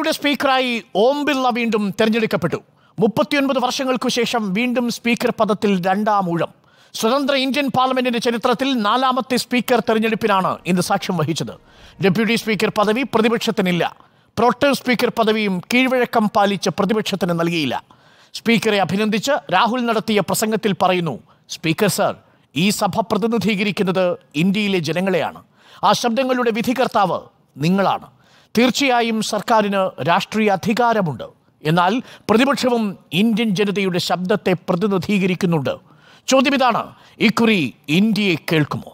ലോക്സഭയുടെ സ്പീക്കറായി ഓം ബിർള വീണ്ടും തെരഞ്ഞെടുക്കപ്പെട്ടു മുപ്പത്തിയൊൻപത് വർഷങ്ങൾക്കു ശേഷം വീണ്ടും സ്പീക്കർ പദത്തിൽ രണ്ടാം ഊഴം സ്വതന്ത്ര ഇന്ത്യൻ പാർലമെന്റിന്റെ ചരിത്രത്തിൽ നാലാമത്തെ സ്പീക്കർ തെരഞ്ഞെടുപ്പിനാണ് ഇന്ന് സാക്ഷ്യം വഹിച്ചത് ഡെപ്യൂട്ടി സ്പീക്കർ പദവി പ്രതിപക്ഷത്തിനില്ല പ്രോട്ടർ സ്പീക്കർ പദവിയും കീഴ്വഴക്കം പാലിച്ച് പ്രതിപക്ഷത്തിന് നൽകിയില്ല സ്പീക്കറെ അഭിനന്ദിച്ച് രാഹുൽ നടത്തിയ പ്രസംഗത്തിൽ പറയുന്നു സ്പീക്കർ സർ ഈ സഭ പ്രതിനിധീകരിക്കുന്നത് ഇന്ത്യയിലെ ജനങ്ങളെയാണ് ആ ശബ്ദങ്ങളുടെ വിധികർത്താവ് നിങ്ങളാണ് തീർച്ചയായും സർക്കാരിന് രാഷ്ട്രീയ അധികാരമുണ്ട് എന്നാൽ പ്രതിപക്ഷവും ഇന്ത്യൻ ജനതയുടെ ശബ്ദത്തെ പ്രതിനിധീകരിക്കുന്നുണ്ട് ചോദ്യം ഇതാണ് ഇക്കുറി ഇന്ത്യയെ കേൾക്കുമോ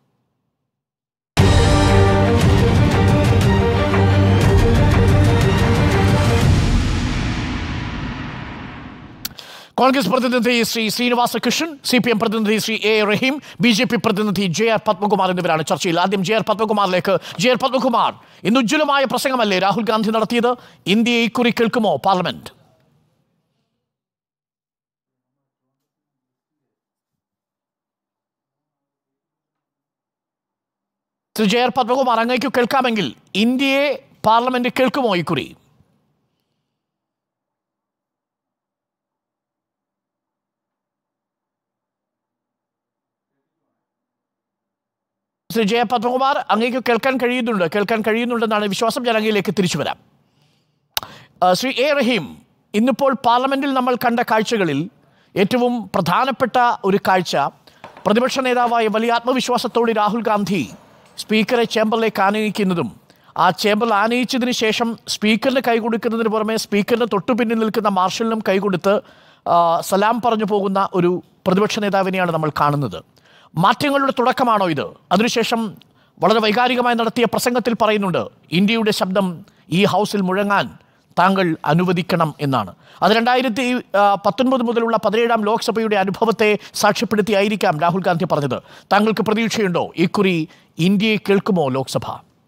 കോൺഗ്രസ് പ്രതിനിധി Shri Srinivasa Krishnan C P M പ്രതിനിധി Shri A Rahim B J P പ്രതിനിധി ജെ ആർ പത്മകുമാർ എന്നിവരാണ് ചർച്ചയിൽ ആദ്യം ജെ ആർ പത്മകുമാറിലേക്ക് ജെ ആർ പത്മകുമാർ ഇന്ന് ഉജ്ജ്വലമായ പ്രസംഗമല്ലേ രാഹുൽ ഗാന്ധി നടത്തിയത് ഇന്ത്യയെ ഇക്കുറി കേൾക്കുമോ parliament Shri J R Padmakumar അങ്ങേക്ക് കേൾക്കാമെങ്കിൽ ഇന്ത്യയെ പാർലമെന്റ് കേൾക്കുമോ ഇക്കുറി ശ്രീ ജയ പത്മകുമാർ അങ്ങേക്ക് കേൾക്കാൻ കഴിയുന്നുണ്ട് കേൾക്കാൻ കഴിയുന്നുണ്ടെന്നാണ് വിശ്വാസം ഞാൻ അങ്ങയിലേക്ക് തിരിച്ചു വരാം ആ, ശ്രീ എ റഹീം ഇന്നിപ്പോൾ പാർലമെന്റിൽ നമ്മൾ കണ്ട കാഴ്ചകളിൽ ഏറ്റവും പ്രധാനപ്പെട്ട ഒരു കാഴ്ച പ്രതിപക്ഷ നേതാവായ വലിയ ആത്മവിശ്വാസത്തോടെ രാഹുൽ ഗാന്ധി സ്പീക്കറെ ചേംബറിലേക്ക് ആനയിക്കുന്നതും ആ ചേംബറിൽ ആനയിച്ചതിന് ശേഷം സ്പീക്കറിന് കൈ കൊടുക്കുന്നതിന് പുറമെ സ്പീക്കറിന് തൊട്ടു പിന്നിൽ നിൽക്കുന്ന മാർഷലിനും കൈ കൊടുത്ത് ആ, സലാം പറഞ്ഞു പോകുന്ന ഒരു പ്രതിപക്ഷ നേതാവിനെയാണ് നമ്മൾ കാണുന്നത് മാറ്റങ്ങളുടെ തുടക്കമാണോ ഇത് അതിനുശേഷം വളരെ വൈകാരികമായി നടത്തിയ പ്രസംഗത്തിൽ പറയുന്നുണ്ട് ഇന്ത്യയുടെ ശബ്ദം ഈ ഹൗസിൽ മുഴങ്ങാൻ താങ്കൾ അനുവദിക്കണം എന്നാണ് അത് രണ്ടായിരത്തി ആ, പത്തൊൻപത് മുതലുള്ള പതിനേഴാം ലോക്സഭയുടെ അനുഭവത്തെ സാക്ഷ്യപ്പെടുത്തിയായിരിക്കാം രാഹുൽ ഗാന്ധി പറഞ്ഞത് താങ്കൾക്ക് പ്രതീക്ഷയുണ്ടോ ഇക്കുറി ഇന്ത്യയെ കേൾക്കുമോ ലോക്സഭ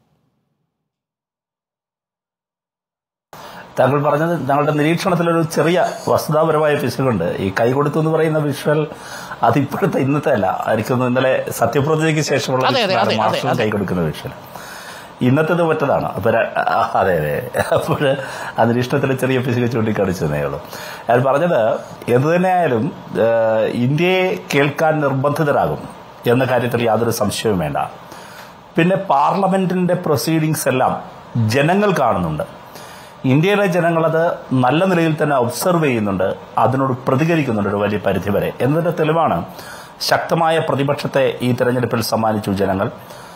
താങ്കൾ പറഞ്ഞത് താങ്കളുടെ നിരീക്ഷണത്തിലൊരു ചെറിയ വസ്തുതാപരമായ പിശകുണ്ട് ഈ കൈ കൊടുത്തു എന്ന് പറയുന്ന വിഷ്വൽ അത് ഇപ്പോഴത്തെ ഇന്നത്തെ അല്ല എനിക്കൊന്ന് ഇന്നലെ സത്യപ്രതിജ്ഞയ്ക്ക് ശേഷമുള്ള അതെ, അതെ, വിഷ്വലാണ് അതെ, മാർഷൽ അതെ. കൈ കൊടുക്കുന്ന വിഷ്വൽ ഇന്നത്തേത് മറ്റതാണ് അപ്പൊ ര- ആ, അതെ അതെ അപ്പോൾ ആ നിരീക്ഷണത്തിൽ ചെറിയ പിശക് ചൂണ്ടിക്കാണിച്ചതേ ഉള്ളൂ ഞാൻ പറഞ്ഞത് എന്തു തന്നെയായാലും ഏഹ്, ഇന്ത്യയെ കേൾക്കാൻ നിർബന്ധിതരാകും എന്ന കാര്യത്തിൽ യാതൊരു സംശയവും വേണ്ട പിന്നെ പാർലമെന്റിന്റെ പ്രൊസീഡിങ്സ് എല്ലാം ജനങ്ങൾ കാണുന്നുണ്ട് ഇന്ത്യയിലെ ജനങ്ങളത് നല്ല നിലയിൽ തന്നെ ഒബ്സർവ് ചെയ്യുന്നുണ്ട് അതിനോട് പ്രതികരിക്കുന്നുണ്ട് ഒരു വലിയ പരിധിവരെ എന്നതിന്റെ തെളിവാണ് ശക്തമായ പ്രതിപക്ഷത്തെ ഈ തെരഞ്ഞെടുപ്പിൽ സമ്മാനിച്ചു ജനങ്ങൾ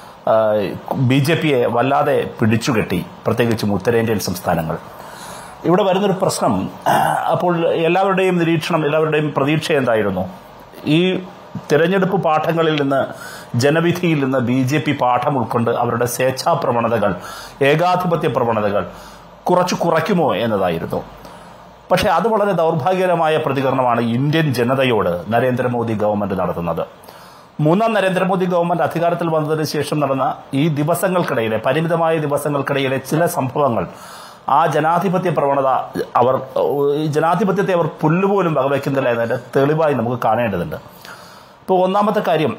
ബി ജെ പിയെ വല്ലാതെ പിടിച്ചുകെട്ടി പ്രത്യേകിച്ചും ഉത്തരേന്ത്യൻ സംസ്ഥാനങ്ങൾ ഇവിടെ വരുന്നൊരു പ്രശ്നം അപ്പോൾ എല്ലാവരുടെയും നിരീക്ഷണം എല്ലാവരുടെയും പ്രതീക്ഷ എന്തായിരുന്നു ഈ തിരഞ്ഞെടുപ്പ് പാഠങ്ങളിൽ നിന്ന് ജനവിധിയിൽ നിന്ന് ബി ജെ പി പാഠം ഉൾക്കൊണ്ട് അവരുടെ സ്വേച്ഛാ പ്രവണതകൾ ഏകാധിപത്യ പ്രവണതകൾ കുറച്ച് കുറയ്ക്കുമോ എന്നതായിരുന്നു പക്ഷേ അത് വളരെ ദൗർഭാഗ്യകരമായ പ്രതികരണമാണ് ഇന്ത്യൻ ജനതയോട് നരേന്ദ്രമോദി ഗവൺമെന്റ് നടത്തുന്നത് മൂന്നാം നരേന്ദ്രമോദി ഗവൺമെന്റ് അധികാരത്തിൽ വന്നതിന് ശേഷം നടന്ന ഈ ദിവസങ്ങൾക്കിടയിലെ പരിമിതമായ ദിവസങ്ങൾക്കിടയിലെ ചില സംഭവങ്ങൾ ആ ജനാധിപത്യ പ്രവണത അവർ ഈ ജനാധിപത്യത്തെ അവർ പുല്ലുപോലും വകവയ്ക്കുന്നില്ല എന്നതിന്റെ തെളിവായി നമുക്ക് കാണേണ്ടതുണ്ട് ഇപ്പോൾ ഒന്നാമത്തെ കാര്യം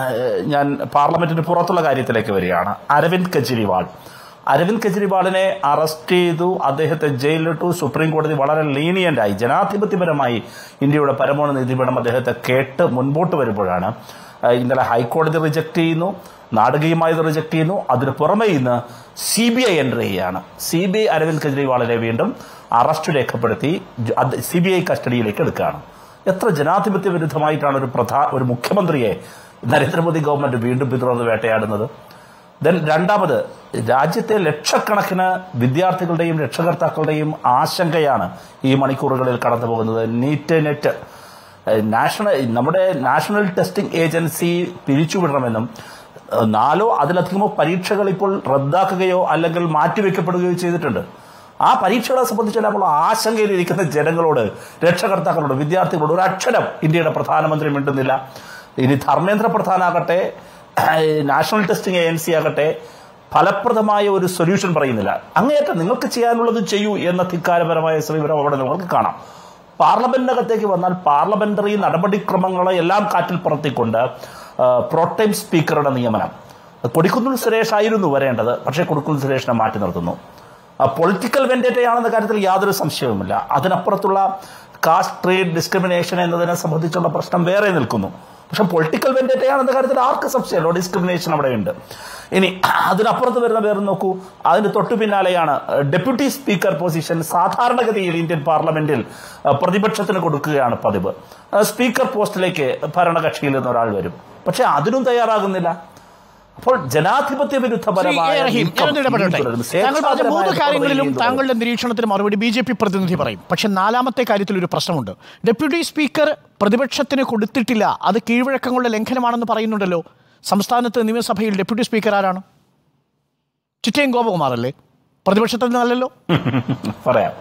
ഞാൻ പാർലമെന്റിന് പുറത്തുള്ള കാര്യത്തിലേക്ക് വരികയാണ് അരവിന്ദ് കെജ്രിവാൾ അരവിന്ദ് കെജ്രിവാളിനെ അറസ്റ്റ് ചെയ്തു അദ്ദേഹത്തെ ജയിലിലിട്ടു സുപ്രീം കോടതി വളരെ ലീനിയന്റായി ജനാധിപത്യപരമായി ഇന്ത്യയുടെ പരമോന്നത നീതിപീഠം അദ്ദേഹത്തെ കേട്ട് മുൻപോട്ട് വരുമ്പോഴാണ് ഏഹ്, ഇന്നലെ ഹൈക്കോടതി റിജക്ട് ചെയ്യുന്നു നാടകീയമായത് റിജക്ട് ചെയ്യുന്നു അതിന് പുറമെ ഇന്ന് സി ബി ഐ എൻട്രി ചെയ്യുകയാണ് സി ബി ഐ അരവിന്ദ് കെജ്രിവാളിനെ വീണ്ടും അറസ്റ്റ് രേഖപ്പെടുത്തി സി ബി ഐ കസ്റ്റഡിയിലേക്ക് എടുക്കുകയാണ് എത്ര ജനാധിപത്യ വിരുദ്ധമായിട്ടാണ് ഒരു പ്രധാ ഒരു മുഖ്യമന്ത്രിയെ നരേന്ദ്രമോദി ഗവൺമെന്റ് വീണ്ടും പിന്തുടർന്ന് വേട്ടയാടുന്നത് ദെൻ രണ്ടാമത് രാജ്യത്തെ ലക്ഷക്കണക്കിന് വിദ്യാർത്ഥികളുടെയും രക്ഷകർത്താക്കളുടെയും ആശങ്കയാണ് ഈ മണിക്കൂറുകളിൽ കടന്നു പോകുന്നത് നീറ്റ് നെറ്റ് ഏഹ് നാഷണൽ നമ്മുടെ നാഷണൽ ടെസ്റ്റിംഗ് ഏജൻസി പിരിച്ചുവിടണമെന്നും ഏഹ് നാലോ അതിലധികമോ പരീക്ഷകൾ ഇപ്പോൾ റദ്ദാക്കുകയോ അല്ലെങ്കിൽ മാറ്റിവെക്കപ്പെടുകയോ ചെയ്തിട്ടുണ്ട് ആ പരീക്ഷകളെ സംബന്ധിച്ചെല്ലാം ഉള്ള ആശങ്കയിലിരിക്കുന്ന ജനങ്ങളോട് രക്ഷകർത്താക്കളോട് വിദ്യാർത്ഥികളോട് ഒരു അക്ഷരം ഇന്ത്യയുടെ പ്രധാനമന്ത്രി മിണ്ടുന്നില്ല ഇനി ധർമ്മേന്ദ്ര പ്രധാനാകട്ടെ ഏഹ് നാഷണൽ ടെസ്റ്റിംഗ് ഏജൻസി ആകട്ടെ ഫലപ്രദമായ ഒരു സൊല്യൂഷൻ പറയുന്നില്ല അങ്ങേയറ്റം നിങ്ങൾക്ക് ചെയ്യാനുള്ളത് ചെയ്യൂ എന്ന ധിക്കാരപരമായ സമീപനം അവിടെ നിങ്ങൾക്ക് കാണാം പാർലമെന്റിനകത്തേക്ക് വന്നാൽ പാർലമെന്ററി നടപടിക്രമങ്ങളെ എല്ലാം കാറ്റിൽ പറത്തിക്കൊണ്ട് പ്രോട്ടൈം സ്പീക്കറുടെ നിയമനം കൊടിക്കുന്നിൽ സുരേഷ് ആയിരുന്നു വരേണ്ടത് പക്ഷേ കൊടിക്കുന്നിൽ സുരേഷിനെ മാറ്റി നിർത്തുന്നു പൊളിറ്റിക്കൽ വെൻഡേറ്റയാണെന്ന കാര്യത്തിൽ യാതൊരു സംശയവുമില്ല അതിനപ്പുറത്തുള്ള കാസ്റ്റ് ട്രേഡ് ഡിസ്ക്രിമിനേഷൻ എന്നതിനെ സംബന്ധിച്ചുള്ള പ്രശ്നം വേറെ നിൽക്കുന്നു പക്ഷെ പൊളിറ്റിക്കൽ വെൻഡേറ്റയാണെന്ന കാര്യത്തിൽ ആർക്ക് സംശയമല്ലോ ഡിസ്ക്രിമിനേഷൻ അവിടെയുണ്ട് ഇനി അതിനപ്പുറത്ത് വരുന്ന വേറെ നോക്കൂ അതിന് തൊട്ടു പിന്നാലെയാണ് ഡെപ്യൂട്ടി സ്പീക്കർ പൊസിഷൻ സാധാരണഗതിയിൽ ഇന്ത്യൻ പാർലമെന്റിൽ അഹ്, പ്രതിപക്ഷത്തിന് കൊടുക്കുകയാണ് പതിവ് അഹ്, സ്പീക്കർ പോസ്റ്റിലേക്ക് ഭരണകക്ഷിയിൽ നിന്ന് ഒരാൾ വരും പക്ഷെ അതിനും തയ്യാറാകുന്നില്ല അപ്പോൾ ജനാധിപത്യ ശ്രീ എ. വിരുദ്ധപരമായ റഹീം, നീക്കം ഞാനൊന്ന് ഇടപെടട്ടെ തുടരുന്നു. താങ്കൾ പറഞ്ഞ മൂന്ന് സ്വേച്ഛാപരമായ കാര്യങ്ങളിലും നടപടികൾ താങ്കളുടെ നിരീക്ഷണത്തിന് മറുപടി ബി ജെ പി പ്രതിനിധി പറയും പക്ഷെ നാലാമത്തെ കാര്യത്തിൽ ഒരു പ്രശ്നമുണ്ട് ഡെപ്യൂട്ടി സ്പീക്കർ പ്രതിപക്ഷത്തിന് കൊടുത്തിട്ടില്ല അത് കീഴ്വഴക്കങ്ങളുടെ ലംഘനമാണെന്ന് പറയുന്നുണ്ടല്ലോ സംസ്ഥാനത്ത് നിയമസഭയിൽ ഡെപ്യൂട്ടി സ്പീക്കർ ആരാണ് ചിറ്റയം ഗോപകുമാർ അല്ലേ പ്രതിപക്ഷത്തിൽ നിന്നല്ലല്ലോ പറയാം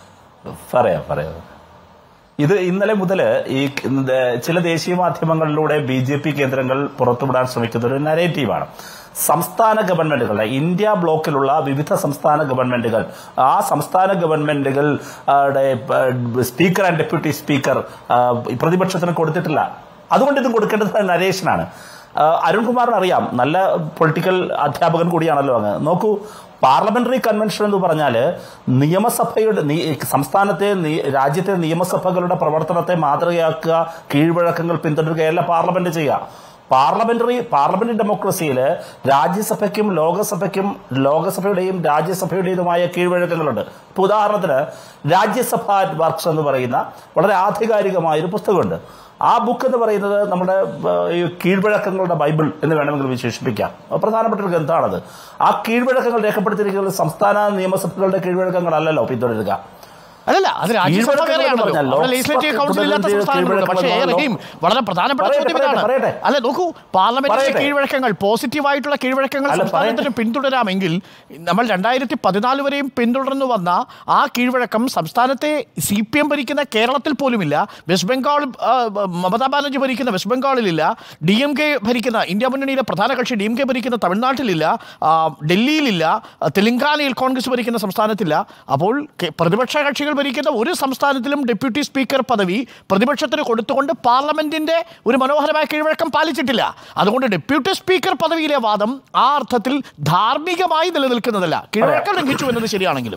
പറയാം പറയാം ഇത് ഇന്നലെ മുതൽ ഈ ഇത് ചില ദേശീയ മാധ്യമങ്ങളിലൂടെ ബി ജെ പി കേന്ദ്രങ്ങൾ പുറത്തുവിടാൻ ശ്രമിക്കുന്ന ഒരു നരേറ്റീവാണ് സംസ്ഥാന ഗവൺമെന്റുകളുടെ ഇന്ത്യ ബ്ലോക്കിലുള്ള വിവിധ സംസ്ഥാന ഗവൺമെന്റുകൾ ആ സംസ്ഥാന ഗവൺമെന്റുകൾ ആ, ടെ, ആ, സ്പീക്കർ ആൻഡ് ഡെപ്യൂട്ടി സ്പീക്കർ ആ, പ്രതിപക്ഷത്തിന് കൊടുത്തിട്ടില്ല അതുകൊണ്ട് ഇതും കൊടുക്കേണ്ടത് നരേഷനാണ് ആ, അരുൺകുമാറിന് അറിയാം നല്ല പൊളിറ്റിക്കൽ അധ്യാപകൻ കൂടിയാണല്ലോ അങ്ങ് നോക്കൂ പാർലമെന്ററി കൺവെൻഷൻ എന്ന് പറഞ്ഞാൽ നിയമസഭയുടെ നി- സംസ്ഥാനത്തെ നി- രാജ്യത്തെ നിയമസഭകളുടെ പ്രവർത്തനത്തെ മാതൃകയാക്കുക കീഴ്വഴക്കങ്ങൾ പിന്തുടരുകയല്ല പാർലമെന്റ് ചെയ്യുക പാർലമെന്ററി പാർലമെന്റ് ഡെമോക്രസിയിൽ രാജ്യസഭയ്ക്കും ലോകസഭയ്ക്കും ലോകസഭയുടെയും രാജ്യസഭയുടേതുമായ കീഴ്വഴക്കങ്ങളുണ്ട് ഇപ്പൊ ഉദാഹരണത്തിന് രാജ്യസഭ വർക്ക്സ് എന്ന് പറയുന്ന വളരെ ആധികാരികമായ ഒരു പുസ്തകമുണ്ട് ആ ബുക്ക് എന്ന് പറയുന്നത് നമ്മുടെ ഏഹ്, ഈ കീഴ്വഴക്കങ്ങളുടെ ബൈബിൾ എന്ന് വേണമെങ്കിൽ വിശേഷിപ്പിക്കാം അത് പ്രധാനപ്പെട്ട ഒരു ഗ്രന്ഥമാണത് ആ കീഴ്വഴക്കങ്ങൾ രേഖപ്പെടുത്തിയിരിക്കുന്നത് സംസ്ഥാന നിയമസഭകളുടെ കീഴ്വഴക്കങ്ങളല്ലല്ലോ പിന്തുടരുക അല്ലല്ല അത് രാജ്യസഭ കീഴ്വഴക്കം എന്ന് വേറെയാണല്ലോ പറഞ്ഞാൽ അവിടെ ലെജിസ്ലേറ്റീവ് ലോക്സഭ കൗൺസിൽ ഇല്ലാത്ത പ്രതിനിധിയുടെ സംസ്ഥാനങ്ങളുണ്ട് പക്ഷേ കീഴ്വഴക്കം റഹീം വളരെ പ്രധാനപ്പെട്ട പറയട്ടെ, ചോദ്യം ഇതാണ് പറയട്ടെ. അല്ല നോക്കൂ പാർലമെന്റിലെ പറയട്ടെ. കീഴ്വഴക്കങ്ങൾ പോസിറ്റീവായിട്ടുള്ള കീഴ്വഴക്കങ്ങൾ അല്ല, സംസ്ഥാനത്തിന് പിന്തുടരാമെങ്കിൽ നമ്മൾ രണ്ടായിരത്തി പതിനാല് വരെയും പിന്തുടർന്നു വന്ന ആ കീഴ്വഴക്കം സംസ്ഥാനത്തെ സി പി എം ഭരിക്കുന്ന കേരളത്തിൽ പോലുമില്ല വെസ്റ്റ് ബംഗാൾ ആ, മമതാ ബാനർജി ഭരിക്കുന്ന വെസ്റ്റ് ബംഗാളിലില്ല ഡി എം കെ ഭരിക്കുന്ന ഇന്ത്യ മുന്നണിയിലെ പ്രധാന കക്ഷി ഡി എം കെ ഭരിക്കുന്ന തമിഴ്നാട്ടിലില്ല ആ, ഡൽഹിയിലില്ല ആ, തെലങ്കാനയിൽ കോൺഗ്രസ് ഭരിക്കുന്ന സംസ്ഥാനത്തില്ല അപ്പോൾ കെ- പ്രതിപക്ഷ കക്ഷികൾ ഭരിക്കുന്ന ഒരു സംസ്ഥാനത്തിലും ഡെപ്യൂട്ടി സ്പീക്കർ പദവി പ്രതിപക്ഷത്തിന് കൊടുത്തുകൊണ്ട് പാർലമെന്റിന്റെ ഒരു മനോഹരമായ കീഴ്വഴക്കം പാലിച്ചിട്ടില്ല അതുകൊണ്ട് ഡെപ്യൂട്ടി സ്പീക്കർ പദവിയിലെ വാദം ആ അർത്ഥത്തിൽ ധാർമ്മികമായി നിലനിൽക്കുന്നതല്ല കീഴ്വഴക്കം ലംഘിച്ചു എന്നത് ശരിയാണെങ്കിലും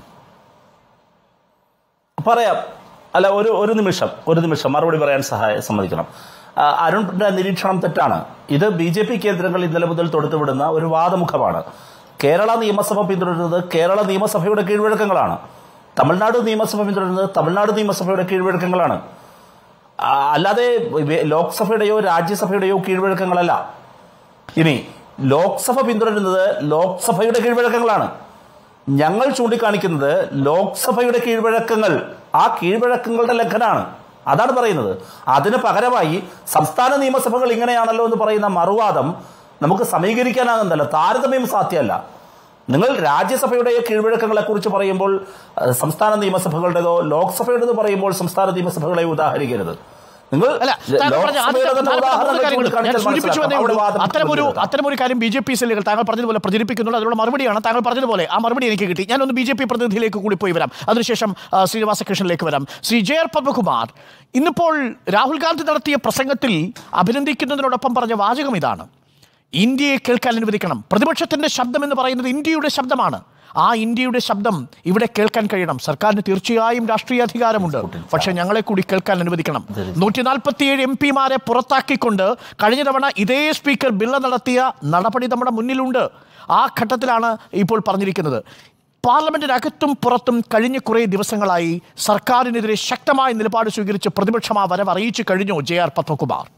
പറയാം അല്ല ഒരു ഒരു നിമിഷം ഒരു നിമിഷം മറുപടി പറയാൻ സഹായ സമ്മതിക്കണം ആ, അരുണിന്റെ നിരീക്ഷണം തെറ്റാണ് ഇത് ബി ജെ പി കേന്ദ്രങ്ങൾ ഇന്നലെ മുതൽ തൊടുത്തുവിടുന്ന ഒരു വാദമുഖമാണ് കേരള നിയമസഭ പിന്തുടരുന്നത് കേരള നിയമസഭയുടെ കീഴ്വഴക്കങ്ങളാണ് തമിഴ്നാട് നിയമസഭ പിന്തുടരുന്നത് തമിഴ്നാട് നിയമസഭയുടെ കീഴ്വഴക്കങ്ങളാണ് ആ, അല്ലാതെ വേ- ലോക്സഭയുടെയോ രാജ്യസഭയുടെയോ കീഴ്വഴക്കങ്ങളല്ല ഇനി ലോക്സഭ പിന്തുടരുന്നത് ലോക്സഭയുടെ കീഴ്വഴക്കങ്ങളാണ് ഞങ്ങൾ ചൂണ്ടിക്കാണിക്കുന്നത് ലോക്സഭയുടെ കീഴ്വഴക്കങ്ങൾ ആ കീഴ്വഴക്കങ്ങളുടെ ലംഘനമാണ് അതാണ് പറയുന്നത് അതിന് പകരമായി സംസ്ഥാന നിയമസഭകൾ ഇങ്ങനെയാണല്ലോ എന്ന് പറയുന്ന മറുവാദം നമുക്ക് സമീകരിക്കാനാകുന്നതല്ല താരതമ്യം സാധ്യമല്ല നിങ്ങൾ രാജ്യസഭയുടെ കീഴ്വഴക്കങ്ങളെ കുറിച്ച് പറയുമ്പോൾ അഹ്, സംസ്ഥാന നിയമസഭകളുടേതോ ലോക്സഭയുടേതോ പറയുമ്പോൾ സംസ്ഥാന നിയമസഭകളെ ഉദാഹരിക്കരുത് നിങ്ങൾ അല്ല താങ്കൾ പറഞ്ഞ ആദ്യത്തെ ലോക്സഭയുടെ തന്നെ പ്രധാനപ്പെട്ട മൂന്ന് ഉദാഹരണങ്ങൾ കാര്യങ്ങൾ ഞാൻ ചൂണ്ടിക്കാണിച്ചാൽ സൂചിപ്പിച്ചു മനസ്സിലാക്കാം. എന്നേ അവിടെ ഉള്ളൂ വാദം അത്തരമൊരു കൊണ്ടുവരുന്നത്. അത്തരമൊരു കാര്യം ബി ജെ പി സെല്ലുകൾ താങ്കൾ പറഞ്ഞതുപോലെ പ്രചരിപ്പിക്കുന്നുണ്ട് അതിനുള്ള മറുപടിയാണ് താങ്കൾ പറഞ്ഞതുപോലെ ആ മറുപടി എനിക്ക് കിട്ടി ഞാനൊന്ന് ബി ജെ പി പ്രതിനിധിയിലേക്ക് കൂടി പോയി വരാം അതിനുശേഷം ആ, ശ്രീനിവാസ കൃഷ്ണനിലേക്ക് വരാം ശ്രീ ജെ ആർ പത്മകുമാർ ഇന്നിപ്പോൾ രാഹുൽ ഗാന്ധി നടത്തിയ പ്രസംഗത്തിൽ അഭിനന്ദിക്കുന്നതിനോടൊപ്പം പറഞ്ഞ വാചകം ഇതാണ് ഇന്ത്യയെ കേൾക്കാൻ അനുവദിക്കണം പ്രതിപക്ഷത്തിന്റെ ശബ്ദം എന്ന് പറയുന്നത് ഇന്ത്യയുടെ ശബ്ദമാണ് ആ ഇന്ത്യയുടെ ശബ്ദം ഇവിടെ കേൾക്കാൻ കഴിയണം സർക്കാരിന് തീർച്ചയായും രാഷ്ട്രീയ അധികാരമുണ്ട് പക്ഷെ ഞങ്ങളെ കൂടി കേൾക്കാൻ അനുവദിക്കണം നൂറ്റി നാൽപ്പത്തിയേഴ് എം പിമാരെ പുറത്താക്കിക്കൊണ്ട് കഴിഞ്ഞ തവണ ഇതേ സ്പീക്കർ ബില്ല നടത്തിയ നടപടി നമ്മുടെ മുന്നിലുണ്ട് ആ ഘട്ടത്തിലാണ് ഇപ്പോൾ പറഞ്ഞിരിക്കുന്നത് പാർലമെന്റിനകത്തും പുറത്തും കഴിഞ്ഞ കുറേ ദിവസങ്ങളായി സർക്കാരിനെതിരെ ശക്തമായ നിലപാട് സ്വീകരിച്ച് പ്രതിപക്ഷം ആ വരവ് അറിയിച്ചു കഴിഞ്ഞു ജെ ആർ പത്മകുമാർ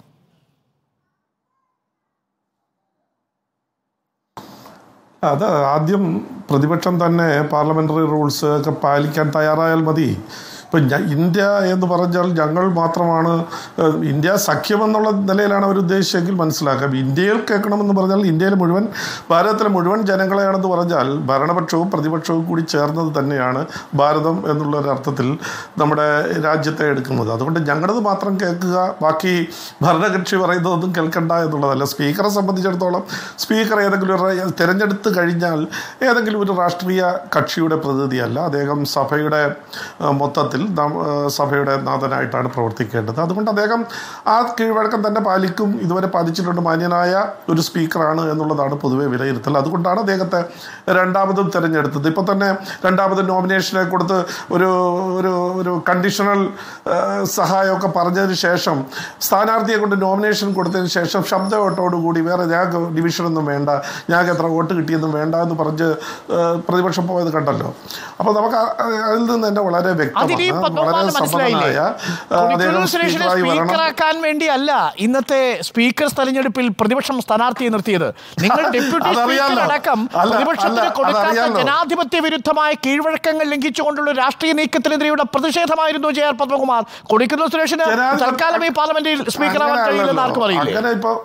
അത് ആദ്യം പ്രതിപക്ഷം തന്നെ പാർലമെന്ററി റൂൾസ് ഒക്കെ പാലിക്കാൻ തയ്യാറായാൽ മതി ഇപ്പം ഞ- ഇന്ത്യ എന്ന് പറഞ്ഞാൽ ഞങ്ങൾ മാത്രമാണ് ഏഹ്, ഇന്ത്യ സഖ്യം എന്നുള്ള നിലയിലാണ് അവർ ഉദ്ദേശിച്ചെങ്കിൽ മനസ്സിലാക്കാം ഇന്ത്യയിൽ കേൾക്കണമെന്ന് പറഞ്ഞാൽ ഇന്ത്യയിൽ മുഴുവൻ ഭാരതത്തിലെ മുഴുവൻ ജനങ്ങളെയാണെന്ന് പറഞ്ഞാൽ ഭരണപക്ഷവും പ്രതിപക്ഷവും കൂടി ചേർന്നത് തന്നെയാണ് ഭാരതം എന്നുള്ള ഒരു അർത്ഥത്തിൽ നമ്മുടെ രാജ്യത്തെ എടുക്കുന്നത് അതുകൊണ്ട് ഞങ്ങളത് മാത്രം കേൾക്കുക ബാക്കി ഭരണകക്ഷി പറയുന്നതൊന്നും കേൾക്കണ്ട എന്നുള്ളതല്ല സ്പീക്കറെ സംബന്ധിച്ചിടത്തോളം സ്പീക്കർ ഏതെങ്കിലും ഒരു ര- തിരഞ്ഞെടുത്ത് കഴിഞ്ഞാൽ ഏതെങ്കിലും ഒരു രാഷ്ട്രീയ കക്ഷിയുടെ പ്രതിനിധിയല്ല അദ്ദേഹം സഭയുടെ ആ, മൊത്തത്തിൽ തലത്തിൽ നാം, ആ, സഭയുടെ നാഥനായിട്ടാണ് പ്രവർത്തിക്കേണ്ടത് അതുകൊണ്ട് അദ്ദേഹം ആ കീഴ്വഴക്കം തന്നെ പാലിക്കും ഇതുവരെ പാലിച്ചിട്ടുണ്ട് മാന്യനായ ഒരു സ്പീക്കറാണ് എന്നുള്ളതാണ് പൊതുവെ വിലയിരുത്തൽ അതുകൊണ്ടാണ് അദ്ദേഹത്തെ രണ്ടാമതും തിരഞ്ഞെടുത്തത് ഇപ്പോൾ തന്നെ രണ്ടാമത് നോമിനേഷനെ കൊടുത്ത് ഒരു ഒരു ഒരു കണ്ടീഷണൽ സഹായമൊക്കെ പറഞ്ഞതിന് ശേഷം സ്ഥാനാർത്ഥിയെ കൊണ്ട് നോമിനേഷൻ കൊടുത്തതിന് ശേഷം ശബ്ദവോട്ടോടുകൂടി വേറെ ഞങ്ങൾക്ക് ഡിവിഷനൊന്നും വേണ്ട ഞങ്ങൾക്ക് എത്ര വോട്ട് കിട്ടിയെന്നും വേണ്ട എന്ന് പറഞ്ഞ് ആ, പ്രതിപക്ഷം പോയത് കണ്ടല്ലോ അപ്പോൾ നമുക്ക് ആ- അതിൽ നിന്ന് തന്നെ വളരെ അതിന് ഈ വ്യക്തമാണ് പത്മകുമാറിന് വളരെ മനസ്സിലായില്ലേ സമ്പന്നനായ ആ, അദ്ദേഹം കൊടിക്കുന്നിൽ സുരേഷിനെ സ്പീക്കറായി വരണം സ്പീക്കറാക്കാൻ വേണ്ടിയല്ല ഇന്നത്തെ സ്പീക്കർ തെരഞ്ഞെടുപ്പിൽ പ്രതിപക്ഷം സ്ഥാനാർത്ഥിയെ നിർത്തിയത് നിങ്ങൾ ഡെപ്യൂട്ടി അതറിയാലോ. സ്പീക്കർ അടക്കം അല്ല, പ്രതിപക്ഷത്തിന് അല്ല, കൊടുക്കാത്ത അതറിയാലോ. ജനാധിപത്യ വിരുദ്ധമായ കീഴ്വഴക്കങ്ങൾ ലംഘിച്ചുകൊണ്ടുള്ള രാഷ്ട്രീയ നീക്കത്തിനെതിരെയുള്ള പ്രതിഷേധമായിരുന്നു ജെ ആർ പത്മകുമാർ കൊടിക്കുന്നിൽ സുരേഷിന് ജനാധിപത്യ- തൽക്കാലം ഈ പാർലമെന്റിൽ സ്പീക്കറാവാൻ അങ്ങനെ കഴിയില്ലെന്ന് ആർക്കും അല്ലല്ലോ. അറിയില്ലേ അങ്ങനെ ഇപ്പൊ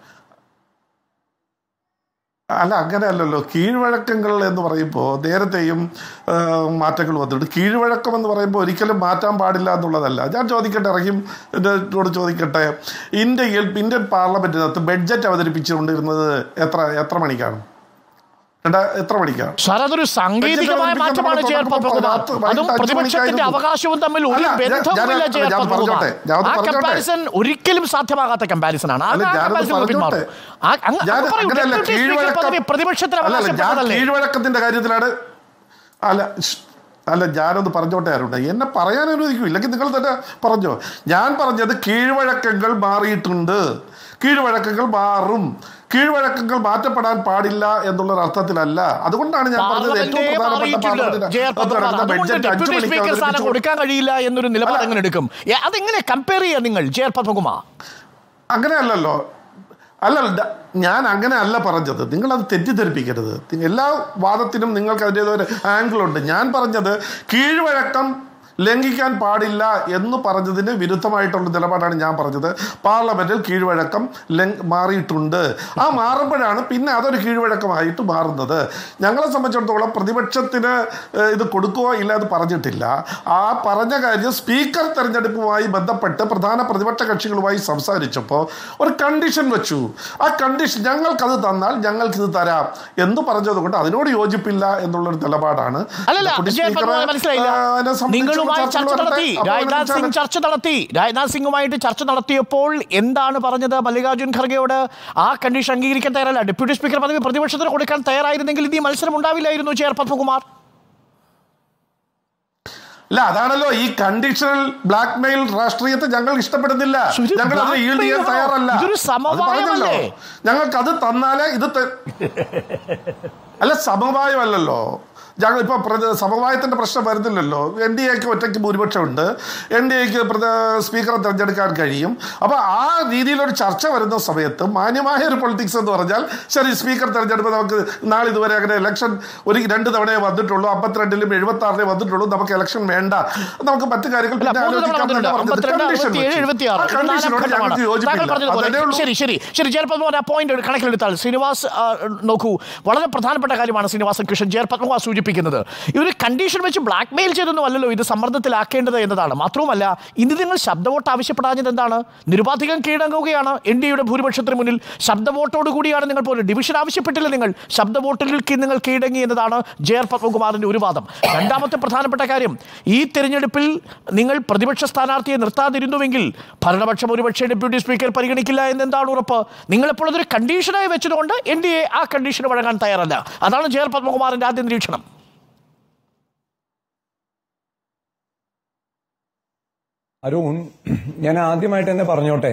അല്ല അങ്ങനെയല്ലല്ലോ കീഴ്വഴക്കങ്ങൾ എന്ന് പറയുമ്പോൾ നേരത്തെയും ആ, മാറ്റങ്ങൾ വന്നിട്ടുണ്ട് കീഴ്വഴക്കം എന്ന് പറയുമ്പോൾ ഒരിക്കലും മാറ്റാൻ പാടില്ല എന്നുള്ളതല്ല ഞാൻ ചോദിക്കട്ടെ റഹീം എന്നോട് ചോദിക്കട്ടെ ഇന്ത്യയിൽ ഇന്ത്യൻ പാർലമെന്റിനകത്ത് ബഡ്ജറ്റ് അവതരിപ്പിച്ചുകൊണ്ടിരുന്നത് എത്ര എത്ര മണിക്കാണ് രണ്ടാ എത്ര മണിക്കാണ് സാർ അതൊരു സാങ്കേതികമായ ബഡ്ജറ്റ് മാറ്റമാണ് ജെ ആർ അവതരിപ്പിക്കാൻ പത്മകുമാർ പത്ത് വൈകിട്ട് അതും അഞ്ച് പ്രതിപക്ഷത്തിന്റെ മണിക്കായിരുന്നു. അവകാശവും തമ്മിൽ ഒരു അല്ല, ഞാൻ- ബന്ധവുമില്ല ഞാൻ- ജെ ആർ ഞാൻ പത്മകുമാർ പറഞ്ഞോട്ടെ, ഞാൻ ഒന്ന് ആ പറഞ്ഞോട്ടെ. കമ്പാരിസൺ ഒരിക്കലും സാധ്യമാകാത്ത കമ്പാരിസൺ ആണ് ആ അല്ല, ഞാനത് കമ്പാരിസൺ പറഞ്ഞോട്ടെ. പിന്മാറും. ആ- അങ്ങ് ഞാൻ അങ്ങ് പറയൂ, അങ്ങനെയല്ല ഡെപ്യൂട്ടി സ്പീക്കർ കീഴ്വഴക്കം പദവി പ്രതിപക്ഷത്തിന് അല്ലല്ല ഞാൻ അവകാശപ്പെട്ടതല്ലേ കീഴ്വഴക്കത്തിന്റെ കാര്യത്തിലാണ് അല്ല ഷ്, അല്ല ഞാനൊന്ന് പറഞ്ഞോട്ടെ ആരുണ്ട് എന്നെ പറയാൻ അനുവദിക്കും ഇല്ലെങ്കിൽ നിങ്ങൾ തന്നെ പറഞ്ഞോ ഞാൻ പറഞ്ഞത് കീഴ്വഴക്കങ്ങൾ മാറിയിട്ടുണ്ട് കീഴ്വഴക്കങ്ങൾ മാറും കീഴ്വഴക്കങ്ങൾ മാറ്റപ്പെടാൻ പാടില്ല എന്നുള്ള അർത്ഥത്തിലല്ല അതുകൊണ്ടാണ് ഞാൻ പറഞ്ഞത് ഏറ്റവും പാർലമെന്റേ പ്രധാനപ്പെട്ട മാറിയിട്ടുണ്ട് ജെ ആർ പത്മകുമാർ പാർലമെന്റ് അതുകൊണ്ട് ബഡ്ജറ്റ് അഞ്ചു ഡെപ്യൂട്ടി മണിക്ക് സ്പീക്കർ സ്ഥാനം അവതരിപ്പിച്ചു കൊടുക്കാൻ കഴിയില്ല എന്നൊരു നിലപാട് എങ്ങനെ എടുക്കും ഏ, അതെങ്ങനെ കമ്പയർ ചെയ്യാ നിങ്ങൾ ജെ ആർ പത്മകുമാർ അങ്ങനെയല്ലല്ലോ അല്ല ഡ- ഞാൻ അങ്ങനെ അല്ല പറഞ്ഞത് നിങ്ങളത് തെറ്റിദ്ധരിപ്പിക്കരുത് തി- എല്ലാ വാദത്തിനും നിങ്ങൾക്ക് അതിൻ്റെതായ ഒരു ആംഗിളുണ്ട് ഞാൻ പറഞ്ഞത് കീഴ്വഴക്കം ലംഘിക്കാൻ പാടില്ല എന്ന് പറഞ്ഞതിന് വിരുദ്ധമായിട്ടുള്ള നിലപാടാണ് ഞാൻ പറഞ്ഞത് പാർലമെന്റിൽ കീഴ്വഴക്കം ലംഘ മാറിയിട്ടുണ്ട് ആ മാറുമ്പോഴാണ് പിന്നെ അതൊരു കീഴ്വഴക്കമായിട്ട് മാറുന്നത് ഞങ്ങളെ സംബന്ധിച്ചിടത്തോളം പ്രതിപക്ഷത്തിന് ഏഹ്, ഇത് കൊടുക്കുകയോ ഇല്ല എന്ന് പറഞ്ഞിട്ടില്ല ആ പറഞ്ഞ കാര്യം സ്പീക്കർ തെരഞ്ഞെടുപ്പുമായി ബന്ധപ്പെട്ട് പ്രധാന പ്രതിപക്ഷ കക്ഷികളുമായി സംസാരിച്ചപ്പോൾ ഒരു കണ്ടീഷൻ വെച്ചു ആ കണ്ടീഷൻ ഞങ്ങൾക്കത് തന്നാൽ ഞങ്ങൾക്കിത് തരാം എന്ന് പറഞ്ഞതുകൊണ്ട് അതിനോട് യോജിപ്പില്ല എന്നുള്ളൊരു നിലപാടാണ് അല്ലല്ല deputy J R speaker, Padmakumar മനസ്സിലായില്ല ആ, അതിനെ സംബന്ധിച്ചുള്ള നിങ്ങളുമായി ചർച്ച ചർച്ചകൾ നടത്തി വരട്ടെ. അപ്പോൾ രാജ്നാഥ് അതിനെ സിംഗ് ചർച്ച നടത്തി രാജ്നാഥ് സിംഗുമായിട്ട് ചർച്ച നടത്തിയപ്പോൾ എന്താണ് പറഞ്ഞത് മല്ലികാർജുൻ ഖർഗെയോട് ആ കണ്ടീഷൻ അംഗീകരിക്കാൻ തയ്യാറല്ല ഡെപ്യൂട്ടി സ്പീക്കർ പദവി പ്രതിപക്ഷത്തിന് കൊടുക്കാൻ തയ്യാറായിരുന്നെങ്കിൽ ഇനി മത്സരം ഉണ്ടാവില്ലായിരുന്നു ജെ ആർ പത്മകുമാർ അല്ല അതാണല്ലോ ഈ കണ്ടീഷണൽ ബ്ലാക്ക് മെയിൽ രാഷ്ട്രീയത്തെ ഞങ്ങൾ ഇഷ്ടപ്പെടുന്നില്ല ഇത് ഞങ്ങൾ അത് yield ചെയ്യാൻ blackmail ആണോ? തയ്യാറല്ല ഇതൊരു അത് സമവായമല്ലേ? പറഞ്ഞല്ലോ. ഞങ്ങൾക്ക് അത് തന്നാലേ ഇത് ത- അല്ല സമവായമല്ലല്ലോ ഞങ്ങൾ ഇപ്പൊ പ്രത- സമവായത്തിന്റെ പ്രശ്നം വരുന്നില്ലല്ലോ എൻ ഡി എക്ക് ഒറ്റയ്ക്ക് ഭൂരിപക്ഷം ഉണ്ട് എൻ ഡി എക്ക് സ്പീക്കറെ തിരഞ്ഞെടുക്കാൻ കഴിയും അപ്പൊ ആ രീതിയിലൊരു ചർച്ച വരുന്ന സമയത്ത് മാന്യമായ ഒരു പൊളിറ്റിക്സ് എന്ന് പറഞ്ഞാൽ ശരി സ്പീക്കർ തെരഞ്ഞെടുപ്പ് നമുക്ക് നാളെ ഇതുവരെ അങ്ങനെ ഇലക്ഷൻ ഒരു രണ്ട് തവണയെ വന്നിട്ടുള്ളൂ അമ്പത്തിരണ്ടിലും എഴുപത്തി ആറിലെ വന്നിട്ടുള്ളൂ നമുക്ക് ഇലക്ഷൻ വേണ്ട നമുക്ക് മറ്റു കാര്യങ്ങൾ അല്ല, പിന്നെ മൂന്ന് തവണ ആലോചിക്കാം വന്നിട്ടുണ്ട്. എന്നല്ല പറഞ്ഞത്. അമ്പത്തിരണ്ട്, Condition അറുപത്തിയേഴ്, വെച്ചു. എഴുപത്തിയാറ്. ആ ഇത് നാലാം കണ്ടീഷനോട് ഘട്ടമാണ്. ഞങ്ങൾക്ക് താങ്കൾ യോജിപ്പില്ല പറഞ്ഞതുപോലെ അതേ ഉള്ളൂ ശരി ശരി ശരി ജയർ പത്മകുമാർ ആ പോയിന്റ് കണക്കിലെടുത്താൽ ശ്രീനിവാസ് ആ, നോക്കൂ വളരെ പ്രധാനപ്പെട്ട കാര്യമാണ് ശ്രീനിവാസൻ കൃഷ്ണൻ ജയർ പത്മകുമാർ സൂചിപ്പിക്കുന്നത് ഇതൊരു കണ്ടീഷൻ വെച്ച് ബ്ലാക്ക് മെയിൽ ചെയ്തൊന്നും അല്ലല്ലോ ഇത് സമ്മർദ്ദത്തിലാക്കേണ്ടത് എന്നതാണ് മാത്രവുമല്ല ഇന്ന് നിങ്ങൾ ശബ്ദവോട്ട് ആവശ്യപ്പെടാഞ്ഞത് എന്താണ് നിരുപാധികം കീഴടങ്ങുകയാണ് എൻ ഡി എയുടെ ഭൂരിപക്ഷത്തിന് മുന്നിൽ ശബ്ദവോട്ടോട് കൂടിയാണ് നിങ്ങൾ പോലും ഡിവിഷൻ ആവശ്യപ്പെട്ടില്ല നിങ്ങൾ ശബ്ദവോട്ടിൽ നിങ്ങൾ കീഴടങ്ങി എന്നതാണ് ജയർ പത്മകുമാറിന്റെ ഒരു വാദം രണ്ടാമത്തെ പ്രധാനപ്പെട്ട കാര്യം ഈ തെരഞ്ഞെടുപ്പിൽ നിങ്ങൾ പ്രതിപക്ഷ സ്ഥാനാർത്ഥിയെ നിർത്താതിരുന്നുവെങ്കിൽ ഭരണപക്ഷം ഒരുപക്ഷെ ഡെപ്യൂട്ടി സ്പീക്കർ പരിഗണിക്കില്ല എന്നെന്താണ് ഉറപ്പ് നിങ്ങളെപ്പോൾ അതൊരു കണ്ടീഷനായി വെച്ചതുകൊണ്ട് എൻ ഡി എ ആ കണ്ടീഷന് വഴങ്ങാൻ തയ്യാറല്ല അതാണ് ജയർ പത്മകുമാറിന്റെ ആദ്യ നിരീക്ഷണം അരുൺ ഞാൻ ആദ്യമായിട്ട് തന്നെ പറഞ്ഞോട്ടെ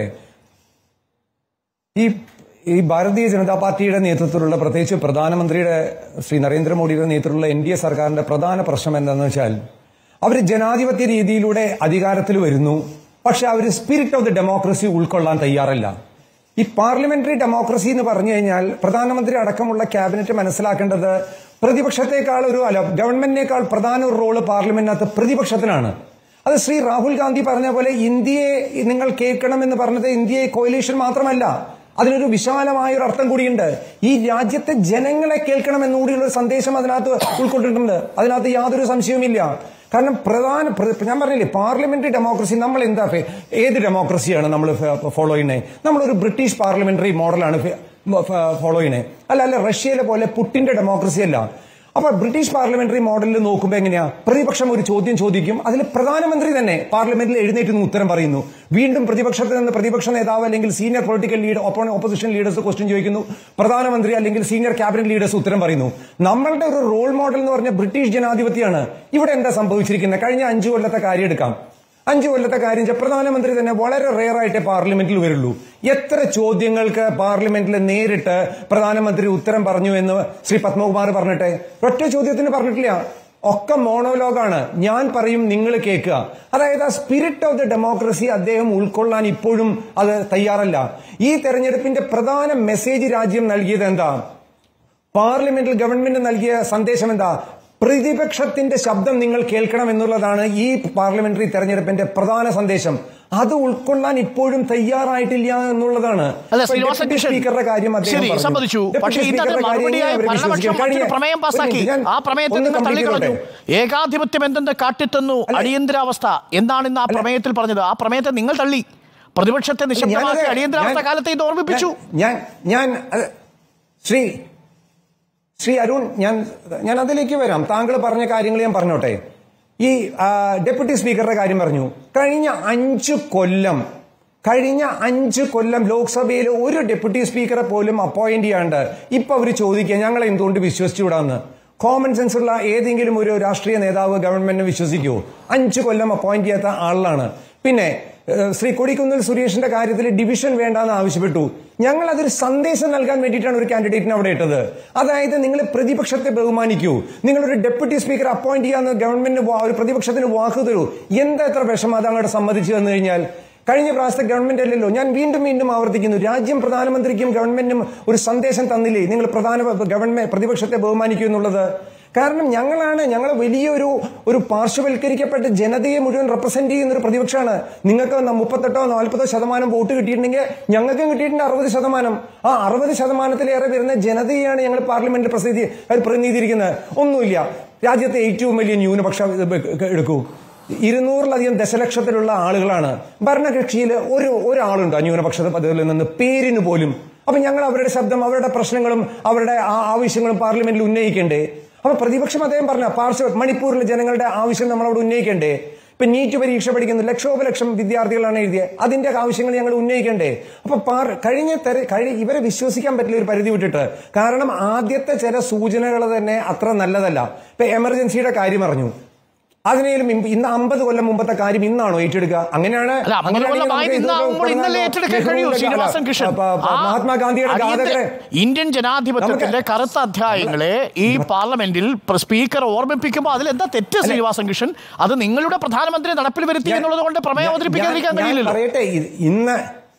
ഈ ഈ ഭാരതീയ ജനതാ പാർട്ടിയുടെ നേതൃത്വത്തിലുള്ള പ്രത്യേകിച്ച് പ്രധാനമന്ത്രിയുടെ ശ്രീ നരേന്ദ്രമോദിയുടെ നേതൃത്വത്തിലുള്ള എൻ ഡി എ സർക്കാരിന്റെ പ്രധാന പ്രശ്നം എന്താണെന്ന് വെച്ചാൽ അവർ ജനാധിപത്യ രീതിയിലൂടെ അധികാരത്തിൽ വരുന്നു പക്ഷെ അവർ സ്പിരിറ്റ് ഓഫ് ദി ഡെമോക്രസി ഉൾക്കൊള്ളാൻ തയ്യാറല്ല ഈ പാർലമെന്ററി ഡെമോക്രസി എന്ന് പറഞ്ഞു കഴിഞ്ഞാൽ പ്രധാനമന്ത്രി അടക്കമുള്ള ക്യാബിനറ്റ് മനസ്സിലാക്കേണ്ടത് പ്രതിപക്ഷത്തെക്കാൾ ഒരു അല്ല ഗവൺമെന്റിനേക്കാൾ പ്രധാന ഒരു റോള് പാർലമെന്റിനകത്ത് പ്രതിപക്ഷത്തിനാണ് അത് ശ്രീ രാഹുൽ ഗാന്ധി പറഞ്ഞ പോലെ ഇന്ത്യയെ നിങ്ങൾ കേൾക്കണം എന്ന് പറഞ്ഞത് ഇന്ത്യയെ കോയിലേഷൻ മാത്രമല്ല അതിനൊരു വിശാലമായ ഒരു അർത്ഥം കൂടിയുണ്ട് ഈ രാജ്യത്തെ ജനങ്ങളെ കേൾക്കണം എന്നുകൂടിയുള്ള ഒരു സന്ദേശം അതിനകത്ത് ഉൾക്കൊണ്ടിട്ടുണ്ട് അതിനകത്ത് യാതൊരു സംശയവുമില്ല കാരണം പ്രധാന പ്ര- ഞാൻ പറഞ്ഞില്ലേ പാർലമെന്ററി ഡെമോക്രസി നമ്മൾ എന്താ ഫെ- ഏത് ഡെമോക്രസിയാണ് നമ്മൾ ഫോളോ ചെയ്യുന്നത് നമ്മളൊരു ബ്രിട്ടീഷ് പാർലമെന്ററി മോഡലാണ് ഫോളോ ചെയ്യുന്നത് അല്ല അല്ല റഷ്യയിലെ പോലെ പുട്ടിന്റെ ഡെമോക്രസി അല്ല അപ്പൊ ബ്രിട്ടീഷ് പാർലമെന്ററി മോഡലിൽ നോക്കുമ്പോൾ എങ്ങനെയാ പ്രതിപക്ഷം ഒരു ചോദ്യം ചോദിക്കും അതിൽ പ്രധാനമന്ത്രി തന്നെ പാർലമെന്റിൽ എഴുന്നേറ്റ് നിന്ന് ഉത്തരം പറയുന്നു വീണ്ടും പ്രതിപക്ഷത്തിൽ നിന്ന് പ്രതിപക്ഷ നേതാവ് അല്ലെങ്കിൽ senior political leader opposition leaders question ചോദിക്കുന്നു പ്രധാനമന്ത്രി അല്ലെങ്കിൽ സീനിയർ ക്യാബിനറ്റ് ലീഡേഴ്സ് ഉത്തരം പറയുന്നു നമ്മളുടെ ഒരു റോൾ മോഡൽ എന്ന് പറഞ്ഞ ബ്രിട്ടീഷ് ജനാധിപത്യമാണ് ഇവിടെ എന്താ സംഭവിച്ചിരിക്കുന്നത് കഴിഞ്ഞ അഞ്ചു കൊല്ലത്തെ കാര്യം എടുക്കാം അഞ്ചു കൊല്ലത്തെ കാര്യം വെച്ചാൽ പ്രധാനമന്ത്രി തന്നെ വളരെ റെയർ ആയിട്ടേ പാർലമെന്റിൽ വരുള്ളൂ എത്ര ചോദ്യങ്ങൾക്ക് പാർലമെന്റിൽ നേരിട്ട് പ്രധാനമന്ത്രി ഉത്തരം പറഞ്ഞു എന്ന് ശ്രീ പത്മകുമാർ പറഞ്ഞിട്ടെ ഒറ്റ ചോദ്യത്തിന് പറഞ്ഞിട്ടില്ല ഒക്കെ മോണോലോഗാണ് ഞാൻ പറയും നിങ്ങൾ കേൾക്കുക അതായത് ആ സ്പിരിറ്റ് ഓഫ് ദ ഡെമോക്രസി അദ്ദേഹം ഉൾക്കൊള്ളാൻ ഇപ്പോഴും അത് തയ്യാറല്ല ഈ തെരഞ്ഞെടുപ്പിന്റെ പ്രധാന മെസ്സേജ് രാജ്യം നൽകിയത് എന്താ പാർലമെന്റിൽ ഗവൺമെന്റ് നൽകിയ സന്ദേശം എന്താ പ്രതിപക്ഷത്തിന്റെ ശബ്ദം നിങ്ങൾ കേൾക്കണം എന്നുള്ളതാണ് ഈ പാർലമെന്ററി തെരഞ്ഞെടുപ്പിന്റെ പ്രധാന സന്ദേശം അത് ഉൾക്കൊള്ളാൻ ഇപ്പോഴും തയ്യാറായിട്ടില്ല എന്നുള്ളതാണ് അല്ല ഇപ്പൊ ശ്രീനിവാസൻ ഡെപ്യൂട്ടി കൃഷ്ണൻ സ്പീക്കറുടെ കാര്യം അദ്ദേഹം ശരി പറഞ്ഞു. സമ്മതിച്ചു ഡെപ്യൂട്ടി പക്ഷേ ഇന്നത് സ്പീക്കറുടെ കാര്യം മറുപടിയായി അവർ ഭരണപക്ഷം വിശ്വസിക്കും. മറ്റൊരു കഴിഞ്ഞ- പ്രമേയം പാസാക്കി ഒരു മിനിറ്റ്, ആ ഞാൻ പ്രമേയത്തെ ഒന്ന് നിങ്ങൾ complete തള്ളിക്കളഞ്ഞു ചെയ്തോട്ടെ. ഏകാധിപത്യം എന്തെന്ന് കാട്ടിത്തന്നു അടിയന്തരാവസ്ഥ എന്താണ് ഇന്ന് ആ പ്രമേയത്തിൽ പറഞ്ഞത് ആ പ്രമേയത്തെ നിങ്ങൾ തള്ളി പ്രതിപക്ഷത്തെ നിശബ്ദമാക്കി ഞാനത് അടിയന്തരാവസ്ഥ ഞാൻ- കാലത്തെ ഇത് ഓർമ്മിപ്പിച്ചു ഞാൻ ഞാൻ അത് ശ്രീ ശ്രീ അരുൺ ഞാൻ ഞാൻ അതിലേക്ക് വരാം താങ്കൾ പറഞ്ഞ കാര്യങ്ങൾ ഞാൻ പറഞ്ഞോട്ടെ ഈ ആ, ഡെപ്യൂട്ടി സ്പീക്കറുടെ കാര്യം പറഞ്ഞു കഴിഞ്ഞ അഞ്ചു കൊല്ലം കഴിഞ്ഞ അഞ്ച് കൊല്ലം ലോക്സഭയിൽ ഒരു ഡെപ്യൂട്ടി സ്പീക്കറെ പോലും അപ്പോയിന്റ് ചെയ്യാണ്ട് ഇപ്പൊ അവർ ചോദിക്കുക ഞങ്ങൾ എന്തുകൊണ്ട് വിശ്വസിച്ചുവിടാന്ന് കോമൺ സെൻസ് ഉള്ള ഏതെങ്കിലും ഒരു രാഷ്ട്രീയ നേതാവ് ഗവൺമെന്റിനെ വിശ്വസിക്കുമോ അഞ്ചു കൊല്ലം അപ്പോയിന്റ് ചെയ്യാത്ത ആളാണ് പിന്നെ ഏഹ്, ശ്രീ കൊടിക്കുന്നിൽ സുരേഷിന്റെ കാര്യത്തിൽ ഡിവിഷൻ വേണ്ടെന്ന് ആവശ്യപ്പെട്ടു ഞങ്ങൾ അതൊരു സന്ദേശം നൽകാൻ വേണ്ടിയിട്ടാണ് ഒരു കാൻഡിഡേറ്റിനെ അവിടെ ഇട്ടത് അതായത് നിങ്ങൾ പ്രതിപക്ഷത്തെ ബഹുമാനിക്കൂ നിങ്ങളൊരു ഡെപ്യൂട്ടി സ്പീക്കർ അപ്പോയിന്റ് ചെയ്യാന്ന് ഗവൺമെന്റിന് വാ- ഒരു പ്രതിപക്ഷത്തിന് വാക്ക് തരൂ എന്താ എത്ര വിഷമം അത് അങ്ങോട്ട് സമ്മതിച്ചു തന്നു കഴിഞ്ഞാൽ കഴിഞ്ഞ പ്രാവശ്യത്തെ ഗവൺമെന്റ് അല്ലല്ലോ ഞാൻ വീണ്ടും വീണ്ടും ആവർത്തിക്കുന്നു രാജ്യം പ്രധാനമന്ത്രിക്കും ഗവൺമെന്റിനും ഒരു സന്ദേശം തന്നില്ലേ നിങ്ങൾ പ്രധാന ഗവൺമെന്റ് പ്രതിപക്ഷത്തെ ബഹുമാനിക്കൂ എന്നുള്ളത് കാരണം ഞങ്ങളാണ് ഞങ്ങൾ വലിയൊരു ഒരു പാർശ്വവൽക്കരിക്കപ്പെട്ട ജനതയെ മുഴുവൻ റെപ്രസെന്റ് ചെയ്യുന്ന ഒരു പ്രതിപക്ഷമാണ് നിങ്ങൾക്ക് ന- മുപ്പത്തെട്ടോ നാൽപ്പതോ ശതമാനം വോട്ട് കിട്ടിയിട്ടുണ്ടെങ്കിൽ ഞങ്ങൾക്കും കിട്ടിയിട്ടുണ്ട് അറുപത് ശതമാനം ആ അറുപത് ശതമാനത്തിലേറെ വരുന്ന ജനതയെയാണ് ഞങ്ങൾ പാർലമെന്റിൽ പ്രസിദ്ധി അവർ പ്രതിനിധീകരിക്കുന്നത് ഒന്നുമില്ല രാജ്യത്തെ ഏറ്റവും വലിയ ന്യൂനപക്ഷ ഇത് എടുക്കൂ ഇരുന്നൂറിലധികം ദശലക്ഷത്തിലുള്ള ആളുകളാണ് ഭരണകക്ഷിയിൽ ഒരു ഒരാളുണ്ട് ആ ന്യൂനപക്ഷ പദവിയിൽ നിന്ന് പേരിന് പോലും അപ്പൊ ഞങ്ങൾ അവരുടെ ശബ്ദം അവരുടെ പ്രശ്നങ്ങളും അവരുടെ ആ- ആവശ്യങ്ങളും പാർലമെന്റിൽ ഉന്നയിക്കണ്ടേ അപ്പൊ പ്രതിപക്ഷം അദ്ദേഹം പറഞ്ഞ പാർശ്വ മണിപ്പൂരിലെ ജനങ്ങളുടെ ആവശ്യം നമ്മളവിടെ ഉന്നയിക്കണ്ടേ ഇപ്പൊ നീറ്റ് പരീക്ഷ പഠിക്കുന്ന ലക്ഷോപലക്ഷം വിദ്യാർത്ഥികളാണ് എഴുതിയത് അതിന്റെ ആവശ്യങ്ങൾ ഞങ്ങൾ ഉന്നയിക്കണ്ടേ അപ്പൊ പാർ കഴിഞ്ഞ തെര കഴി ഇവരെ വിശ്വസിക്കാൻ പറ്റില്ല ഒരു പരിധി വിട്ടിട്ട് കാരണം ആദ്യത്തെ ചില സൂചനകൾ തന്നെ അത്ര നല്ലതല്ല ഇപ്പൊ എമർജൻസിയുടെ കാര്യം പറഞ്ഞു അതിനേലും ഇമ്പ- ഇന്ന് അമ്പത് കൊല്ലം മുമ്പത്തെ കാര്യം ഇന്നാണോ ഏറ്റെടുക്കുക അങ്ങനെയാണ് അല്ല അമ്പത് അങ്ങനെയാണെങ്കിൽ കൊല്ലമായി നമുക്ക് നിന്നാകുമ്പോൾ ഇത് ഇന്നലെ ഏറ്റെടുക്കാൻ കഴിയൂ നെഹ്റുവിന്റെ ശ്രീനിവാസൻ കാലം, കൃഷ്ണൻ പ- പ- ആ മഹാത്മാഗാന്ധിയുടെ അടിയന്തര- ഘാതകരെ ഇന്ത്യൻ ജനാധിപത്യത്തിന്റെ നമുക്ക് കറുത്ത അധ്യായങ്ങളെ ഈ പാർലമെന്റിൽ പ്ര- സ്പീക്കർ ഓർമ്മിപ്പിക്കുമ്പോൾ അതിൽ എന്താ തെറ്റ് ശ്രീനിവാസൻ കൃഷ്ണൻ അത് നിങ്ങളുടെ പ്രധാനമന്ത്രി നടപ്പിൽ വരുത്തി ഞാൻ- എന്നുള്ളത് കൊണ്ട് പ്രമേയം ഞാൻ- അവതരിപ്പിക്കാതിരിക്കാൻ ഞാൻ കഴിയില്ലല്ലോ പറയട്ടെ ഇത് ഇന്ന്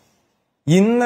ഇന്ന്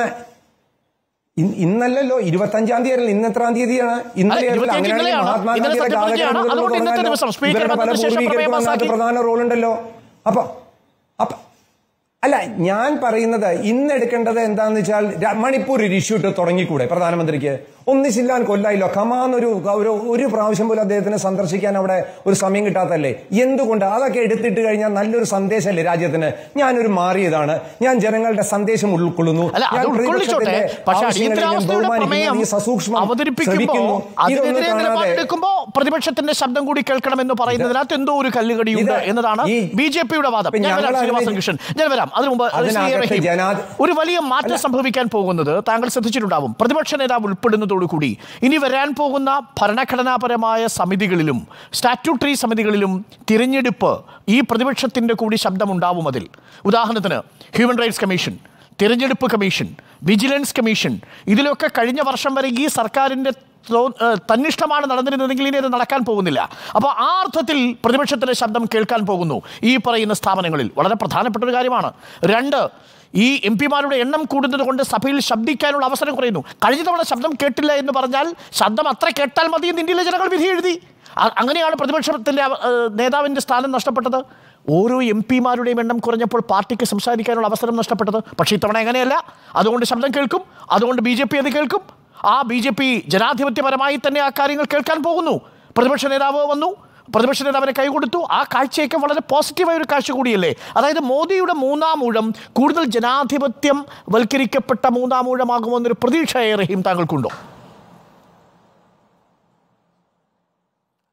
ഇൻ- ഇന്നല്ലല്ലോ ഇരുപത്തഞ്ചാം തീയതി ആയിരുന്നു ഇന്ന് എത്രാം തീയതിയാണ് ഇന്നലെ അല്ല, ഇരുപത്തിയഞ്ച് അങ്ങനെയാണെങ്കിൽ ഇന്നലെയാണ്. മഹാത്മാഗാന്ധിയുടെ ഇന്നലെ സത്യപ്രതിജ്ഞയാണ്. കാലഘട്ടം അതുകൊണ്ട് ഇന്നത്തെ തുടങ്ങാനോ? ദിവസം സ്പീക്കർ ഇവരുടെ പല വന്നതിന് ശേഷം പൂർവികർക്കും പ്രമേയം അതിനകത്ത് പാസാക്കി. പ്രധാന റോൾ ഉണ്ടല്ലോ അപ്പൊ അപ്പൊ അല്ല ഞാൻ പറയുന്നത് ഇന്ന് എടുക്കേണ്ടത് എന്താന്ന് വെച്ചാൽ ര- മണിപ്പൂർ ഒരു ഇഷ്യൂ ഇട്ട് തുടങ്ങിക്കൂടെ പ്രധാനമന്ത്രിക്ക് ഒന്നിച്ചില്ലാൻ കൊല്ലായില്ലോ കമാന്നൊരു ഒരു ഒരു പ്രാവശ്യം പോലും അദ്ദേഹത്തിന് സന്ദർശിക്കാൻ അവിടെ ഒരു സമയം കിട്ടാത്തല്ലേ എന്തുകൊണ്ട് അതൊക്കെ എടുത്തിട്ട് കഴിഞ്ഞാൽ നല്ലൊരു സന്ദേശമല്ലേ രാജ്യത്തിന് ഞാനൊരു മാറിയതാണ് ഞാൻ ജനങ്ങളുടെ സന്ദേശം ഉൾക്കൊള്ളുന്നു അല്ല അത് ഞാൻ ഉൾക്കൊള്ളിച്ചോട്ടെ പ്രതിപക്ഷത്തിന്റെ പക്ഷെ ആവശ്യങ്ങളെ ഞാൻ അടിയന്തരാവസ്ഥയുടെ ബഹുമാനിക്കുന്നു, പ്രമേയം ഈ സസൂക്ഷ്മം അവതരിപ്പിക്കുമ്പോൾ ശ്രവിക്കുന്നു. ഇതൊന്നും അതിനെതിരെ കാണാതെ നിലപാടെടുക്കുമ്പോൾ പ്രതിപക്ഷത്തിന്റെ ശബ്ദം കൂടി കേൾക്കണമെന്ന് പറയുന്നതിനകത്ത് എന്തോ ഒരു കല്ലുകടിയുണ്ട് ഇത് എന്നതാണ് ഈ- ബി ജെ പിയുടെ വാദം ഇപ്പൊ ഞാൻ വരാം ഞങ്ങൾ ശ്രീനിവാസൻ അതിനെ- കൃഷ്ണൻ ഞാൻ വരാം അതിനു മുമ്പ് ശ്രീ അതിനകത്ത് റഹീം, ജനാധി- ഒരു വലിയ മാറ്റം സംഭവിക്കാൻ പോകുന്നത് താങ്കൾ ശ്രദ്ധിച്ചിട്ടുണ്ടാവും പ്രതിപക്ഷ നേതാവ് ഉൾപ്പെടുന്നതോടുകൂടി ഇനി വരാൻ പോകുന്ന ഭരണഘടനാപരമായ സമിതികളിലും സ്റ്റാറ്റ്യൂട്ടറി സമിതികളിലും തിരഞ്ഞെടുപ്പ് ഈ പ്രതിപക്ഷത്തിന്റെ കൂടി ശബ്ദമുണ്ടാവും അതിൽ ഉദാഹരണത്തിന് ഹ്യൂമൻ റൈറ്റ്സ് കമ്മീഷൻ തിരഞ്ഞെടുപ്പ് കമ്മീഷൻ വിജിലൻസ് കമ്മീഷൻ ഇതിലൊക്കെ കഴിഞ്ഞ വർഷം വരെ ഈ സർക്കാരിൻ്റെ തോ- ഏഹ് തന്നിഷ്ടമാണ് നടന്നിരുന്നതെങ്കിൽ ഇനി അത് നടക്കാൻ പോകുന്നില്ല അപ്പോൾ ആ അർത്ഥത്തിൽ പ്രതിപക്ഷത്തിൻ്റെ ശബ്ദം കേൾക്കാൻ പോകുന്നു ഈ പറയുന്ന സ്ഥാപനങ്ങളിൽ വളരെ പ്രധാനപ്പെട്ട ഒരു കാര്യമാണ് രണ്ട് ഈ എം പിമാരുടെ എണ്ണം കൂടുന്നത് കൊണ്ട് സഭയിൽ ശബ്ദിക്കാനുള്ള അവസരം കുറയുന്നു കഴിഞ്ഞ തവണ ശബ്ദം കേട്ടില്ല എന്ന് പറഞ്ഞാൽ ശബ്ദം അത്ര കേട്ടാൽ മതി എന്ന് ഇന്ത്യയിലെ ജനങ്ങൾ വിധി എഴുതി അ- അങ്ങനെയാണ് പ്രതിപക്ഷത്തിൻ്റെ അവ- ഏഹ് നേതാവിൻ്റെ സ്ഥാനം നഷ്ടപ്പെട്ടത് ഓരോ എം പിമാരുടെയും എണ്ണം കുറഞ്ഞപ്പോൾ പാർട്ടിക്ക് സംസാരിക്കാനുള്ള അവസരം നഷ്ടപ്പെട്ടത് പക്ഷേ ഇത്തവണ എങ്ങനെയല്ല അതുകൊണ്ട് ശബ്ദം കേൾക്കും അതുകൊണ്ട് ബി ജെ പി അത് കേൾക്കും ആ ബി ജെ പി ജനാധിപത്യപരമായി തന്നെ ആ കാര്യങ്ങൾ കേൾക്കാൻ പോകുന്നു പ്രതിപക്ഷ നേതാവ് വന്നു പ്രതിപക്ഷ നേതാവിനെ കൈകൊടുത്തു ആ കാഴ്ചയൊക്കെ വളരെ പോസിറ്റീവായ ഒരു കാഴ്ച കൂടിയല്ലേ അതായത് മോദിയുടെ മൂന്നാം ഊഴം കൂടുതൽ ജനാധിപത്യം വൽക്കരിക്കപ്പെട്ട മൂന്നാം ഊഴമാകുമെന്നൊരു പ്രതീക്ഷ റഹീം താങ്കൾക്കുണ്ടോ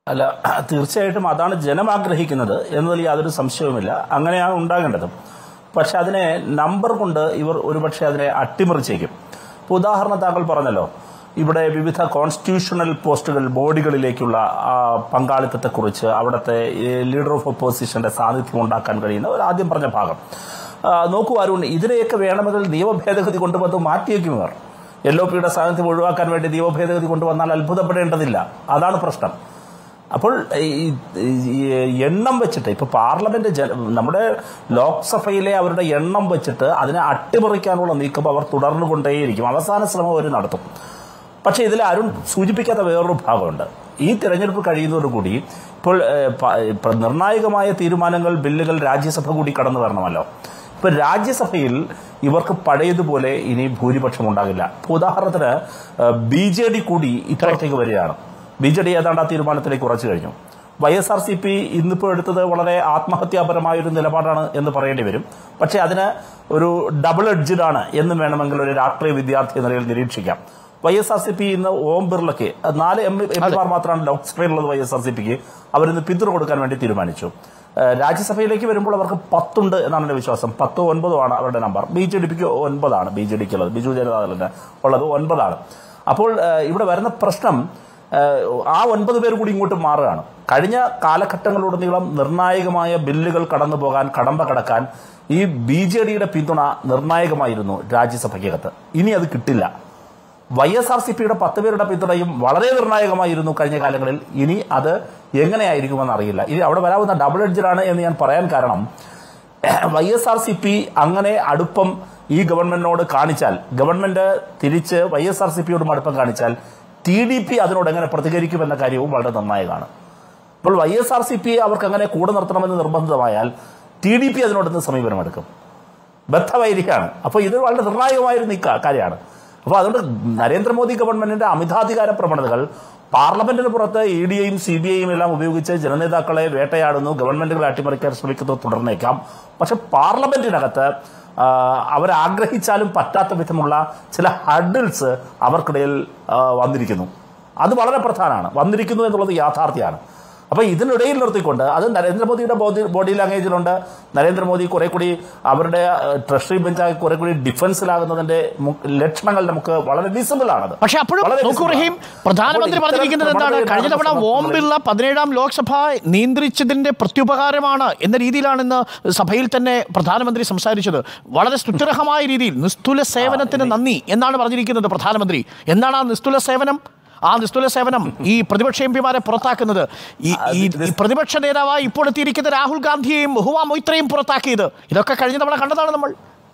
അല്ല തീർച്ചയായിട്ടും അതാണ് ജനം ആഗ്രഹിക്കുന്നത് എന്നതിൽ യാതൊരു സംശയവുമില്ല അങ്ങനെയാണ് ഉണ്ടാകേണ്ടത് പക്ഷെ അതിനെ നമ്പർ കൊണ്ട് ഇവർ ഒരുപക്ഷെ അതിനെ അട്ടിമറിച്ചേക്കും ഇപ്പോൾ ഉദാഹരണം താങ്കൾ പറഞ്ഞല്ലോ ഇവിടെ വിവിധ കോൺസ്റ്റിറ്റ്യൂഷണൽ പോസ്റ്റുകൾ ബോഡികളിലേക്കുള്ള ആ, പങ്കാളിത്തത്തെക്കുറിച്ച് അവിടുത്തെ ലീഡർ ഓഫ് ഒപ്പോസിഷന്റെ സാന്നിധ്യം ഉണ്ടാക്കാൻ കഴിയുന്ന ഒരു ആദ്യം പറഞ്ഞ ഭാഗം ആ, നോക്കൂ അരുൺ ഇതിനെയൊക്കെ വേണമെങ്കിൽ നിയമ ഭേദഗതി കൊണ്ടുവന്ന് മാറ്റിയേക്കും ഇവർ എൽ ഒ പിയുടെ സാന്നിധ്യം ഒഴിവാക്കാൻ വേണ്ടി നിയമ ഭേദഗതി കൊണ്ടുവന്നാൽ അത്ഭുതപ്പെടേണ്ടതില്ല അതാണ് പ്രശ്നം അപ്പോൾ ഈ ഈ എണ്ണം വെച്ചിട്ട് ഇപ്പൊ പാർലമെന്റ് ജന- നമ്മുടെ ലോക്സഭയിലെ അവരുടെ എണ്ണം വെച്ചിട്ട് അതിനെ അട്ടിമറിക്കാനുള്ള നീക്കം അവർ തുടർന്നുകൊണ്ടേയിരിക്കും അവസാന ശ്രമം അവർ നടത്തും പക്ഷേ ഇതിൽ അരുൺ സൂചിപ്പിക്കാത്ത വേറൊരു ഭാഗമുണ്ട് ഈ തിരഞ്ഞെടുപ്പ് കഴിയുന്നതോടുകൂടി ഇപ്പോൾ ഏഹ്, പ- പ്ര- നിർണായകമായ തീരുമാനങ്ങൾ ബില്ലുകൾ രാജ്യസഭ കൂടി കടന്നു വരണമല്ലോ ഇപ്പൊ രാജ്യസഭയിൽ ഇവർക്ക് പഴയതുപോലെ ഇനി ഭൂരിപക്ഷം ഉണ്ടാകില്ല ഇപ്പൊ ഉദാഹരണത്തിന് ബി ജെ ഡി കൂടി ഇത്തരത്തേക്ക് വരികയാണ് ബി ജെ ഡി ഏതാണ്ട് ആ തീരുമാനത്തിലേക്ക് ഉറച്ചു കഴിഞ്ഞു Y S R C P ഇന്നിപ്പോൾ എടുത്തത് വളരെ ആത്മഹത്യാപരമായ ഒരു നിലപാടാണ് എന്ന് പറയേണ്ടി വരും പക്ഷേ അതിന് ഒരു ഡബിൾ എഡ്ജഡ് ആണ് എന്ന് വേണമെങ്കിൽ ഒരു രാഷ്ട്രീയ വിദ്യാർത്ഥി എന്ന നിലയിൽ നിരീക്ഷിക്കാം Y S R C P ഇന്ന് ഓം ബിർളയ്ക്ക് നാല് എം പിമാർ മാത്രമാണ് ലോക്സഭയിലുള്ളത് വൈ എസ് ആർ സി പിക്ക് അവരിന്ന് പിന്തുണ കൊടുക്കാൻ വേണ്ടി തീരുമാനിച്ചു ഏഹ് രാജ്യസഭയിലേക്ക് വരുമ്പോൾ അവർക്ക് പത്തുണ്ട് എന്നാണ് എന്റെ വിശ്വാസം പത്തോ ഒൻപതോ ആണ് അവരുടെ നമ്പർ ബി ജെ ഡിക്ക് ഒൻപതാണ് ബി ജെ ഡിക്ക് ഉള്ളത് ബിജു ജനതാദളിന് ഉള്ളത് ഒൻപതാണ് അപ്പോൾ ഏഹ് ഇവിടെ വരുന്ന പ്രശ്നം ഏഹ് ആ ഒൻപത് പേര് കൂടി ഇങ്ങോട്ട് മാറുകയാണ് കഴിഞ്ഞ കാലഘട്ടങ്ങളിലുടനീളം നിർണായകമായ ബില്ലുകൾ കടന്നു പോകാൻ കടമ്പ കടക്കാൻ ഈ ബി ജെ ഡിയുടെ പിന്തുണ നിർണായകമായിരുന്നു രാജ്യസഭയ്ക്കകത്ത് ഇനി അത് കിട്ടില്ല വൈ എസ് ആർ സി പിയുടെ പത്ത് പേരുടെ പിന്തുണയും വളരെ നിർണായകമായിരുന്നു കഴിഞ്ഞ കാലങ്ങളിൽ ഇനി അത് എങ്ങനെയായിരിക്കുമെന്ന് അറിയില്ല ഇനി അവിടെ വരാവുന്ന ഡബിൾ എഡ്ജറാണ് എന്ന് ഞാൻ പറയാൻ കാരണം Y S R C P അങ്ങനെ അടുപ്പം ഈ ഗവൺമെന്റിനോട് കാണിച്ചാൽ ഗവൺമെന്റ് തിരിച്ച് വൈ എസ് ആർ സി പിയോടും അടുപ്പം കാണിച്ചാൽ ടി ഡി പി അതിനോട് എങ്ങനെ പ്രതികരിക്കുമെന്ന കാര്യവും വളരെ നിർണായകമാണ് അപ്പോൾ Y S R C P അവർക്ക് അങ്ങനെ കൂടെ നിർത്തണമെന്ന് നിർബന്ധിതമായാൽ ടി ഡി പി അതിനോടൊന്ന് സമീപനമെടുക്കും ബദ്ധവൈരിക്കാണ് അപ്പോൾ ഇത് വളരെ നിർണായകമായിരുന്ന ഈ കാ- കാര്യമാണ് അപ്പോൾ അതുകൊണ്ട് നരേന്ദ്രമോദി ഗവൺമെന്റിന്റെ അമിതാധികാര പ്രവണതകൾ പാർലമെന്റിന് പുറത്ത് ഇ ഡിയെയും സി ബി ഐയും എല്ലാം ഉപയോഗിച്ച് ജനനേതാക്കളെ വേട്ടയാടുന്നു ഗവൺമെന്റുകളെ അട്ടിമറിക്കാൻ ശ്രമിക്കുന്നത് തുടർന്നേക്കാം പക്ഷെ പാർലമെന്റിനകത്ത് ആ, അവരാഗ്രഹിച്ചാലും പറ്റാത്ത വിധമുള്ള ചില ഹഡിൽസ് അവർക്കിടയിൽ ആ, വന്നിരിക്കുന്നു അത് വളരെ പ്രധാനമാണ് വന്നിരിക്കുന്നു എന്നുള്ളത് യാഥാർത്ഥ്യമാണ് അപ്പൊ ഇതിനിടയിൽ നിർത്തിക്കൊണ്ട് അത് നരേന്ദ്രമോദിയുടെ ബോഡി ബോഡി ലാംഗ്വേജിലുണ്ട് നരേന്ദ്രമോദി കുറെ കൂടി അവരുടെ ഏഹ്, ട്രഷറി ബെഞ്ചായി കുറെ കൂടി ഡിഫൻസിലാകുന്നതിന്റെ മു- ലക്ഷണങ്ങൾ നമുക്ക് വളരെ വിസിബിൾ ആണത് പക്ഷെ അപ്പോഴും വളരെ നോക്കൂ visible റഹീം ആണ്. പ്രധാനമന്ത്രി അപ്പോൾ പറഞ്ഞിരിക്കുന്നത് ഇത്തരം എന്താണ് കഴിഞ്ഞ തവണ പ്രവണതകൾ ഓം ബിർള പതിനേഴാം ലോക്സഭ നിയന്ത്രിച്ചതിന്റെ പ്രത്യുപകാരമാണ് എന്ന രീതിയിലാണ് ഇന്ന് സഭയിൽ തന്നെ പ്രധാനമന്ത്രി സംസാരിച്ചത് വളരെ സ്തുത്യർഹമായ രീതിയിൽ നിസ്തുല സേവനത്തിന് നന്ദി എന്നാണ് പറഞ്ഞിരിക്കുന്നത് പ്രധാനമന്ത്രി എന്താണ് ആ നിസ്തുല സേവനം ആ നിസ്തുല സേവനം ഈ പ്രതിപക്ഷ എം പിമാരെ പുറത്താക്കുന്നത് ഈ ഈ- ഈ പ്രതിപക്ഷ നേതാവായി ഇപ്പോൾ എത്തിയിരിക്കുന്ന രാഹുൽ ഗാന്ധിയെയും ഹുവ മൊയ്ത്രയും പുറത്താക്കിയത് ഇതൊക്കെ കഴിഞ്ഞ തവണ കണ്ടതാണ് നമ്മൾ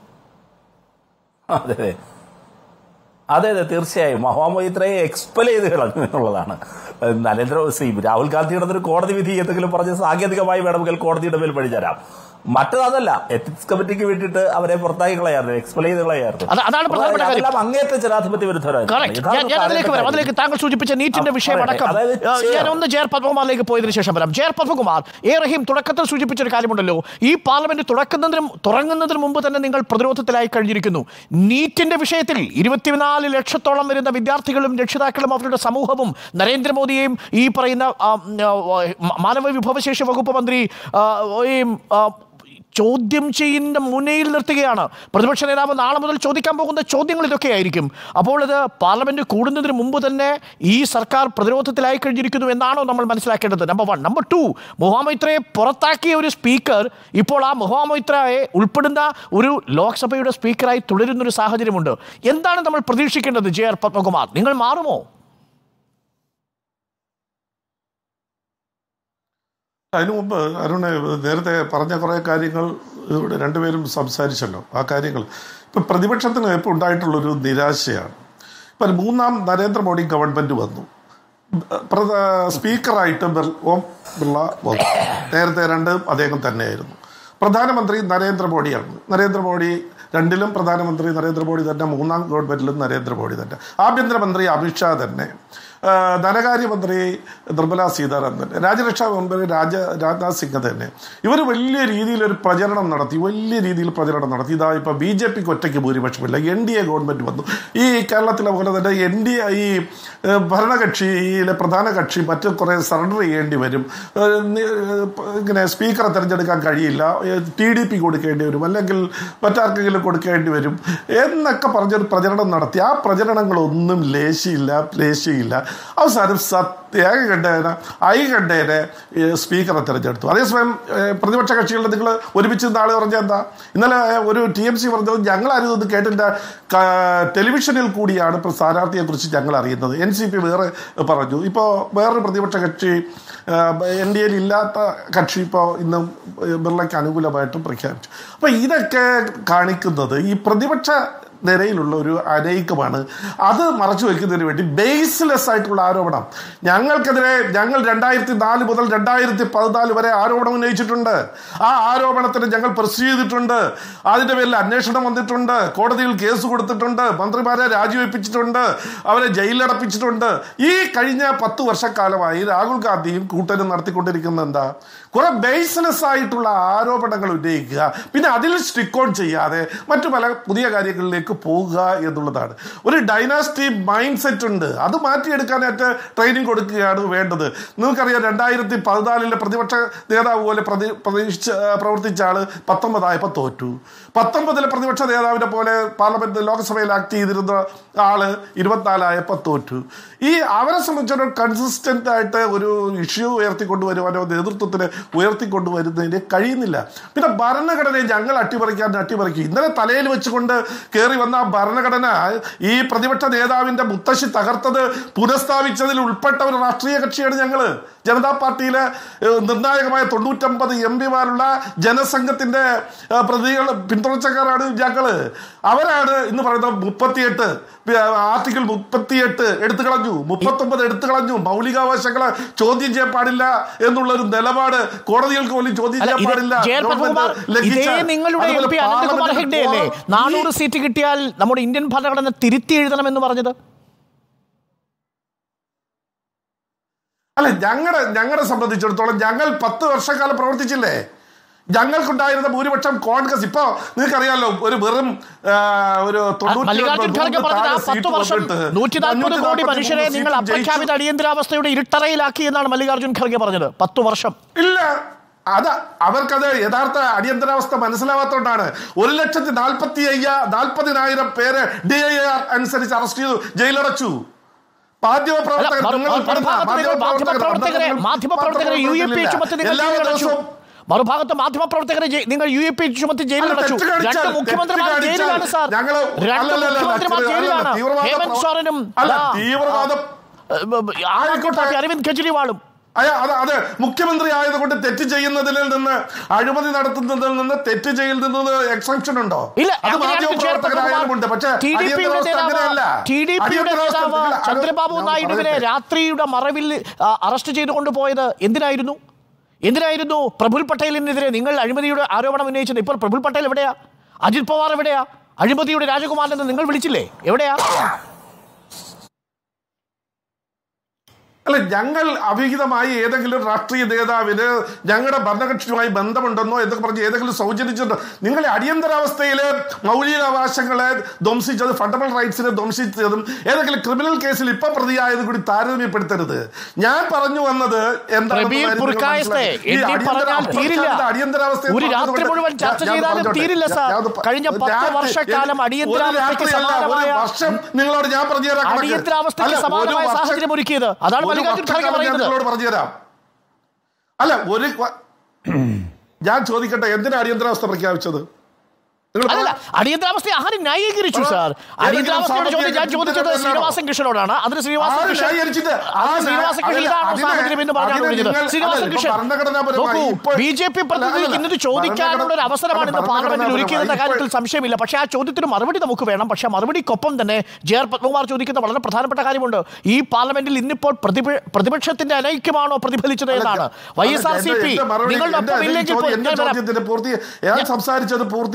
അതെ അതെ അതെ അതെ തീർച്ചയായും മഹോമൈത്രയെ എക്സ്പെൽ ചെയ്ത് കളഞ്ഞു എന്നുള്ളതാണ് നരേന്ദ്ര സി രാഹുൽ ഗാന്ധിയുടെ ഒരു കോടതി വിധി എന്തെങ്കിലും പറഞ്ഞ് സാങ്കേതികമായി വേണമെങ്കിൽ കോടതിയുടെ മേൽ പഴിചേരാം മറ്റതല്ല എത്തിക്സ് കമ്മിറ്റിക്ക് വേണ്ടിയിട്ട് അവരെ പുറത്താക്കി കളയായിരുന്നു എക്സ്പെൽ ചെയ്ത് കളയായിരുന്നു അത് അതാണ് പ്രധാനപ്പെട്ട കാര്യം. അതെല്ലാം അങ്ങേറ്റ ജനാധിപത്യ വിരുദ്ധരായിരുന്നു Correct. യഥാർത്ഥ ഞാൻ- ഞാൻ അതിലേക്ക് വരാം അതിലേക്ക് താങ്കൾ സൂചിപ്പിച്ച നീറ്റിന്റെ ആ, വിഷയം പറയട്ടെ. അടക്കം അതായത് ആ, chair. ഞാൻ ഒന്ന് ജയർ പത്മകുമാറിലേക്ക് പോയതിനു ശേഷം വരാം ജയർ പത്മകുമാർ എ റഹീം തുടക്കത്തിൽ സൂചിപ്പിച്ച ഒരു കാര്യമുണ്ടല്ലോ ഈ പാർലമെന്റ് തുറക്കുന്നതിനും തുടങ്ങുന്നതിന് മുമ്പ് തന്നെ നിങ്ങൾ പ്രതിരോധത്തിലായി കഴിഞ്ഞിരിക്കുന്നു നീറ്റിന്റെ വിഷയത്തിൽ ഇരുപത്തിനാല് ലക്ഷത്തോളം വരുന്ന വിദ്യാർത്ഥികളും രക്ഷിതാക്കളും അവരുടെ സമൂഹവും നരേന്ദ്രമോദിയെയും ഈ പറയുന്ന ആ, ആ, മാനവ വിഭവശേഷി വകുപ്പ് മന്ത്രി ആ, ഈ, ആ, ചോദ്യം ചെയ്യുന്ന മുനയിൽ നിർത്തുകയാണ് പ്രതിപക്ഷ നേതാവ് നാളെ മുതൽ ചോദിക്കാൻ പോകുന്ന ചോദ്യങ്ങൾ ഇതൊക്കെയായിരിക്കും അപ്പോൾ ഇത് പാർലമെന്റ് കൂടുന്നതിന് മുമ്പ് തന്നെ ഈ സർക്കാർ പ്രതിരോധത്തിലായി കഴിഞ്ഞിരിക്കുന്നു എന്നാണോ നമ്മൾ മനസ്സിലാക്കേണ്ടത് നമ്പർ വൺ നമ്പർ ടു മുഹാമൈത്രയെ പുറത്താക്കിയ ഒരു സ്പീക്കർ ഇപ്പോൾ ആ മുഹാമൈത്രയെ ഉൾപ്പെടുന്ന ഒരു ലോക്സഭയുടെ സ്പീക്കറായി തുടരുന്നൊരു സാഹചര്യമുണ്ട് എന്താണ് നമ്മൾ പ്രതീക്ഷിക്കേണ്ടത് ജെ ആർ പത്മകുമാർ നിങ്ങൾ മാറുമോ അതിനു മുമ്പ് അരുണ് നേരത്തെ പറഞ്ഞ കുറേ കാര്യങ്ങൾ ഇവിടെ രണ്ടുപേരും സംസാരിച്ചല്ലോ ആ കാര്യങ്ങൾ ഇപ്പം പ്രതിപക്ഷത്തിന് ഇപ്പോൾ ഉണ്ടായിട്ടുള്ളൊരു നിരാശയാണ് ഇപ്പം മൂന്നാം നരേന്ദ്രമോദി ഗവൺമെൻറ് വന്നു പ്രധ- സ്പീക്കറായിട്ട് ബിർ- ഓം ബിർള വന്നു നേരത്തെ രണ്ട് അദ്ദേഹം തന്നെയായിരുന്നു പ്രധാനമന്ത്രി നരേന്ദ്രമോദിയാണ് നരേന്ദ്രമോദി രണ്ടിലും പ്രധാനമന്ത്രി നരേന്ദ്രമോദി തന്നെ മൂന്നാം ഗവൺമെന്റിലും നരേന്ദ്രമോദി തന്നെ ആഭ്യന്തരമന്ത്രി അമിത്ഷാ തന്നെ ആ, ധനകാര്യമന്ത്രി നിർമ്മലാ സീതാരാമൻ രാജ്യരക്ഷാ മന്ത്രി രാജ രാജ്നാഥ് സിംഗ് തന്നെ ഇവർ വലിയ രീതിയിൽ ഒരു പ്രചരണം നടത്തി വലിയ രീതിയിൽ പ്രചരണം നടത്തി ഇതാ ഇപ്പൊ ബി ജെ പിക്ക് ഒറ്റയ്ക്ക് ഭൂരിപക്ഷമില്ല എൻ ഡി എ ഗവൺമെന്റ് വന്നു ഈ കേരളത്തിലെ പോലെ തന്നെ എൻ ഡി എ ഈ ഏ, ഭരണകക്ഷിയിലെ പ്രധാന കക്ഷി മറ്റു കുറെ സറണ്ടർ ചെയ്യേണ്ടി വരും ഏ, നി- ഏ, ഇങ്ങനെ സ്പീക്കറെ തിരഞ്ഞെടുക്കാൻ കഴിയില്ല ടി ഡി പി കൊടുക്കേണ്ടി വരും അല്ലെങ്കിൽ മറ്റാർക്കെങ്കിലും കൊടുക്കേണ്ടി വരും എന്നൊക്കെ പറഞ്ഞൊരു പ്രചരണം നടത്തി ആ പ്രചരണങ്ങളൊന്നും ലേശിയില്ല ലേശിയില്ല അവസാനം സത്യ കണ്ടേന ഐ കണ്ടേനെ സ്പീക്കറെ തിരഞ്ഞെടുത്തു അതേസമയം ഏ, പ്രതിപക്ഷ കക്ഷികളുടെ നിങ്ങൾ ഒരുമിച്ച് നാളെ പറഞ്ഞ എന്താ ഇന്നലെ ഒരു ടി എം സി പറഞ്ഞത് ഞങ്ങളാരും ഇതൊന്നും കേട്ടില്ല ക- ടെലിവിഷനിൽ കൂടിയാണ് ഇപ്പോൾ സ്ഥാനാർത്ഥിയെ കുറിച്ച് ഞങ്ങൾ അറിയുന്നത് എൻ സി പി വേറെ പറഞ്ഞു ഇപ്പോൾ വേറൊരു പ്രതിപക്ഷ കക്ഷി എൻ ഡി എയിൽ ഇല്ലാത്ത കക്ഷി ഇപ്പോൾ ഇന്ന് ബിർളയ്ക്ക് അനുകൂലമായിട്ടും പ്രഖ്യാപിച്ചു അപ്പോൾ ഇതൊക്കെ കാണിക്കുന്നത് ഈ പ്രതിപക്ഷ നിരയിലുള്ള ഒരു അനൈക്യമാണ് അത് മറച്ചു വെക്കുന്നതിന് വേണ്ടി ബേസ്ലെസ് ആയിട്ടുള്ള ആരോപണം ഞങ്ങൾക്കെതിരെ ഞങ്ങൾ രണ്ടായിരത്തി നാല് മുതൽ രണ്ടായിരത്തി പതിനാല് വരെ ആരോപണം ഉന്നയിച്ചിട്ടുണ്ട് ആ ആരോപണത്തിന് ഞങ്ങൾ പ്രസ് ചെയ്തിട്ടുണ്ട് അതിന്റെ പേരിൽ അന്വേഷണം വന്നിട്ടുണ്ട് കോടതിയിൽ കേസ് കൊടുത്തിട്ടുണ്ട് മന്ത്രിമാരെ രാജിവെപ്പിച്ചിട്ടുണ്ട് അവരെ ജയിലിലടപ്പിച്ചിട്ടുണ്ട് ഈ കഴിഞ്ഞ പത്ത് വർഷക്കാലമായി രാഹുൽ ഗാന്ധിയും കൂട്ടരും നടത്തിക്കൊണ്ടിരിക്കുന്ന എന്താ കുറെ ബേസ്ലെസ് ആയിട്ടുള്ള ആരോപണങ്ങൾ ഉന്നയിക്കുക പിന്നെ അതിൽ സ്റ്റിക്ക് ഓൺ ചെയ്യാതെ മറ്റു പല പുതിയ കാര്യങ്ങളിലേക്ക് പോകുക എന്നുള്ളതാണ് ഒരു ഡൈനാസ്റ്റി മൈൻഡ് സെറ്റ് ഉണ്ട് അത് മാറ്റിയെടുക്കാനായിട്ട് ട്രെയിനിങ് കൊടുക്കുകയാണ് വേണ്ടത് നിങ്ങൾക്കറിയാം രണ്ടായിരത്തി പതിനാലിലെ പ്രതിപക്ഷ നേതാവ് പോലെ പ്രതി പ്രതീക്ഷിച്ച പ്രവർത്തിച്ച ആള് പത്തൊമ്പതായപ്പോൾ തോറ്റു പത്തൊമ്പതിലെ പ്രതിപക്ഷ നേതാവിനെ പോലെ പാർലമെന്റ് ലോക്സഭയിൽ ആക്ട് ചെയ്തിരുന്ന ആള് ഇരുപത്തിനാലായപ്പോൾ തോറ്റു ഈ അവരെ സംബന്ധിച്ചിടത്തോളം കൺസിസ്റ്റന്റ് ആയിട്ട് ഒരു ഇഷ്യൂ ഉയർത്തിക്കൊണ്ടുവരുവാനോ നേതൃത്വത്തിന് ഉയർത്തിക്കൊണ്ടുവരുന്നതിന് കഴിയുന്നില്ല പിന്നെ ഭരണഘടനയെ ഞങ്ങൾ അട്ടിമറിക്കാൻ അട്ടിമറിക്കും ഇന്നലെ തലയിൽ വെച്ചുകൊണ്ട് കയറി വന്ന ആ ഭരണഘടന ഈ പ്രതിപക്ഷ നേതാവിന്റെ മുത്തശ്ശി തകർത്തത് പുനഃസ്ഥാപിച്ചതിൽ ഉൾപ്പെട്ട ഒരു രാഷ്ട്രീയ കക്ഷിയാണ് ഞങ്ങള് ജനതാ പാർട്ടിയിലെ ഏഹ്, നിർണായകമായ തൊണ്ണൂറ്റമ്പത് എം പിമാരുള്ള ജനസംഘത്തിന്റെ ഏഹ്, പ്രതികൾ പിന്തുണച്ചക്കാരാണ് ഞങ്ങള് അവരാണ് ഇന്ന് പറയുന്നത് മുപ്പത്തിയെട്ട് ആർട്ടിക്കിൾ മുപ്പത്തിയെട്ട് എടുത്തു കളഞ്ഞു മുപ്പത്തൊമ്പത് എടുത്തു കളഞ്ഞു മൗലികാവകാശങ്ങളെ ചോദ്യം ചെയ്യാൻ പാടില്ല എന്നുള്ള ഒരു നിലപാട് കോടതികൾക്ക് പോലും ചോദ്യം അല്ല, ചെയ്യാൻ ഇത് പാടില്ല ജെ. പത്മകുമാർ, ഗവൺമെന്റ് ലംഘിച്ച. ഇതേ നിങ്ങളുടെ എം അതുപോലെ പി അനന്തകുമാർ പാർലമെന്റിൽ ഹെഗ്ഡെ അല്ലേ പോകാൻ നാനൂറ് സീറ്റ് കിട്ടിയാൽ നമ്മുടെ ഇന്ത്യൻ ഭരണഘടന തിരുത്തി എഴുതണമെന്ന് പറഞ്ഞത് അല്ല ഞങ്ങളുടെ ഞങ്ങളെ സംബന്ധിച്ചിടത്തോളം ഞങ്ങൾ പത്ത് വർഷക്കാലം പ്രവർത്തിച്ചില്ലേ ഞങ്ങൾക്കുണ്ടായിരുന്ന ഭൂരിപക്ഷം കോൺഗ്രസ് ഇപ്പൊ നിങ്ങൾക്കറിയാലോ ഒരു വെറും ആ, ഒരു തൊണ്ണൂറ്റി മല്ലികാർജ്ജുൻ ഖർഗെ ഒൻപത് പറഞ്ഞത് ആ താഴെ പത്ത് സീറ്റ് വർഷം വന്നിട്ട് നൂറ്റി നാൽപ്പത് കോടി 543 മനുഷ്യരെ നിങ്ങൾ സീറ്റ് ജയിച്ചു. അപ്രഖ്യാപിത അടിയന്തരാവസ്ഥയുടെ ഇരുട്ടറയിലാക്കി എന്നാണ് മല്ലികാർജ്ജുൻ ഖർഗെ പറഞ്ഞത് പത്ത് വർഷം ഇല്ല അത് അവർക്കത് യഥാർത്ഥ അടിയന്തരാവസ്ഥ മനസ്സിലാവാത്തോണ്ടാണ് ഒരു ലക്ഷത്തി നാൽപ്പത്തി അയ്യ നാൽപ്പതിനായിരം പേര് ഡി ഐ ആർ അനുസരിച്ച് അറസ്റ്റ് ചെയ്തു ജയിലടച്ചു മാധ്യമപ്രവർത്തകർ അല്ല, മറു- നിങ്ങൾ മറു- ഉൾപ്പെടുന്ന മറുഭാഗത്ത് നിങ്ങൾ മാധ്യമപ്രവർത്തകരെ നിങ്ങൾ മാധ്യമപ്രവർത്തകരെ യു എ പി ചുമത്തി നിങ്ങൾ എല്ലാ ജയിലിലടച്ചു ദിവസവും മറുഭാഗത്ത് മാധ്യമപ്രവർത്തകരെ ജയി- നിങ്ങൾ യു എ പി ചുമത്തി ജയിലിലടച്ചു തെറ്റ് കാണിച്ചാൽ, രണ്ട് മുഖ്യമന്ത്രിമാർ തെറ്റ് ജയിലിലാണ് കാണിച്ചാൽ സാർ ഞങ്ങള് രണ്ട് അല്ലല്ലല്ല, മുഖ്യമന്ത്രിമാർ അല്ലല്ല, ജയിലിലാണ് തീവ്രവാദ ഹേമന്ത് പ്രവ- സോറനും അല്ല, ആ, തീവ്രവാദ- ആ, ആം ആദ്മി പാർട്ടി അരവിന്ദ് കെജ്രിവാളും അയ്യ, അത് അത് മുഖ്യമന്ത്രി ആയതുകൊണ്ട് തെറ്റ് ചെയ്യുന്നതിൽ നിന്ന് അഴിമതി നടത്തുന്നതിൽ നിന്ന് തെറ്റ് ചെയ്യുന്നതിൽ നിന്ന് എക്സംഷൻ ഉണ്ടോ ഇല്ല അത് അങ്ങനെയാണെങ്കിൽ മാധ്യമപ്രവർത്തകരായാലും ഉണ്ട് പക്ഷേ ടി ഡി പിയുടെ അടിയന്തരാവസ്ഥ അങ്ങനെയല്ല നേതാവ് ടി ഡി പിയുടെ അടിയന്തരാവസ്ഥ നേതാവ് നിങ്ങൾ- അത് ചന്ദ്രബാബു ഞാൻ നായിഡുവിനെ പറയട്ടെ. രാത്രിയുടെ മറവിൽ ആ, അറസ്റ്റ് ചെയ്ത് കൊണ്ടുപോയത് എന്തിനായിരുന്നു എന്തിനായിരുന്നു പ്രഫുൽ പട്ടേലിനെതിരെ നിങ്ങൾ അഴിമതിയുടെ ആരോപണം ഉന്നയിച്ചത് ഇപ്പോൾ പ്രഫുൽ പട്ടേൽ എവിടെയാ അജിത് പവാർ എവിടെയാ അഴിമതിയുടെ രാജകുമാരൻ എന്ന് നിങ്ങൾ വിളിച്ചില്ലേ എവിടെയാ അല്ല ഞങ്ങൾ അവിഹിതമായി ഏതെങ്കിലും രാഷ്ട്രീയ നേതാവിന് ഞങ്ങളുടെ ഭരണകക്ഷിയുമായി ബന്ധമുണ്ടെന്നോ എന്നൊക്കെ പറഞ്ഞ് ഏതെങ്കിലും സൗജന്യച്ചുണ്ടോ നിങ്ങളെ അടിയന്തരാവസ്ഥയിലെ മൗലികാവകാശങ്ങളെ ധ്വംസിച്ചത് ഫണ്ടമെന്റൽ റൈറ്റ്സിനെ ധ്വംസിച്ചതും ഏതെങ്കിലും ക്രിമിനൽ കേസിൽ ഇപ്പൊ പ്രതിയായതും കൂടി താരതമ്യപ്പെടുത്തരുത് ഞാൻ പറഞ്ഞു വന്നത് പ്രബീർ പുർക്കായസ്തെ എണ്ണി പറഞ്ഞാൽ തീരില്ല ഒരു രാത്രി മുഴുവൻ ചർച്ച ചെയ്താലും തീരില്ല സാർ കഴിഞ്ഞ പത്ത് വർഷക്കാലം അടിയന്തരാവസ്ഥയ്ക്ക് സമാനമായ വർഷം നിങ്ങളോട് ഞാൻ പറഞ്ഞു തരാം കണക്ക്. അടിയന്തരാവസ്ഥയ്ക്ക് അല്ല, ഒരു സമാനമായ വർഷം- സാഹചര്യം ഒരുക്കിയത് അതാണ് ഒരു മല്ലികാർജ്ജുൻ ഖർഗെ വർഷക്കാലം ഞാൻ പറയുന്നത് നിങ്ങളോട് പറഞ്ഞുതരാം അല്ല ഒരു വ- ഞാൻ ചോദിക്കട്ടെ എന്തിനാ അടിയന്തരാവസ്ഥ പ്രഖ്യാപിച്ചത് നിങ്ങൾ അല്ലല്ല പറ- അടിയന്തരാവസ്ഥ ആരും ന്യായീകരിച്ചു പറ. സാർ ഏതെങ്കിലും അടിയന്തരാവസ്ഥയുടെ ചോദ്യം ഞാൻ സാമ്പത്തിക ചോദിച്ചത് ചിന്തകനാണോ? ശ്രീനിവാസൻ കൃഷ്ണനോടാണ് അതിന് ശ്രീനിവാസൻ ആര് കൃഷ്ണൻ ന്യായീകരിച്ചിട്ട്? ആ അതിന് ശ്രീനിവാസൻ കൃഷ്ണൻ അതിന് ഇതാണോ അതിന് സാഹചര്യം എന്ന് പറഞ്ഞാണ് അതിന് വിളിച്ചത് നിങ്ങൾ- ശ്രീനിവാസൻ അല്ല, കൃഷ്ണൻ ഇപ്പൊ ഭരണഘടനാപരമായി നോക്കൂ ഇപ്പോൾ- ബി ജെ പി പ്രതിനിധിക്ക് അല്ല, ഇന്നത് ചോദിക്കാനുള്ള ഒരു ഭരണഘടന- അവസരമാണ് ഇന്ന് അല്ല, പാർലമെന്റിൽ ഒരുക്കിയതെന്ന ഭരണഘടനാപരമായി കാര്യത്തിൽ സംശയമില്ല പക്ഷേ ആ ചോദ്യത്തിന് മറുപടി നമുക്ക് വേണം പക്ഷേ മറുപടിക്കൊപ്പം തന്നെ ജെ ആർ പത്മകുമാർ ചോദിക്കുന്ന വളരെ പ്രധാനപ്പെട്ട കാര്യമുണ്ട് ഈ പാർലമെന്റിൽ ഇന്നിപ്പോൾ പ്രതിപ- പ്രതിപക്ഷത്തിന്റെ അനൈക്യമാണോ പ്രതിഫലിച്ചത് എന്നാണ് Y S R C P എന്റെ മറുപടി- നിങ്ങളുടെ എന്റെ- ഒപ്പം എന്റെ ഇല്ലെങ്കിൽ ചോദ്യം- പോലും എന്റെ ഞാൻ വരാം. ചോദ്യത്തിന് പൂർത്തി ഞാൻ സംസാരിച്ചത് പൂർത്തീകരിക്കാൻ നിങ്ങൾ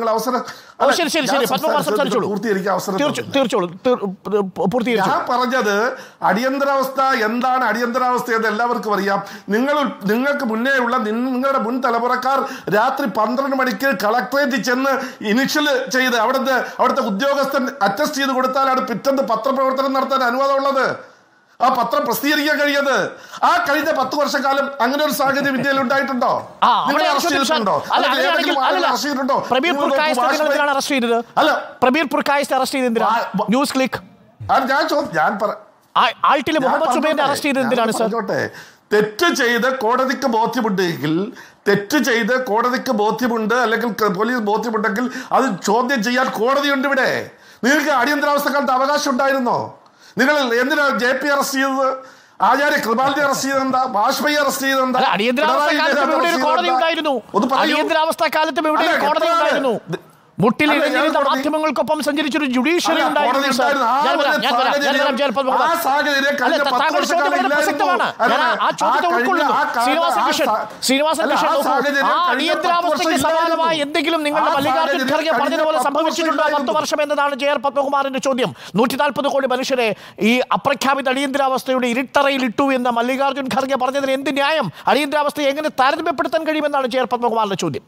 നിങ്ങൾ അവസരം ഓ അല്ല, ശരി ശരി ഞാൻ ശരി പത്മകുമാർ സംസാരിച്ചത് സംസാരിച്ചോളൂ പൂർത്തീകരിക്കാൻ അവസരം തീർച്ച- തന്നില്ല. തീർച്ചോളൂ തീർ- പൂർത്തീകരിച്ചു ഞാൻ പറഞ്ഞത് അടിയന്തരാവസ്ഥ എന്താണ് അടിയന്തരാവസ്ഥ എന്ന് എല്ലാവർക്കും അറിയാം നിങ്ങൾ നിങ്ങൾക്ക് മുന്നേ ഉള്ള നിൻ- നിങ്ങളുടെ മുൻ തലമുറക്കാർ രാത്രി പന്ത്രണ്ട് മണിക്ക് കളക്ടറേറ്റിൽ ചെന്ന് ഇനിഷ്യൽ ചെയ്ത് അവിടുത്തെ അവിടുത്തെ ഉദ്യോഗസ്ഥൻ അറ്റസ്റ്റ് ചെയ്ത് കൊടുത്താലാണ് പിറ്റന്ന് പത്രപ്രവർത്തനം നടത്താൻ അനുവാദമുള്ളത് ആ പത്രം പ്രസിദ്ധീകരിക്കാൻ കഴിയത് ആ കഴിഞ്ഞ പത്ത് വർഷക്കാലം അങ്ങനെ ഒരു സാഹചര്യം ഇന്ത്യയിൽ ഉണ്ടായിട്ടുണ്ടോ ആ, നിങ്ങൾ അവിടെ അറസ്റ്റ് ചോദ്യം ചെയ്തിട്ടുണ്ടോ അല്ല, അല്ലെങ്കിൽ അങ്ങനെയാണെങ്കിൽ ഏതെങ്കിലും ആളുകളെ അല്ലല്ല. അറസ്റ്റ് ചെയ്തിട്ടുണ്ടോ പ്രബീർ നിങ്ങൾ നോക്കൂ, പുർക്കായസ്തെ നിങ്ങൾ വാജ്പേയി- എന്തിനാണ് അറസ്റ്റ് ചെയ്തത് അല്ല പ്രബീർ പുർക്കായസ്തെ അറസ്റ്റ് ചെയ്തത് എന്തിനാണ് വാ- വാ- ന്യൂസ് ക്ലിക്ക് അത് ഞാൻ ചോദിച്ചു ഞാൻ പറ ആ- ആൾട്ടിലെ ഞാൻ മുഹമ്മദ് സുബൈറിനെ പറഞ്ഞോട്ടെ, അറസ്റ്റ് ചെയ്തത് ഞാൻ എന്തിനാണ് സർ പറഞ്ഞോട്ടെ തെറ്റ് ചെയ്ത് കോടതിക്ക് ബോധ്യമുണ്ടെങ്കിൽ തെറ്റ് ചെയ്ത് കോടതിക്ക് ബോധ്യമുണ്ട് അല്ലെങ്കിൽ ക- പോലീസ് ബോധ്യമുണ്ടെങ്കിൽ അത് ചോദ്യം ചെയ്യാൻ കോടതിയുണ്ട് ഇവിടെ നിങ്ങൾക്ക് അടിയന്തരാവസ്ഥ കാലത്ത് അവകാശം ഉണ്ടായിരുന്നോ നിങ്ങൾ എന്തിനാ ജെ പി അറസ്റ്റ് ചെയ്തത് ആചാര്യ കൃപാലിനെ അറസ്റ്റ് ചെയ്തെന്താ വാജ്പേയി അറസ്റ്റ് ചെയ്തെന്താ അല്ല അടിയന്തരാവസ്ഥ പിണറായി കാലത്തും വിജയനെ ഇവിടെ ഒരു arrest കോടതി ചെയ്തെന്താ? ഉണ്ടായിരുന്നു ഒന്ന് പറയൂ. അടിയന്തരാവസ്ഥ കാലത്തും ഇവിടെ ഒരു അല്ല, കോടതി എത്രയാണ്? ഉണ്ടായിരുന്നു ഇത്- മുട്ടിൽ അല്ല, ഇഴഞ്ഞിരുന്ന ഞാൻ കോടതി- മാധ്യമങ്ങൾക്കൊപ്പം സഞ്ചരിച്ചൊരു ജുഡീഷ്യറി അല്ല, കോടതി ഉണ്ടായിരുന്നു സർ. ഉണ്ടായിരുന്നു. ആ ഞാൻ ഒരു വരാം, ഞാൻ വരാം, ഞാൻ സാഹചര്യം- വരാം, ജയൽ പത്മകുമാർ. ആ സാഹചര്യം കഴിഞ്ഞ അല്ല, പത്ത് താങ്കളുടെ ചോദ്യം വളരെ വർഷക്കാലം പ്രസക്തമാണ് ഇല്ലായിരുന്നു. ഞാൻ ആ- ആ ചോദ്യത്തെ ആ കഴിഞ്ഞ ഉൾക്കൊള്ളുന്നു ആ കാല- ശ്രീനിവാസൻ ആ കൃഷ്ണൻ സാ- ശ്രീനിവാസൻ അല്ല, കൃഷ്ണൻ ആ നോക്കൂ സാഹചര്യം ആ കഴിഞ്ഞ പത്ത് അടിയന്തരാവസ്ഥയ്ക്ക് വർഷം സമാനമായ ഇല്ലായിരുന്നു. എന്തെങ്കിലും നിങ്ങളുടെ ആ മല്ലികാർജ്ജുൻ സാഹചര്യം ഖർഗെ കഴിഞ്ഞ പറഞ്ഞതുപോലെ പത്ത് സംഭവിച്ചിട്ടുണ്ടോ വർഷം പത്ത് വർഷം എന്നതാണ് ജെ ആർ പത്മകുമാറിന്റെ ചോദ്യം നൂറ്റി നാൽപ്പത് കോടി മനുഷ്യരെ ഈ അപ്രഖ്യാപിത അടിയന്തരാവസ്ഥയുടെ ഇരുട്ടറയിൽ ഇട്ടു എന്ന മല്ലികാർജ്ജുൻ ഖർഗെ പറഞ്ഞതിന് എന്ത് ന്യായം അടിയന്തരാവസ്ഥയെ എങ്ങനെ താരതമ്യപ്പെടുത്താൻ കഴിയുമെന്നാണ് ജെ ആർ പത്മകുമാറിന്റെ ചോദ്യം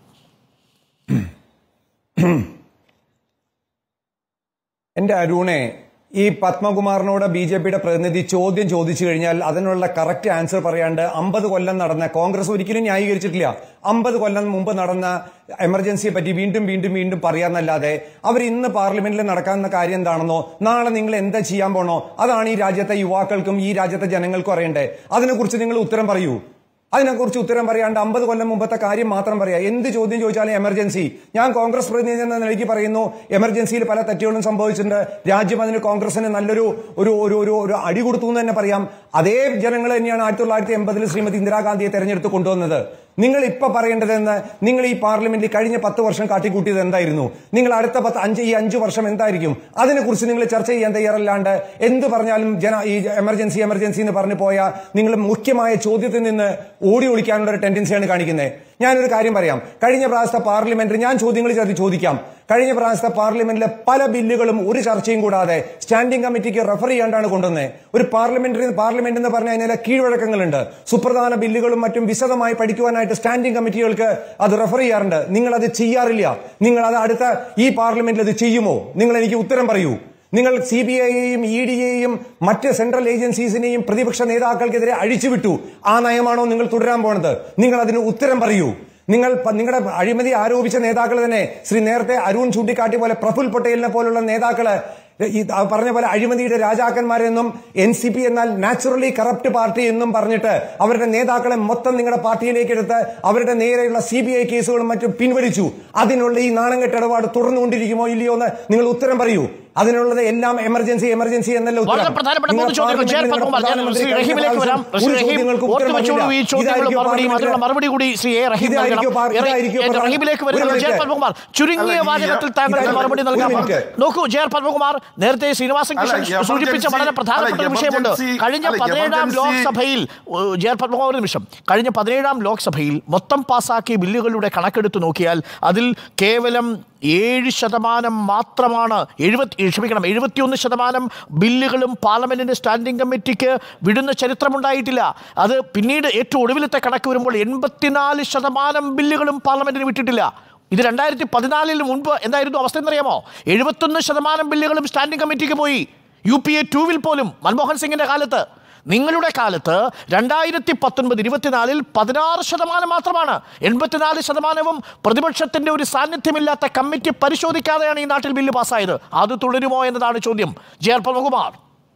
എന്റെ അരുണെ ഈ പത്മകുമാറിനോട് ബി ജെ പിയുടെ പ്രതിനിധി ചോദ്യം ചോദിച്ചു കഴിഞ്ഞാൽ അതിനുള്ള കറക്റ്റ് ആൻസർ പറയാണ്ട് അമ്പത് കൊല്ലം നടന്ന കോൺഗ്രസ് ഒരിക്കലും ന്യായീകരിച്ചിട്ടില്ല അമ്പത് കൊല്ലം മുമ്പ് നടന്ന എമർജൻസിയെ പറ്റി വീണ്ടും വീണ്ടും വീണ്ടും പറയാന്നല്ലാതെ അവർ ഇന്ന് പാർലമെന്റിൽ നടക്കാവുന്ന കാര്യം എന്താണെന്നോ നാളെ നിങ്ങൾ എന്താ ചെയ്യാൻ പോണോ അതാണ് ഈ രാജ്യത്തെ യുവാക്കൾക്കും ഈ രാജ്യത്തെ ജനങ്ങൾക്കും അറിയണ്ടേ അതിനെക്കുറിച്ച് നിങ്ങൾ ഉത്തരം പറയൂ അതിനെക്കുറിച്ച് ഉത്തരം പറയാണ്ട് അമ്പത് കൊല്ലം മുമ്പത്തെ കാര്യം മാത്രം പറയാം എന്ത് ചോദ്യം ചോദിച്ചാലും എമർജൻസി ഞാൻ കോൺഗ്രസ് പ്രതിനിധി എന്ന നിലയ്ക്ക് പറയുന്നു എമർജൻസിയിൽ പല തെറ്റുകളും സംഭവിച്ചിട്ടുണ്ട് രാജ്യം അതിന് കോൺഗ്രസിന് നല്ലൊരു ഒരു ഒരു ഒരു ഒരു അടി കൊടുത്തു എന്ന് തന്നെ പറയാം അതേ ജനങ്ങൾ തന്നെയാണ് ആയിരത്തി തൊള്ളായിരത്തി എൺപതിൽ ശ്രീമതി ഇന്ദിരാഗാന്ധിയെ തെരഞ്ഞെടുത്ത് കൊണ്ടുവന്നത് നിങ്ങൾ ഇപ്പൊ പറയേണ്ടതെന്ന് നിങ്ങൾ ഈ പാർലമെന്റിൽ കഴിഞ്ഞ പത്ത് വർഷം കാട്ടിക്കൂട്ടിയത് എന്തായിരുന്നു നിങ്ങൾ അടുത്ത പത്ത് അഞ്ച് ഈ അഞ്ചു വർഷം എന്തായിരിക്കും അതിനെക്കുറിച്ച് നിങ്ങൾ ചർച്ച ചെയ്യാൻ തയ്യാറല്ലാണ്ട് എന്ത് പറഞ്ഞാലും ജന ഈ എമർജൻസി എമർജൻസി എന്ന് പറഞ്ഞു പോയാൽ നിങ്ങൾ മുഖ്യമായ ചോദ്യത്തിൽ നിന്ന് ഓടി ഒളിക്കാനുള്ള ഒരു ടെൻഡൻസിയാണ് കാണിക്കുന്നത് ഞാനൊരു കാര്യം പറയാം കഴിഞ്ഞ പ്രാവശ്യത്തെ പാർലമെന്റിൽ ഞാൻ ചോദ്യങ്ങൾ ചേർത്ത് ചോദിക്കാം കഴിഞ്ഞ പ്രാവശ്യത്തെ പാർലമെന്റിലെ പല ബില്ലുകളും ഒരു ചർച്ചയും കൂടാതെ സ്റ്റാൻഡിംഗ് കമ്മിറ്റിക്ക് റെഫർ ചെയ്യാണ്ടാണ് കൊണ്ടുവന്നത് ഒരു പാർലമെന്ററി പാർലമെന്റ് എന്ന് പറഞ്ഞ അതിലെ കീഴ്വഴക്കങ്ങളുണ്ട് സുപ്രധാന ബില്ലുകളും മറ്റും വിശദമായി പഠിക്കുവാനായിട്ട് സ്റ്റാൻഡിംഗ് കമ്മിറ്റികൾക്ക് അത് റെഫർ ചെയ്യാറുണ്ട് നിങ്ങൾ അത് ചെയ്യാറില്ല നിങ്ങൾ അത് അടുത്ത ഈ പാർലമെന്റിൽ അത് ചെയ്യുമോ നിങ്ങൾ എനിക്ക് ഉത്തരം പറയൂ നിങ്ങൾ സി ബി ഐയെയും ഇ ഡിയെയും മറ്റ് സെൻട്രൽ ഏജൻസീസിനെയും പ്രതിപക്ഷ നേതാക്കൾക്കെതിരെ അഴിച്ചുവിട്ടു ആ നയമാണോ നിങ്ങൾ തുടരാൻ പോണത് നിങ്ങൾ അതിന് ഉത്തരം പറയൂ നിങ്ങൾ പ- നിങ്ങളുടെ അഴിമതി ആരോപിച്ച നേതാക്കൾ തന്നെ ശ്രീ നേരത്തെ അരുൺ ചൂണ്ടിക്കാട്ടിയ പോലെ പ്രഫുൽ പട്ടേലിനെ പോലുള്ള നേതാക്കള് ഈ ആ പറഞ്ഞ പോലെ അഴിമതിയുടെ രാജാക്കന്മാരെന്നും എൻ സി പി എന്നാൽ നാച്ചുറലി കറപ്റ്റ് പാർട്ടി എന്നും പറഞ്ഞിട്ട് അവരുടെ നേതാക്കളെ മൊത്തം നിങ്ങളുടെ പാർട്ടിയിലേക്ക് എടുത്ത് അവരുടെ നേരെയുള്ള സി ബി ഐ കേസുകളും മറ്റും പിൻവലിച്ചു അതിനുള്ള ഈ നാണംകെട്ട ഇടപാട് തുടർന്നുകൊണ്ടിരിക്കുമോ ഇല്ലയോ എന്ന് നിങ്ങൾ ഉത്തരം പറയൂ അതിനുള്ളത് എല്ലാം എമർജൻസി എമർജൻസി എന്നല്ല ഉത്തരം. വളരെ പ്രധാനപ്പെട്ട നിങ്ങൾ മൂന്ന് ചോദ്യങ്ങൾ ജെ ആർ പാർലമെന്റിൽ പത്മകുമാർ ഞാൻ പ്രധാനമന്ത്രി ശ്രീ കഴിഞ്ഞ റഹീമിലേക്ക് വരാം പ്രാവശ്യം ശ്രീ ഒരു റഹീം ചോദ്യങ്ങൾക്ക് ഓർത്തു ഉത്തരം വെച്ചോളൂ ഈ പറഞ്ഞില്ല. ചോദ്യങ്ങളും ഇതായിരിക്കും മറുപടിയും അതിനുള്ള പാർലമെന്റിൽ മറുപടി കൂടി ശ്രീ എ റഹീം നൽകണം ഇതായിരിക്കും പാർ- എ- ഇതായിരിക്കും എ- പാർ- റഹീമിലേക്ക് ഒരു വരുന്നത് ജെ ആർ മിനിറ്റ്. പത്മകുമാർ ചുരുങ്ങിയ അല്ല, ഈ- വാചകത്തിൽ താങ്കളുടെ ഇതായിരിക്കും- മറുപടി ഒരു നൽകാം മിനിറ്റ്. നോക്കൂ ജെ ആർ പത്മകുമാർ നേരത്തെ ശ്രീനിവാസൻ അല്ല, കൃഷ്ണൻ emergency- സൂചിപ്പിച്ച വളരെ പ്രധാനപ്പെട്ട ഒരു അല്ല, വിഷയമുണ്ട് emergency- കഴിഞ്ഞ അല്ല, പതിനേഴാം emergency- ലോക്സഭയിൽ ഏഹ്, ജെ ആർ പത്മകുമാർ ഒരു നിമിഷം കഴിഞ്ഞ പതിനേഴാം ലോക്സഭയിൽ മൊത്തം പാസാക്കിയ ബില്ലുകളുടെ കണക്കെടുത്ത് നോക്കിയാൽ അതിൽ കേവലം ഏഴ് ശതമാനം മാത്രമാണ് എഴുപത്തി ക്ഷമിക്കണം എഴുപത്തിയൊന്ന് ശതമാനം ബില്ലുകളും പാർലമെന്റിന്റെ സ്റ്റാൻഡിംഗ് കമ്മിറ്റിക്ക് വിടുന്ന ചരിത്രമുണ്ടായിട്ടില്ല അത് പിന്നീട് ഏറ്റവും ഒടുവിലത്തെ കണക്ക് വരുമ്പോൾ എൺപത്തിനാല് ശതമാനം ബില്ലുകളും പാർലമെന്റിന് വിട്ടിട്ടില്ല ഇത് രണ്ടായിരത്തി പതിനാലിന് മുൻപ് എന്തായിരുന്നു അവസ്ഥ എന്നറിയാമോ എഴുപത്തൊന്ന് ശതമാനം ബില്ലുകളും സ്റ്റാൻഡിംഗ് കമ്മിറ്റിക്ക് പോയി യു പി എ ടൂവിൽ പോലും മൻമോഹൻ സിംഗിന്റെ കാലത്ത് നിങ്ങളുടെ കാലത്ത് രണ്ടായിരത്തി പത്തൊൻപത് ഇരുപത്തിനാലിൽ പതിനാറ് ശതമാനം മാത്രമാണ് എൺപത്തിനാല് ശതമാനവും പ്രതിപക്ഷത്തിന്റെ ഒരു സാന്നിധ്യമില്ലാത്ത കമ്മിറ്റി പരിശോധിക്കാതെയാണ് ഈ നാട്ടിൽ ബില്ല് പാസ്സായത് അത് തുടരുമോ എന്നതാണ് ചോദ്യം ജെ ആർ പത്മകുമാർ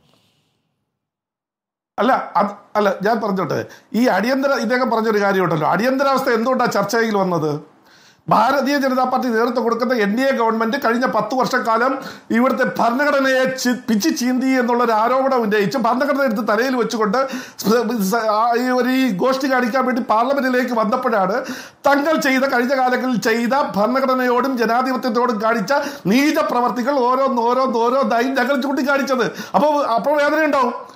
അല്ല അത് അല്ല ഞാൻ പറഞ്ഞോട്ടെ ഈ അടിയന്തര ഇദ്ദേഹം പറഞ്ഞൊരു കാര്യമുണ്ടല്ലോ അടിയന്തരാവസ്ഥ എന്തുകൊണ്ടാണ് ചർച്ചയിൽ വന്നത് ഭാരതീയ ജനതാ പാർട്ടി നേതൃത്വം കൊടുക്കുന്ന എൻ ഡി എ ഗവൺമെന്റ് കഴിഞ്ഞ പത്ത് വർഷക്കാലം ഇവിടുത്തെ ഭരണഘടനയെ ചി- പിച്ചി ചീന്തി എന്നുള്ള ഒരു ആരോപണം ഉന്നയിച്ച് ഭരണഘടന എടുത്ത് തലയിൽ വെച്ചുകൊണ്ട് സ- സ- ആ ഈ ഒരു ഈ ഗോഷ്ഠി കാണിക്കാൻ വേണ്ടി പാർലമെന്റിലേക്ക് വന്നപ്പോഴാണ് തങ്ങൾ ചെയ്ത കഴിഞ്ഞ കാലങ്ങളിൽ ചെയ്ത ഭരണഘടനയോടും ജനാധിപത്യത്തോടും കാണിച്ച നീച പ്രവർത്തികൾ ഓരോന്ന് ഓരോന്ന് ഓരോന്നായി ഞങ്ങൾ ചൂണ്ടിക്കാണിച്ചത് അപ്പോൾ അപ്പോൾ വേദന ഉണ്ടാവും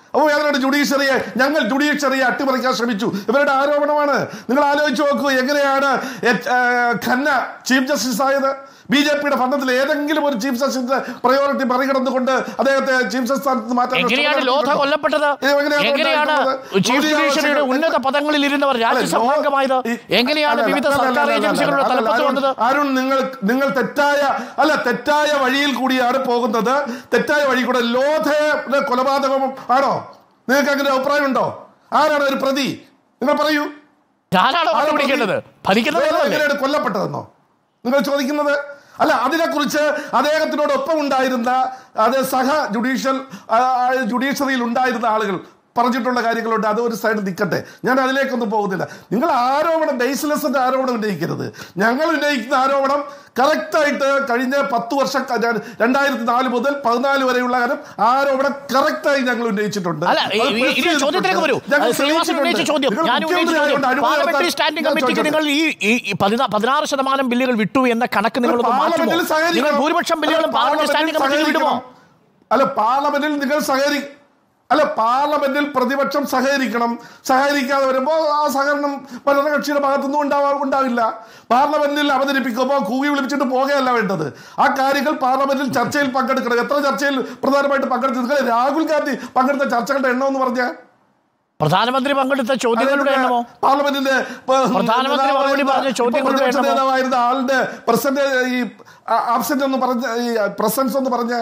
അപ്പോൾ ഏതാണ് ജുഡീഷ്യറിയെ ഞങ്ങൾ ജുഡീഷ്യറിയെ അട്ടിമറിക്കാൻ ശ്രമിച്ചു ഇവരുടെ ആരോപണമാണ് നിങ്ങൾ ആലോചിച്ച് നോക്കൂ എങ്ങനെയാണ് എച്ച്- ആ, ഖന്ന ചീഫ് ജസ്റ്റിസ് ആയത് ബി ജെ പിയുടെ ഭരണത്തിൽ ഏതെങ്കിലും ഒരു ചീഫ് ജസ്റ്റിസിന്റെ പ്രയോറിറ്റി മറികടന്നുകൊണ്ട് അദ്ദേഹത്തെ ചീഫ് ജസ്റ്റിസ് സ്ഥാനത്ത് മാറ്റാൻ എങ്ങനെയാണ് ശ്രമം ലോധ നടത്തിയിട്ടുണ്ടോ? കൊല്ലപ്പെട്ടത് ഇത് എങ്ങനെയാണ് എങ്ങനെയാണ് ഉണ്ടായിട്ടുള്ളത്? ചീഫ് മോദി ജുഡീഷ്യറിയുടെ ആവശ്യം- ഉന്നത പദങ്ങളിൽ ഇരുന്നവർ രാജ്യസഭാംഗമായത് ഈ- എങ്ങനെയാണ് അല്ല, വിവിധ അല്ല, സർക്കാർ അല്ല, അല്ല, ഏജൻസികളുടെ അല്ല, തലപ്പത്ത് അരുൺ, വന്നത് അരുൺ നിങ്ങൾ നിങ്ങൾ തെറ്റായ അല്ല തെറ്റായ വഴിയിൽ കൂടിയാണ് പോകുന്നത് തെറ്റായ വഴി കൂടെ ലോധയുടെ കൊലപാതകം ആണോ നിങ്ങൾക്ക് അങ്ങനെ അഭിപ്രായമുണ്ടോ ആരാണ് ഒരു പ്രതി നിങ്ങൾ പറയൂ ഞാനാണോ ആരാ കണ്ടുപിടിക്കേണ്ടത് പ്രതി? ഭരിക്കുന്നത് ലോധ നിങ്ങളല്ലേ? എങ്ങനെയാണ് കൊല്ലപ്പെട്ടതെന്നോ നിങ്ങൾ ചോദിക്കുന്നത് അല്ല അതിനെക്കുറിച്ച് അദ്ദേഹത്തിനോടൊപ്പം ഉണ്ടായിരുന്ന അത് സഹ ജുഡീഷ്യൽ ആ, ആ, ജുഡീഷ്യറിയിൽ ഉണ്ടായിരുന്ന ആളുകൾ പറഞ്ഞിട്ടുള്ള കാര്യങ്ങളുണ്ട് അത് ഒരു സൈഡ് നിൽക്കട്ടെ ഞാൻ അതിലേക്കൊന്നും പോകുന്നില്ല നിങ്ങൾ ആരോപണം ബേസ്ലെസിന്റെ ആരോപണം ഉന്നയിക്കരുത് ഞങ്ങൾ ഉന്നയിക്കുന്ന ആരോപണം കറക്റ്റായിട്ട് കഴിഞ്ഞ പത്ത് വർഷം ക- ഞാൻ രണ്ടായിരത്തി നാല് മുതൽ പതിനാല് വരെയുള്ള കാര്യം ആരോപണം കറക്റ്റായി ഞങ്ങൾ ഉന്നയിച്ചിട്ടുണ്ട് അല്ല ഈ- അത് ഈ- press ഇനി ചോദ്യത്തിലേക്ക് വരൂ ചെയ്തിട്ടുണ്ട്. ഞങ്ങൾ അത് ശ്രീനിവാസൻ ഉന്നയിച്ച തെളിയിച്ചിട്ടുണ്ട്. ചോദ്യം നിങ്ങൾ ഞാൻ ഉന്നയിച്ച മുഖ്യമന്ത്രി ചോദ്യം ആയതുകൊണ്ട് അഴിമതി പാർലമെന്ററി നടത്താൻ സ്റ്റാൻഡിംഗ് ഞാൻ കമ്മിറ്റിക്ക് ചോദിക്കട്ടെ. നിങ്ങൾ ഈ ഈ പതിനാ- പതിനാറ് ശതമാനം ബില്ലുകൾ വിട്ടു എന്ന കണക്ക് നിങ്ങളൊന്ന് മാറ്റുമോ പാർലമെന്റിൽ സഹകരിക്കണം. നിങ്ങൾ ഭൂരിപക്ഷം ബില്ലുകളും അല്ല, പാർലമെന്റ് സ്റ്റാൻഡിംഗ് കമ്മിറ്റിയിൽ വിടുമോ സഹകരിക്കണം. അല്ല പാർലമെന്റിൽ നിങ്ങൾ സഹകരി അല്ല പാർലമെന്റിൽ പ്രതിപക്ഷം സഹകരിക്കണം സഹകരിക്കാതെ വരുമ്പോൾ ആ സഹകരണം ഭരണകക്ഷിയുടെ ഭാഗത്തുനിന്നും ഉണ്ടാവാ ഉണ്ടാവില്ല പാർലമെന്റിൽ അവതരിപ്പിക്കുമ്പോൾ കൂവി വിളിച്ചിട്ട് പോകുകയല്ല വേണ്ടത് ആ കാര്യങ്ങൾ പാർലമെന്റിൽ ചർച്ചയിൽ പങ്കെടുക്കണം എത്ര ചർച്ചയിൽ പ്രധാനമായിട്ട് പങ്കെടുത്തു നിങ്ങൾ രാഹുൽ ഗാന്ധി പങ്കെടുത്ത ചർച്ചകളുടെ എണ്ണം എന്ന് പറഞ്ഞാൽ പ്രധാനമന്ത്രി പങ്കെടുത്ത ചോദ്യങ്ങളുടെ എണ്ണമോ പാർലമെന്റിന്റെ പ്രധാനമന്ത്രി മറുപടി പറഞ്ഞ ചോദ്യങ്ങളുടെ പ്രതിപക്ഷ എണ്ണമോ? നേതാവായിരുന്ന ആളുടെ പ്രസന്റ് ഈ ആബ്സെന്റ് എന്ന് പറഞ്ഞ ഈ പ്രസൻസ് എന്ന് പറഞ്ഞ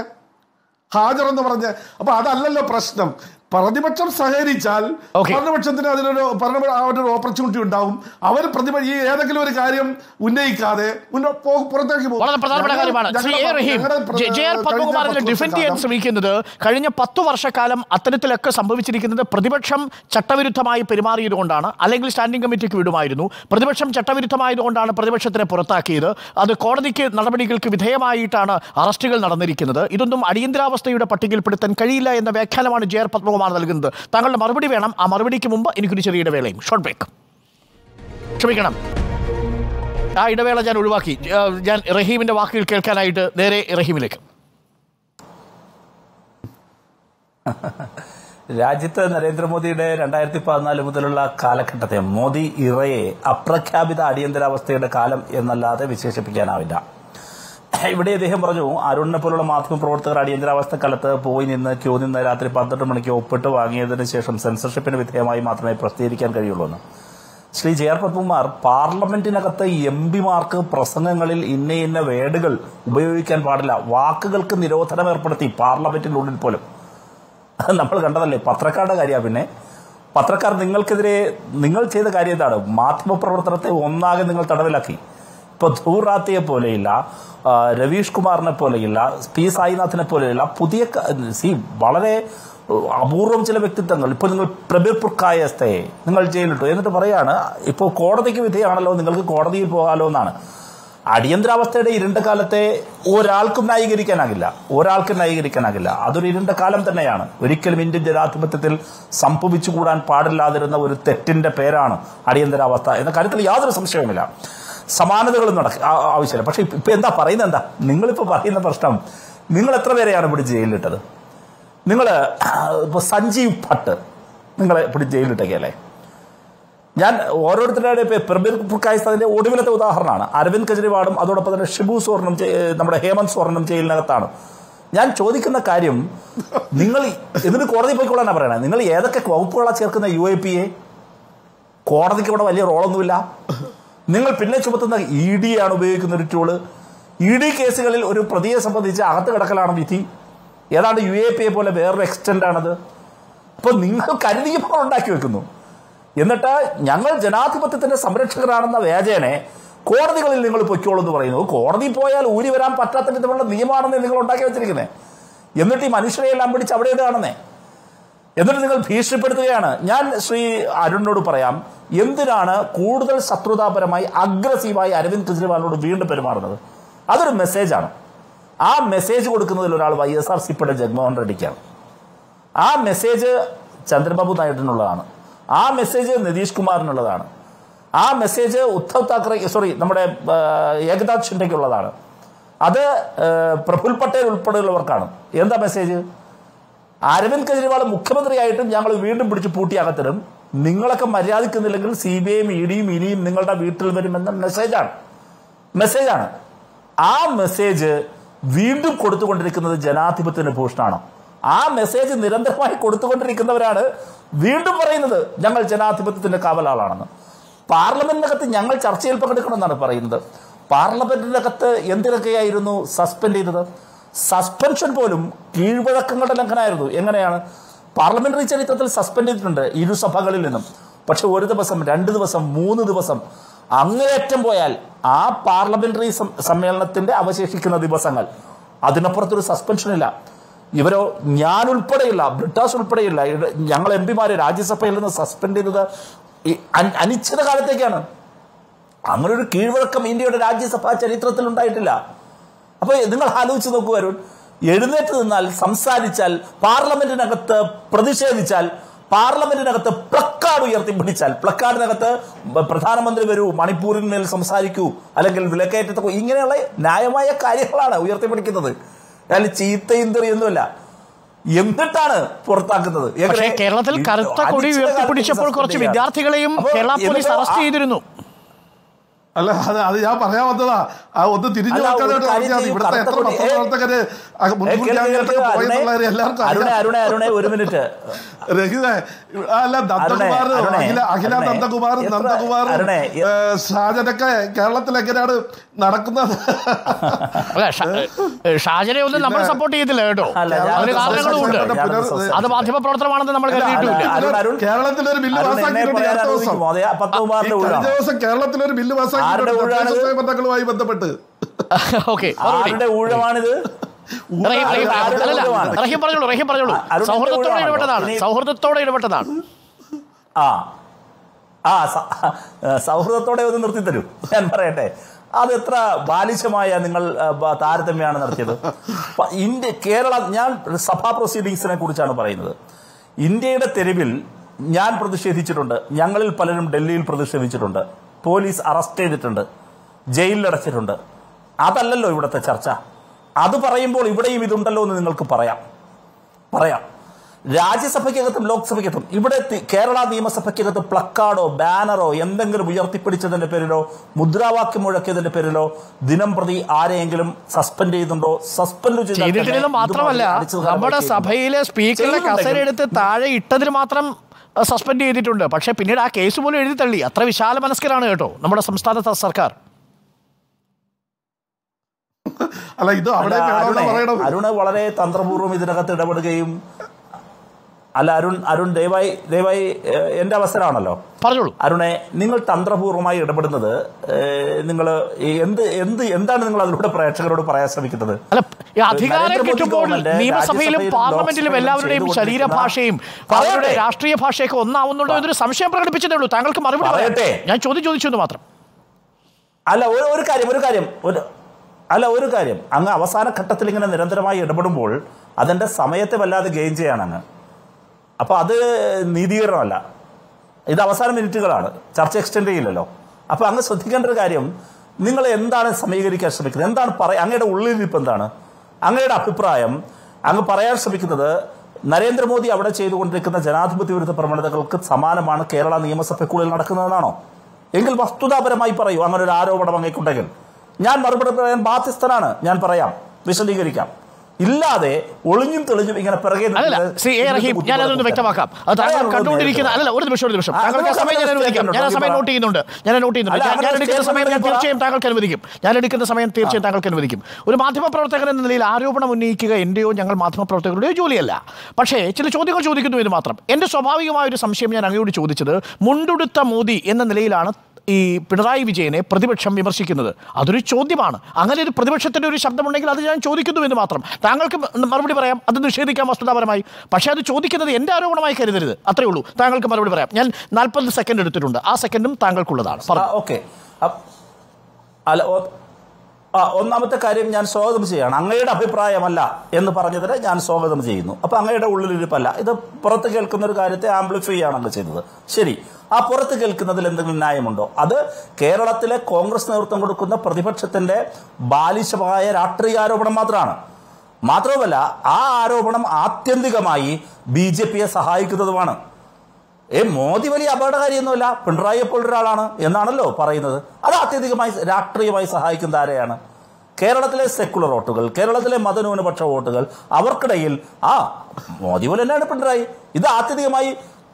ഹാജർ എന്ന് പറഞ്ഞ അപ്പൊ അതല്ലല്ലോ പ്രശ്നം പ്രതിപക്ഷം സഹകരിച്ചാൽ Okay. ഭരണപക്ഷത്തിന് അതിനൊരു ഭരണ അവരുടെ ഓപ്പർച്യൂണിറ്റി ഉണ്ടാവും അവർ പ്രതിപ ഈ ഏതെങ്കിലും ഒരു കാര്യം ഉന്നയിക്കാതെ മുന്നോ- പോ- പുറത്തേക്ക് പോകും വളരെ പ്രധാനപ്പെട്ട ഞങ്ങൾ- കാര്യമാണ് ശ്രീ എ ഞങ്ങളുടെ- റഹീം ഞങ്ങളുടെ പ്ര- ജെ- ജെ ആർ കഴിഞ്ഞ പത്മകുമാറിനെ പത്ത് ഡിഫെൻഡ് ചെയ്യാൻ വർഷക്കാലം ശ്രമിക്കുന്നത് കഴിഞ്ഞ പത്തു വർഷക്കാലം അത്തരത്തിലൊക്കെ സംഭവിച്ചിരിക്കുന്നത് പ്രതിപക്ഷം ചട്ടവിരുദ്ധമായി പെരുമാറിയതുകൊണ്ടാണ് അല്ലെങ്കിൽ സ്റ്റാൻഡിംഗ് കമ്മിറ്റിക്ക് വിടുമായിരുന്നു പ്രതിപക്ഷം ചട്ടവിരുദ്ധമായതുകൊണ്ടാണ് പ്രതിപക്ഷത്തിനെ പുറത്താക്കിയത് അത് കോടതിക്ക് നടപടികൾക്ക് വിധേയമായിട്ടാണ് അറസ്റ്റുകൾ നടന്നിരിക്കുന്നത് ഇതൊന്നും അടിയന്തരാവസ്ഥയുടെ പട്ടികയിൽപ്പെടുത്താൻ കഴിയില്ല എന്ന വ്യാഖ്യാനമാണ് ജെ ആർ പത്മകുമാർ നൽകുന്നത് താങ്കളുടെ മറുപടി വേണം ആ മറുപടിക്ക് മുമ്പ് എനിക്കൊരു ചെറിയ ഇടവേളയും ഷോർട്ട് ബ്രേക്ക് ക്ഷമിക്കണം ആ ഇടവേള ഞാൻ ഒഴിവാക്കി ആ, ഞാൻ റഹീമിന്റെ വാക്കുകൾ കേൾക്കാനായിട്ട് നേരെ റഹീമിലേക്ക് രാജ്യത്ത് നരേന്ദ്രമോദിയുടെ രണ്ടായിരത്തി പതിനാല് മുതലുള്ള കാലഘട്ടത്തെ മോദി ഇറയെ അപ്രഖ്യാപിത അടിയന്തരാവസ്ഥയുടെ കാലം എന്നല്ലാതെ വിശേഷിപ്പിക്കാനാവില്ല ഇവിടെ അദ്ദേഹം പറഞ്ഞു അരുണിനെ പോലുള്ള മാധ്യമപ്രവർത്തകർ അടിയന്തരാവസ്ഥ കാലത്ത് പോയി നിന്ന് ക്യൂ നിന്ന് രാത്രി പന്ത്രണ്ട് മണിക്ക് ഒപ്പിട്ട് വാങ്ങിയതിനു ശേഷം സെൻസർഷിപ്പിന് വിധേയമായി മാത്രമേ പ്രസിദ്ധീകരിക്കാൻ കഴിയുള്ളൂ എന്ന് ശ്രീ ജെ ആർ പത്മകുമാർ പാർലമെന്റിനകത്ത് എം പിമാർക്ക് പ്രസംഗങ്ങളിൽ ഇന്ന ഇന്ന വേർഡുകൾ ഉപയോഗിക്കാൻ പാടില്ല വാക്കുകൾക്ക് നിരോധനം ഏർപ്പെടുത്തി പാർലമെന്റിനുള്ളിൽ പോലും അത് നമ്മൾ കണ്ടതല്ലേ പത്രക്കാരുടെ കാര്യമാണ് പിന്നെ പത്രക്കാർ നിങ്ങൾക്കെതിരെ നിങ്ങൾ ചെയ്ത കാര്യം എന്താണ് മാധ്യമപ്രവർത്തനത്തെ ഒന്നാകെ നിങ്ങൾ തടവിലാക്കി ഇപ്പൊ ധൂറാത്തിയെ പോലെയില്ല ആ, രവീഷ് കുമാറിനെ പോലെയില്ല പി സായിനാഥിനെ പോലെയില്ല പുതിയ ക- സി വളരെ ഉം, അപൂർവം ചില വ്യക്തിത്വങ്ങൾ ഇപ്പോൾ നിങ്ങൾ പ്രബീർ പുർക്കായസ്തെ നിങ്ങൾ ജയിലിട്ടു എന്നിട്ട് പറയാണ് ഇപ്പോൾ കോടതിക്ക് വിധേയമാണല്ലോ നിങ്ങൾക്ക് കോടതിയിൽ പോകാമല്ലോ എന്നാണ് അടിയന്തരാവസ്ഥയുടെ ഇരുണ്ട കാലത്തെ ഒരാൾക്കും ന്യായീകരിക്കാനാകില്ല ഒരാൾക്കും ന്യായീകരിക്കാനാകില്ല അതൊരു ഇരുണ്ട കാലം തന്നെയാണ് ഒരിക്കലും ഇന്ത്യൻ ജനാധിപത്യത്തിൽ സംഭവിച്ചുകൂടാൻ പാടില്ലാതിരുന്ന ഒരു തെറ്റിന്റെ പേരാണ് അടിയന്തരാവസ്ഥ എന്ന കാര്യത്തിൽ യാതൊരു സംശയവുമില്ല സമാനതകളും നടക്ക ആ- ആവശ്യമില്ല പക്ഷെ ഇപ്പൊ എന്താ പറയുന്നത് എന്താ നിങ്ങളിപ്പോ പറയുന്ന പ്രശ്നം നിങ്ങൾ എത്ര പേരെയാണ് ഇവിടെ ജയിലിലിട്ടത് നിങ്ങൾ ഇപ്പൊ സഞ്ജീവ് ഭട്ട് നിങ്ങളെ പിടിച്ച് ജയിലിലിട്ടേക്കല്ലേ ഞാൻ ഓരോരുത്തരുടെ ഇപ്പൊ പ്രബീർ പുക്കായ്സ് അതിന്റെ ഒടുവിലത്തെ ഉദാഹരണമാണ് അരവിന്ദ് കെജ്രിവാളും അതോടൊപ്പം തന്നെ ഷിബു സോറനും ജെ- നമ്മുടെ ഹേമന്ത് സോറനും ജയിലിനകത്താണ് ഞാൻ ചോദിക്കുന്ന കാര്യം നിങ്ങൾ എന്നിട്ട് കോടതി പോയിക്കൊള്ളാനാ പറയണേ നിങ്ങൾ ഏതൊക്കെ വകുപ്പുകളാണ് ചേർക്കുന്ന യു എ പി എ കോടതിക്ക് ഇവിടെ വലിയ റോളൊന്നുമില്ല നിങ്ങൾ പിന്നെ ചുമത്തുന്ന ഇ ഡി ആണ് ഉപയോഗിക്കുന്ന ഒരു ടൂള് ഇ ഡി കേസുകളിൽ ഒരു പ്രതിയെ സംബന്ധിച്ച് അകത്ത് കിടക്കലാണ് വിധി ഏതാണ്ട് യു എ പി എ പോലെ വേറൊരു എക്സ്റ്റന്റ് ആണത് അപ്പൊ നിങ്ങൾ കരുതിയപ്പോൾ ഉണ്ടാക്കി വെക്കുന്നു എന്നിട്ട് ഞങ്ങൾ ജനാധിപത്യത്തിന്റെ സംരക്ഷകരാണെന്ന വ്യാജേനെ കോടതികളിൽ നിങ്ങൾ പൊയ്ക്കോളൂ എന്ന് പറയുന്നു കോടതി പോയാൽ ഊരി വരാൻ പറ്റാത്ത വിധമുള്ള നിയമമാണെന്ന് നിങ്ങൾ ഉണ്ടാക്കി വെച്ചിരിക്കുന്നത് എന്നിട്ട് ഈ മനുഷ്യരെ എല്ലാം പിടിച്ച് അവിടെ ഇടുകയാണെന്നേ എന്നിട്ട് നിങ്ങൾ ഭീഷണിപ്പെടുത്തുകയാണ് ഞാൻ ശ്രീ അരുണിനോട് പറയാം എന്തിനാണ് കൂടുതൽ ശത്രുതാപരമായി അഗ്രസീവായി അരവിന്ദ് കെജ്രിവാളിനോട് വീണ്ടും പെരുമാറുന്നത് അതൊരു മെസ്സേജാണ് ആ മെസ്സേജ് കൊടുക്കുന്നതിൽ ഒരാൾ വൈ എസ് ആർ സിയുടെ ജഗ്മോഹൻ റെഡ്ഡിക്കാണ് ആ മെസ്സേജ് ചന്ദ്രബാബു നായിഡുവിനുള്ളതാണ് ആ മെസ്സേജ് നിതീഷ് കുമാറിനുള്ളതാണ് ആ മെസ്സേജ് ഉദ്ധവ് താക്കറെ സോറി നമ്മുടെ ആ, ഏകനാഥ് ഷിൻഡയ്ക്കുള്ളതാണ് അത് ആ, പ്രഫുൽ പട്ടേൽ ഉൾപ്പെടെയുള്ളവർക്കാണ് എന്താ മെസ്സേജ് അരവിന്ദ് കെജ്രിവാൾ മുഖ്യമന്ത്രിയായിട്ടും ഞങ്ങൾ വീണ്ടും പിടിച്ച് പൂട്ടിയകത്തിടും നിങ്ങളൊക്കെ മര്യാദിക്കുന്നില്ലെങ്കിൽ സി ബി ഐയും ഇ ഡിയും ഇനിയും നിങ്ങളുടെ വീട്ടിൽ വരുമെന്ന മെസ്സേജാണ് മെസ്സേജാണ് ആ മെസ്സേജ് വീണ്ടും കൊടുത്തുകൊണ്ടിരിക്കുന്നത് ജനാധിപത്യത്തിന്റെ ഭൂഷണമാണ് ആ മെസ്സേജ് നിരന്തരമായി കൊടുത്തുകൊണ്ടിരിക്കുന്നവരാണ് വീണ്ടും പറയുന്നത് ഞങ്ങൾ ജനാധിപത്യത്തിന്റെ കാവലാളാണെന്ന് പാർലമെന്റിനകത്ത് ഞങ്ങൾ ചർച്ചയിൽ പങ്കെടുക്കണമെന്നാണ് പറയുന്നത് പാർലമെന്റിനകത്ത് എന്തിനൊക്കെയായിരുന്നു സസ്പെൻഡ് ചെയ്തത് സസ്പെൻഷൻ പോലും കീഴ്വഴക്കങ്ങളുടെ ലംഘനമായിരുന്നു എങ്ങനെയാണ് പാർലമെന്ററി ചരിത്രത്തിൽ സസ്പെൻഡ് ചെയ്തിട്ടുണ്ട് ഇരുസഭകളിൽ നിന്നും പക്ഷെ ഒരു ദിവസം രണ്ട് ദിവസം മൂന്ന് ദിവസം അങ്ങേയറ്റം പോയാൽ ആ പാർലമെന്ററി സം- സമ്മേളനത്തിന്റെ അവശേഷിക്കുന്ന ദിവസങ്ങൾ അതിനപ്പുറത്തൊരു സസ്പെൻഷൻ ഇല്ല ഇവരോ ഞാൻ ഉൾപ്പെടെയില്ല ബ്രിട്ടാസ് ഉൾപ്പെടെയില്ല ഇവര് ഞങ്ങൾ എം പിമാരെ രാജ്യസഭയിൽ നിന്ന് സസ്പെൻഡ് ചെയ്തത് ഈ അൻ- അനിശ്ചിത കാലത്തേക്കാണ് അങ്ങനെ ഒരു കീഴ്വഴക്കം ഇന്ത്യയുടെ രാജ്യസഭാ ചരിത്രത്തിൽ ഉണ്ടായിട്ടില്ല അപ്പൊ നിങ്ങൾ ആലോചിച്ച് നോക്കൂ അരുൺ എഴുന്നേറ്റ് നിന്നാൽ സംസാരിച്ചാൽ പാർലമെന്റിനകത്ത് പ്രതിഷേധിച്ചാൽ പാർലമെന്റിനകത്ത് പ്ലക്കാർഡ് ഉയർത്തിപ്പിടിച്ചാൽ പ്ലക്കാർഡിനകത്ത് പ്രധാനമന്ത്രി വരൂ മണിപ്പൂരിൽ മേൽ സംസാരിക്കൂ അല്ലെങ്കിൽ വിലക്കയറ്റത്തെ കു- ഇങ്ങനെയുള്ള ന്യായമായ കാര്യങ്ങളാണ് ഉയർത്തിപ്പിടിക്കുന്നത് അയാൾ ചീത്തയും തെറിയൊന്നുമല്ല എന്നിട്ടാണ് പുറത്താക്കുന്നത് എങ്ങനെ? പക്ഷേ കേരളത്തിൽ കറുത്ത കൊടി അനിശ്ചിത ഉയർത്തിപ്പിടിച്ചപ്പോൾ കാലത്തേക്ക് കുറച്ച് സസ്പെൻഡ് വിദ്യാർത്ഥികളെയും അപ്പോ കേരള പോലീസ് എന്നിട്ടോ അറസ്റ്റ് ആ- ചെയ്തിരുന്നു അല്ല അത് അത് ഞാൻ പറയാൻ വന്നതാ ആ ഒന്ന് തിരിഞ്ഞു അല്ല, ഒരു നോക്കാനായിട്ട് കാര്യം പറഞ്ഞാൽ ചെയ്യൂ, ഇവിടുത്തെ കറുത്ത എത്ര കൊടി- പത്രപ്രവർത്തകര് ഏ, മുൻകൂട്ടി കേൾക്ക്, അങ്ങോട്ടൊക്കെ കേൾക്ക്, പോയെന്നുള്ളത് അരുണേ, എല്ലാവർക്കും അരുണേ അറിയാം അരുണേ അരുണേ ഒരു മിനിറ്റ് രഹിത അല്ല നന്ദകുമാർ അരുണേ, അഖില അഖില അരുണേ, നന്ദകുമാർ എത്ര- നന്ദകുമാർ അരുണേ, എ- ഷാജനൊക്കെ കേരളത്തിൽ എങ്ങനെയാണ് നടക്കുന്നത് അല്ല ഷാ- ഏ, ഷാജനെ ഒന്നും നമ്മൾ പിന്നെ- സപ്പോർട്ട് ചെയ്തില്ല കേട്ടോ അല്ല, ഞാൻ- അതിന് കാരണങ്ങളും ഉണ്ട് പുനർ- അത് മാധ്യമ പ്രവർത്തനമാണെന്ന് നമ്മൾ അല്ല, കരുതിയിട്ടില്ല അരുൺ, അരുൺ, കേരളത്തിലൊരു ബില്ല് അരുൺ എന്നെ പാസ്സാക്കിയിട്ടുണ്ട് പറയാൻ അടുത്ത ദിവസം അനുവദിക്കുമോ? അതെ, പത്മകുമാറിന്റെ ഈ കഴിഞ്ഞ ഊഴാണോ? ദിവസം കേരളത്തിലൊരു ബില്ല് ആരുടെ പാസ്സാക്കിയിട്ടുണ്ട് ഊഴാണിത്? തദ്ദേശ സ്വയംഭരണങ്ങളുമായി ബന്ധപ്പെട്ട് ഓക്കെ ആരുടെ ഊഴമാണിത് റഹീം റഹീം ആരുടെ അല്ലല്ല, ഊഴമാണ്? റഹീം പറഞ്ഞോളൂ റഹീം പറഞ്ഞോളൂ അരുണിന്റെ സൗഹൃദത്തോടെ ഊഴമാണോ? ഇടപെട്ടതാണ് ഇനി- സൗഹൃദത്തോടെ ഇടപെട്ടതാണ് ആ ആ സ- സൗഹൃദത്തോടെ ഒന്ന് നിർത്തി തരൂ ഞാൻ പറയട്ടെ അത് എത്ര ബാലിശമായ നിങ്ങൾ ആ, ബ- താരതമ്യമാണ് നടത്തിയത് പ- ഇന്ത്യ കേരള ഞാൻ സഭാ പ്രൊസീഡിങ്സിനെ കുറിച്ചാണ് പറയുന്നത് ഇന്ത്യയുടെ തെരുവിൽ ഞാൻ പ്രതിഷേധിച്ചിട്ടുണ്ട് ഞങ്ങളിൽ പലരും ഡൽഹിയിൽ പ്രതിഷേധിച്ചിട്ടുണ്ട് പോലീസ് അറസ്റ്റ് ചെയ്തിട്ടുണ്ട് ജയിലിലടച്ചിട്ടുണ്ട് അതല്ലല്ലോ ഇവിടുത്തെ ചർച്ച അത് പറയുമ്പോൾ ഇവിടെയും ഇതുണ്ടല്ലോ എന്ന് നിങ്ങൾക്ക് പറയാം പറയാം രാജ്യസഭയ്ക്കകത്തും ലോക്സഭയ്ക്കകത്തും ഇവിടെ തി- കേരള നിയമസഭയ്ക്കകത്ത് പ്ലക്കാർഡോ ബാനറോ എന്തെങ്കിലും ഉയർത്തിപ്പിടിച്ചതിന്റെ പേരിലോ മുദ്രാവാക്യം മുഴക്കിയതിന്റെ പേരിലോ ദിനം പ്രതി ആരെയെങ്കിലും സസ്പെൻഡ് ചെയ്യുന്നുണ്ടോ സസ്പെൻഡ് ചെയ്താൽ തന്നെ ചെയ്തിട്ടില്ലെന്ന് മാത്രമല്ല ഇതുമാതിരി അടിച്ചു നമ്മുടെ തരാൻ സഭയിലെ സ്പീക്കറുടെ ചെയ്യുന്നുണ്ടെങ്കിൽ- കസേര എടുത്ത് താഴെ ഇട്ടതിന് മാത്രം സസ്പെൻഡ് ചെയ്തിട്ടുണ്ട് പക്ഷേ പിന്നീട് ആ കേസ് പോലും എഴുതി തള്ളി അത്ര വിശാല മനസ്കരാണ് കേട്ടോ നമ്മുടെ സംസ്ഥാന സർക്കാർ അല്ല ഇത് അവിടെ അല്ല, വേണമെന്ന് അരുണേ, പറയണം അരുണ് വളരെ തന്ത്രപൂർവ്വം ഇതിനകത്ത് ഇടപെടുകയും അല്ല അരുൺ അരുൺ ദയവായി ദയവായി ഏഹ്, എന്റെ അവസരമാണല്ലോ പറഞ്ഞോളൂ അരുണെ നിങ്ങൾ തന്ത്രപൂർവ്വമായി ഇടപെടുന്നത് നിങ്ങൾ എന്ത് എന്ത് എന്താണ് നിങ്ങൾ അതിലൂടെ പ്രേക്ഷകരോട് പറയാൻ ശ്രമിക്കുന്നത് അല്ല ഈ അധികാരം നരേന്ദ്രമോദി കിട്ടുമ്പോൾ ഗവൺമെന്റ് നിയമസഭയിലും രാജ്യസഭയിലും പാർലമെന്റിലും ലോക്സഭയിലും എല്ലാവരുടെയും ചെയ്തുകൊണ്ടിരിക്കുന്ന- ശരീരഭാഷയും പറയട്ടെ. അവരുടെ രാഷ്ട്രീയ ഭാഷയൊക്കെ ഒന്നാവുന്നുണ്ടോ എന്നൊരു സംശയം പ്രകടിപ്പിച്ചതേ ഉള്ളൂ താങ്കൾക്ക് മറുപടി പറയാം. പറയട്ടെ. ഞാൻ ചോദ്യം ചോദിച്ചു എന്ന് മാത്രം അല്ല ഒരു ഒരു കാര്യം ഒരു കാര്യം ഒരു അല്ല ഒരു കാര്യം അങ്ങ് അവസാന ഘട്ടത്തിൽ ഇങ്ങനെ നിരന്തരമായി ഇടപെടുമ്പോൾ അതിന്റെ സമയത്തെ വല്ലാതെ ഗെയിൻ ചെയ്യാണ് അങ്ങ് അപ്പൊ അത് നീതീകരണമല്ല ഇത് അവസാന മിനിറ്റുകളാണ് ചർച്ച എക്സ്റ്റെൻഡ് ചെയ്യില്ലല്ലോ അപ്പൊ അങ്ങ് ശ്രദ്ധിക്കേണ്ട ഒരു കാര്യം നിങ്ങൾ എന്താണ് സമീകരിക്കാൻ ശ്രമിക്കുന്നത് എന്താണ് പറയ അങ്ങയുടെ ഉള്ളിലിരിപ്പ് എന്താണ് അങ്ങയുടെ അഭിപ്രായം അങ്ങ് പറയാൻ ശ്രമിക്കുന്നത് നരേന്ദ്രമോദി അവിടെ ചെയ്തുകൊണ്ടിരിക്കുന്ന ജനാധിപത്യ വിരുദ്ധ പ്രവണതകൾക്ക് സമാനമാണ് കേരള നിയമസഭയ്ക്കുള്ളിൽ നടക്കുന്നതെന്നാണോ എങ്കിൽ വസ്തുതാപരമായി പറയൂ അങ്ങനെ ഒരു ആരോപണം അങ്ങേക്കുണ്ടെങ്കിൽ ഞാൻ മറുപടി പറയാൻ ബാധ്യസ്ഥനാണ് ഞാൻ പറയാം വിശദീകരിക്കാം ഇല്ലാതെ ഒളിഞ്ഞും തെളിഞ്ഞും ഇങ്ങനെ പിറകെ അല്ലല്ല നിൽക്കുന്നത് ശ്രീ എ റഹീം ഞാൻ അതൊന്ന് വ്യക്തമാക്കാം അത് താങ്കൾ പറയാനുള്ളത് കണ്ടുകൊണ്ടിരിക്കുന്ന നേരത്തെ അല്ലല്ല ഒരു നിമിഷം ഒരു നിമിഷം ആ, താങ്കൾക്ക് ആ നമുക്ക് സമയം ഞാൻ അങ്ങനെ അനുവദിക്കാം ഞാൻ ആ സ്റ്റേറ്റ്മെന്റ് സമയം പറ. നോട്ട് ചെയ്യുന്നുണ്ട് ഞാൻ നോട്ട് ചെയ്യുന്നുണ്ട് അല്ല, ഞാൻ- ഞാൻ അങ്ങനെ എടുക്കുന്ന സമയം ഞാൻ സ്റ്റേറ്റ്മെന്റ് പറ. തീർച്ചയായും താങ്കൾക്ക് അനുവദിക്കും ഞാൻ എടുക്കുന്ന സമയം തീർച്ചയായും താങ്കൾക്ക് അനുവദിക്കും ഒരു മാധ്യമപ്രവർത്തകൻ എന്ന നിലയിൽ ആരോപണം ഉന്നയിക്കുക എന്റെയോ ഞങ്ങൾ മാധ്യമപ്രവർത്തകരുടെയോ ജോലിയല്ല പക്ഷേ ചില ചോദ്യങ്ങൾ ചോദിക്കുന്നു എന്ന് മാത്രം എന്റെ സ്വാഭാവികമായ ഒരു സംശയം ഞാൻ അങ്ങയോട് ചോദിച്ചത് മുണ്ടുടുത്ത മോദി എന്ന നിലയിലാണ് ഈ പിണറായി വിജയനെ പ്രതിപക്ഷം വിമർശിക്കുന്നത് അതൊരു ചോദ്യമാണ് അങ്ങനെ ഒരു പ്രതിപക്ഷത്തിന്റെ ഒരു ശബ്ദമുണ്ടെങ്കിൽ അത് ഞാൻ ചോദിക്കുന്നു എന്ന് മാത്രം താങ്കൾക്ക് മ- മറുപടി പറയാം അത് നിഷേധിക്കാം വസ്തുതാപരമായി പക്ഷേ അത് ചോദിക്കുന്നത് എൻ്റെ ആരോപണമായി കരുതരുത് അത്രേ ഉള്ളൂ താങ്കൾക്ക് മറുപടി പറയാം ഞാൻ നാൽപ്പത് സെക്കൻഡ് എടുത്തിട്ടുണ്ട് ആ സെക്കൻഡും താങ്കൾക്കുള്ളതാണ് പറഞ്ഞു ഓക്കെ അല്ല ഒ- ആ, ഒന്നാമത്തെ കാര്യം ഞാൻ സ്വാഗതം ചെയ്യാണ് അങ്ങയുടെ അഭിപ്രായമല്ല എന്ന് പറഞ്ഞതിന് ഞാൻ സ്വാഗതം ചെയ്യുന്നു അപ്പൊ അങ്ങയുടെ ഉള്ളിലിരിപ്പല്ല ഇത് പുറത്ത് കേൾക്കുന്ന ഒരു കാര്യത്തെ ആംപ്ലിഫൈ ചെയ്യാണ് അങ്ങ് ചെയ്തത് ശരി ആ പുറത്ത് കേൾക്കുന്നതിൽ എന്തെങ്കിലും ന്യായമുണ്ടോ അത് കേരളത്തിലെ കോൺഗ്രസ് നേതൃത്വം കൊടുക്കുന്ന പ്രതിപക്ഷത്തിന്റെ ബാലിശമായ രാഷ്ട്രീയ ആരോപണം മാത്രമാണ് മാത്രവുമല്ല ആ ആരോപണം ആത്യന്തികമായി ബി ജെ പിയെ സഹായിക്കുന്നതുമാണ് ഏ മോദി വലിയ അപകടകാരിയൊന്നുമല്ല പിണറായി പോലുള്ള ഒരാളാണ് എന്നാണല്ലോ പറയുന്നത് അത് ആത്യന്തികമായി രാഷ്ട്രീയമായി സഹായിക്കുന്ന ആരെയാണ് കേരളത്തിലെ സെക്കുലർ വോട്ടുകൾ കേരളത്തിലെ മതന്യൂനപക്ഷ വോട്ടുകൾ അവർക്കിടയിൽ ആ മോദി പോലെ തന്നെയാണ് പിണറായി ഇത് ആത്യന്തികമായി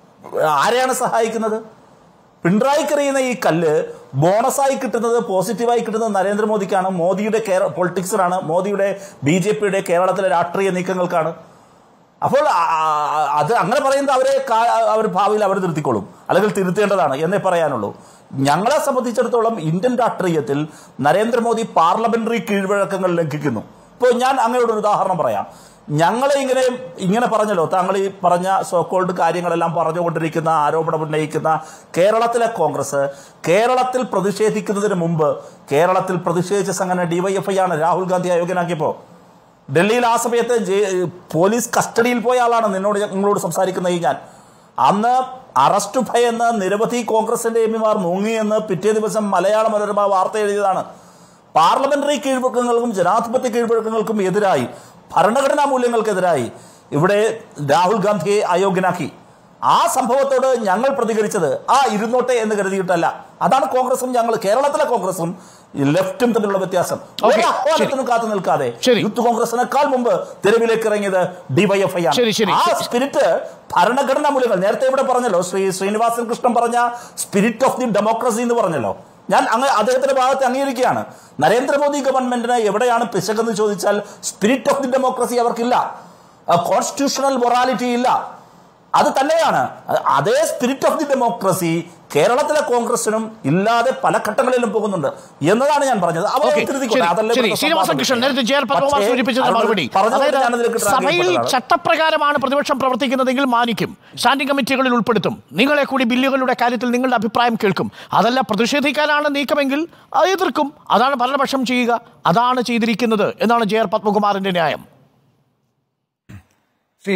ആരെയാണ് സഹായിക്കുന്നത് പിണറായിക്കെറിയുന്ന ഈ കല്ല് ബോണസായി കിട്ടുന്നത് പോസിറ്റീവായി കിട്ടുന്നത് നരേന്ദ്രമോദിക്കാണ് മോദിയുടെ കേര പൊളിറ്റിക്സിനാണ് മോദിയുടെ ബി ജെ പിയുടെ കേരളത്തിലെ രാഷ്ട്രീയ നീക്കങ്ങൾക്കാണ് അപ്പോൾ ആ- ആ- അത് അങ്ങനെ പറയുന്നത് അവരെ കാ- അവർ ഭാവിയിൽ അവർ തിരുത്തിക്കൊള്ളും അല്ലെങ്കിൽ തിരുത്തേണ്ടതാണ് എന്നേ പറയാനുള്ളൂ ഞങ്ങളെ സംബന്ധിച്ചിടത്തോളം ഇന്ത്യൻ രാഷ്ട്രീയത്തിൽ നരേന്ദ്രമോദി പാർലമെന്ററി കീഴ്വഴക്കങ്ങൾ ലംഘിക്കുന്നു ഇപ്പോൾ ഞാൻ അങ്ങയോട് ഒരു ഉദാഹരണം പറയാം ഞങ്ങളെ ഇങ്ങനെ ഇങ്ങനെ പറഞ്ഞല്ലോ താങ്കൾ ഈ പറഞ്ഞ സോക്കോൾഡ് കാര്യങ്ങളെല്ലാം പറഞ്ഞുകൊണ്ടിരിക്കുന്ന ആരോപണം ഉന്നയിക്കുന്ന കേരളത്തിലെ കോൺഗ്രസ് കേരളത്തിൽ പ്രതിഷേധിക്കുന്നതിന് മുമ്പ് കേരളത്തിൽ പ്രതിഷേധിച്ച സംഘടന ഡിവൈഎഫ്ഐ ആണ് രാഹുൽ ഗാന്ധി അയോഗ്യനാക്കിയപ്പോൾ ഡൽഹിയിൽ ആ സമയത്ത് ജെ- പോലീസ് കസ്റ്റഡിയിൽ പോയ ആളാണ് നിന്നോട് ഞാൻ- നിങ്ങളോട് സംസാരിക്കുന്ന ഈ ഞാൻ അന്ന് അറസ്റ്റ് ഭയന്ന് നിരവധി കോൺഗ്രസിന്റെ എം പിമാർ മുങ്ങിയെന്ന് പിറ്റേ ദിവസം മലയാള മനോരമ വാർത്ത എഴുതിയതാണ് പാർലമെന്ററി കീഴ്വഴക്കങ്ങൾക്കും ജനാധിപത്യ കീഴ്വഴക്കങ്ങൾക്കും എതിരായി ഭരണഘടനാ മൂല്യങ്ങൾക്കെതിരായി ഇവിടെ രാഹുൽ ഗാന്ധിയെ അയോഗ്യനാക്കി ആ സംഭവത്തോട് ഞങ്ങൾ പ്രതികരിച്ചത് ആ ഇരുന്നോട്ടെ എന്ന് കരുതിയിട്ടല്ല അതാണ് കോൺഗ്രസും ഞങ്ങൾ കേരളത്തിലെ കോൺഗ്രസും ഈ ലെഫ്റ്റും തമ്മിലുള്ള വ്യത്യാസം ഓക്കേ, ഒരു ആഹ്വാനത്തിനും കാത്തു നിൽക്കാതെ ശരി. യൂത്ത് കോൺഗ്രസിനേക്കാൾ മുമ്പ് തെരുവിലേക്ക് ഇറങ്ങിയത് ഡിവൈഎഫ്ഐ ശരി, ശരി. ആണ് ആ സ്പിരിറ്റ് ഭരണഘടനാ മൂല്യങ്ങൾ നേരത്തെ ഇവിടെ പറഞ്ഞല്ലോ ശ്രീ ശ്രീനിവാസൻ കൃഷ്ണൻ പറഞ്ഞ സ്പിരിറ്റ് ഓഫ് ദി ഡെമോക്രസി എന്ന് പറഞ്ഞല്ലോ ഞാൻ അങ്ങ് അദ്ദേഹത്തിന്റെ ഭാഗത്ത് അംഗീകരിക്കുകയാണ് നരേന്ദ്രമോദി ഗവൺമെന്റിന് എവിടെയാണ് പിശകെന്ന് ചോദിച്ചാൽ സ്പിരിറ്റ് ഓഫ് ദി ഡെമോക്രസി അവർക്കില്ല കോൺസ്റ്റിറ്റ്യൂഷണൽ മൊറാലിറ്റി ഇല്ല അത് തന്നെയാണ് അ- അതേ സ്പിരിറ്റ് ഓഫ് ദി ഡെമോക്രസി കേരളത്തിലെ കോൺഗ്രസിനും ഇല്ലാതെ പല ഘട്ടങ്ങളിലും പോകുന്നുണ്ട് എന്നതാണ് ഞാൻ പറഞ്ഞത് അവരെ ഓക്കേ, തിരുത്തിക്കോട്ടെ. ശരി, അതല്ലേ ശരി. ഇവിടുത്തെ ശ്രീനിവാസൻ സംവാദം. കൃഷ്ണൻ നേരത്തെ ജെ ആർ പത്മകുമാർ പക്ഷേ, സൂചിപ്പിച്ചത് അതുകൊണ്ട് മറുപടി പറഞ്ഞതുകൊണ്ട് അതായത് ഞാനതിലേക്ക് drag സഭയിൽ ചെയ്യപ്പെട്ടതാണ്. ചട്ടപ്രകാരമാണ് പ്രതിപക്ഷം പ്രവർത്തിക്കുന്നതെങ്കിൽ മാനിക്കും സ്റ്റാൻഡിംഗ് കമ്മിറ്റികളിൽ ഉൾപ്പെടുത്തും നിങ്ങളെ കൂടി ബില്ലുകളുടെ കാര്യത്തിൽ നിങ്ങളുടെ അഭിപ്രായം കേൾക്കും അതല്ല പ്രതിഷേധിക്കാനാണ് നീക്കമെങ്കിൽ അത് എതിർക്കും അതാണ് ഭരണപക്ഷം ചെയ്യുക അതാണ് ചെയ്തിരിക്കുന്നത് എന്നാണ് ജെ ആർ പത്മകുമാറിന്റെ ന്യായം ശ്രീ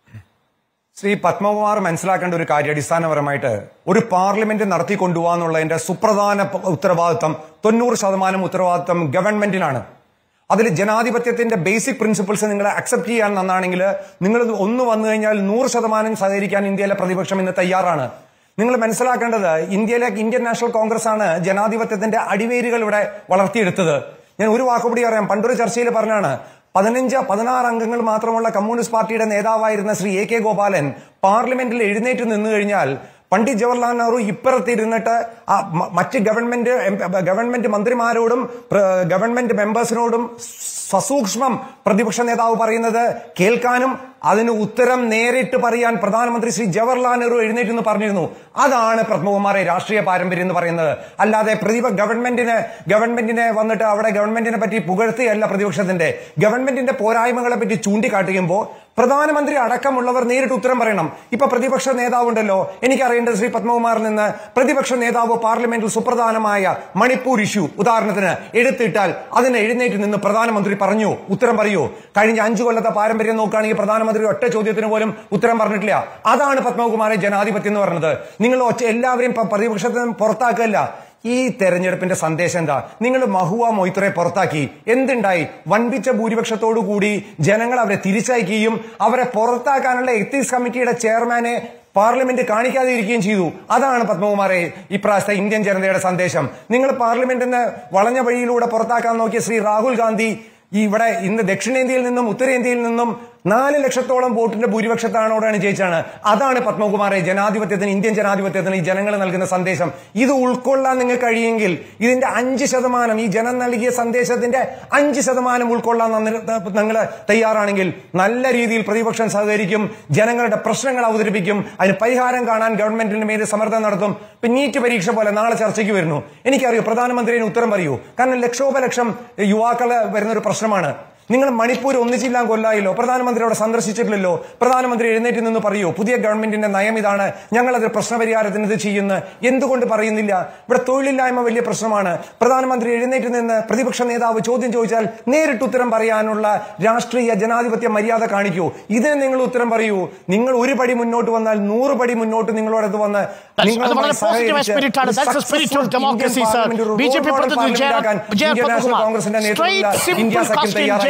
ശ്രീ പത്മകുമാർ മനസ്സിലാക്കേണ്ട ഒരു കാര്യം അടിസ്ഥാനപരമായിട്ട് ഒരു പാർലമെന്റ് നടത്തിക്കൊണ്ടുപോകാന്നുള്ളതിന്റെ സുപ്രധാന പ- ഉത്തരവാദിത്തം തൊണ്ണൂറ് ശതമാനം ഉത്തരവാദിത്തം ഗവൺമെന്റിനാണ് അതിൽ ജനാധിപത്യത്തിന്റെ ബേസിക് പ്രിൻസിപ്പിൾസ് നിങ്ങൾ അക്സെപ്റ്റ് ചെയ്യാൻ നന്നാണെങ്കിൽ നിങ്ങൾ ഒന്ന് വന്നു കഴിഞ്ഞാൽ നൂറ് ശതമാനം സഹകരിക്കാൻ ഇന്ത്യയിലെ പ്രതിപക്ഷം ഇന്ന് തയ്യാറാണ് നിങ്ങൾ മനസ്സിലാക്കേണ്ടത് ഇന്ത്യയിലെ ഇന്ത്യൻ നാഷണൽ കോൺഗ്രസ് ആണ് ജനാധിപത്യത്തിന്റെ അടിവേരുകൾ ഇവിടെ വളർത്തിയെടുത്തത് ഞാൻ ഒരു വാക്കുകൂടി അറിയാം പണ്ടൊരു ചർച്ചയിൽ പറഞ്ഞാണ് പതിനഞ്ച് പതിനാറ് അംഗങ്ങൾ മാത്രമുള്ള കമ്മ്യൂണിസ്റ്റ് പാർട്ടിയുടെ നേതാവായിരുന്ന ശ്രീ എ കെ ഗോപാലൻ പാർലമെന്റിൽ എഴുന്നേറ്റ് നിന്നു കഴിഞ്ഞാൽ പണ്ഡിറ്റ് ജവഹർലാൽ നെഹ്റു ഇപ്പുറത്തിരുന്നിട്ട് ആ മ- മറ്റ് ഗവൺമെന്റ് എം- ഗവൺമെന്റ് മന്ത്രിമാരോടും പ്ര- ഗവൺമെന്റ് മെമ്പേഴ്സിനോടും സസൂക്ഷ്മം പ്രതിപക്ഷ നേതാവ് പറയുന്നത് കേൾക്കാനും അതിന് ഉത്തരം നേരിട്ട് പറയാൻ പ്രധാനമന്ത്രി ശ്രീ ജവഹർലാൽ നെഹ്റു എഴുന്നേറ്റ് എന്ന് പറഞ്ഞിരുന്നു അതാണ് പത്മകുമാറെ രാഷ്ട്രീയ പാരമ്പര്യം എന്ന് പറയുന്നത് അല്ലാതെ പ്രതിപ ഗവൺമെന്റിന് ഗവൺമെന്റിനെ വന്നിട്ട് അവിടെ ഗവൺമെന്റിനെ പറ്റി പുകഴ്ത്തുകയല്ല പ്രതിപക്ഷത്തിന്റെ ഗവൺമെന്റിന്റെ പോരായ്മകളെ പറ്റി ചൂണ്ടിക്കാട്ടുമ്പോൾ പ്രധാനമന്ത്രി അടക്കമുള്ളവർ നേരിട്ട് ഉത്തരം പറയണം ഇപ്പൊ പ്രതിപക്ഷ നേതാവുണ്ടല്ലോ എനിക്കറിയേണ്ടത് ശ്രീ പത്മകുമാറിൽ നിന്ന് പ്രതിപക്ഷ നേതാവ് പാർലമെന്റിൽ സുപ്രധാനമായ മണിപ്പൂർ ഇഷ്യൂ ഉദാഹരണത്തിന് എടുത്തിട്ടാൽ അതിനെ എഴുന്നേറ്റ് നിന്ന് പ്രധാനമന്ത്രി പറഞ്ഞു ഉത്തരം പറയൂ കഴിഞ്ഞ അഞ്ചു കൊല്ലത്തെ പാരമ്പര്യം നോക്കുകയാണെങ്കിൽ പ്രധാനമന്ത്രി ഒറ്റ ചോദ്യത്തിന് പോലും ഉത്തരം പറഞ്ഞിട്ടില്ല അതാണ് പത്മകുമാരെ ജനാധിപത്യം എന്ന് പറയുന്നത് നിങ്ങൾ ഒറ്റ എല്ലാവരെയും പ- പ്രതിപക്ഷത്തിൽ നിന്ന് പുറത്താക്കല്ല ഈ തെരഞ്ഞെടുപ്പിന്റെ സന്ദേശം എന്താ നിങ്ങൾ മഹുവ മൊയ്ത്രെ പുറത്താക്കി എന്തുണ്ടായി വൻപിച്ച ഭൂരിപക്ഷത്തോടു കൂടി ജനങ്ങൾ അവരെ തിരിച്ചയക്കുകയും അവരെ പുറത്താക്കാനുള്ള എത്തിക്സ് കമ്മിറ്റിയുടെ ചെയർമാനെ പാർലമെന്റ് കാണിക്കാതെ ഇരിക്കുകയും ചെയ്തു അതാണ് പത്മകുമാറെ ഇപ്രാവശ്യത്തെ ഇന്ത്യൻ ജനതയുടെ സന്ദേശം നിങ്ങൾ പാർലമെന്റിന് വളഞ്ഞ വഴിയിലൂടെ പുറത്താക്കാൻ നോക്കിയ ശ്രീ രാഹുൽ ഗാന്ധി ഈ ഇവിടെ ഇന്ന് ദക്ഷിണേന്ത്യയിൽ നിന്നും ഉത്തരേന്ത്യയിൽ നിന്നും നാല് ലക്ഷത്തോളം വോട്ടിന്റെ ഭൂരിപക്ഷത്താണോടാണ് ജയിച്ചാണ് അതാണ് പത്മകുമാറെ ജനാധിപത്യത്തിന് ഇന്ത്യൻ ജനാധിപത്യത്തിന് ഈ ജനങ്ങൾ നൽകുന്ന സന്ദേശം ഇത് ഉൾക്കൊള്ളാൻ നിങ്ങൾക്ക് കഴിയുമെങ്കിൽ ഇതിന്റെ അഞ്ച് ശതമാനം ഈ ജനം നൽകിയ സന്ദേശത്തിന്റെ അഞ്ച് ശതമാനം ഉൾക്കൊള്ളാൻ നിങ്ങൾ തയ്യാറാണെങ്കിൽ നല്ല രീതിയിൽ പ്രതിപക്ഷം സഹകരിക്കും ജനങ്ങളുടെ പ്രശ്നങ്ങൾ അവതരിപ്പിക്കും അതിന് പരിഹാരം കാണാൻ ഗവൺമെന്റിന് മേൽ സമ്മർദ്ദം നടത്തും ഇപ്പൊ നീറ്റ് പരീക്ഷ പോലെ നാളെ ചർച്ചയ്ക്ക് വരുന്നു എനിക്കറിയൂ പ്രധാനമന്ത്രിന് ഉത്തരം പറയൂ കാരണം ലക്ഷോപലക്ഷം യുവാക്കള് വരുന്ന ഒരു പ്രശ്നമാണ് നിങ്ങൾ മണിപ്പൂർ ഒന്നിച്ചില്ലാൻ കൊല്ലായില്ലോ പ്രധാനമന്ത്രി അവിടെ സന്ദർശിച്ചിട്ടില്ലല്ലോ പ്രധാനമന്ത്രി എഴുന്നേറ്റ് നിന്ന് പറയൂ പുതിയ ഗവൺമെന്റിന്റെ നയം ഇതാണ് ഞങ്ങൾ അത് പ്രശ്നപരിഹാരത്തിന് ഇത് ചെയ്യുന്നു എന്തുകൊണ്ട് പറയുന്നില്ല ഇവിടെ തൊഴിലില്ലായ്മ വലിയ പ്രശ്നമാണ് പ്രധാനമന്ത്രി എഴുന്നേറ്റ് നിന്ന് പ്രതിപക്ഷ നേതാവ് ചോദ്യം ചോദിച്ചാൽ നേരിട്ട് ഉത്തരം പറയാനുള്ള രാഷ്ട്രീയ ജനാധിപത്യ മര്യാദ കാണിക്കൂ ഇതിന് നിങ്ങൾ ഉത്തരം പറയൂ നിങ്ങൾ ഒരു പടി മുന്നോട്ട് വന്നാൽ നൂറ് പടി മുന്നോട്ട് നിങ്ങളോടത് വന്ന് അത് നിങ്ങളുമായി വളരെ പോസിറ്റീവ് സഹകരിച്ച് സ്പിരിറ്റ് ആണ് ഒരു that's the spirit of successful democracy Indian sir parliament, ഒരു B J P role model പ്രതിനിധി parliament ആക്കാൻ ജയ ഇന്ത്യൻ നാഷണൽ പത്മകുമാർ കോൺഗ്രസിന്റെ നേതൃത്വത്തിലുള്ള സ്ട്രൈറ്റ് ഇന്ത്യ സിമ്പിൾ സഖ്യം ക്വസ്റ്റ്യൻ ജയ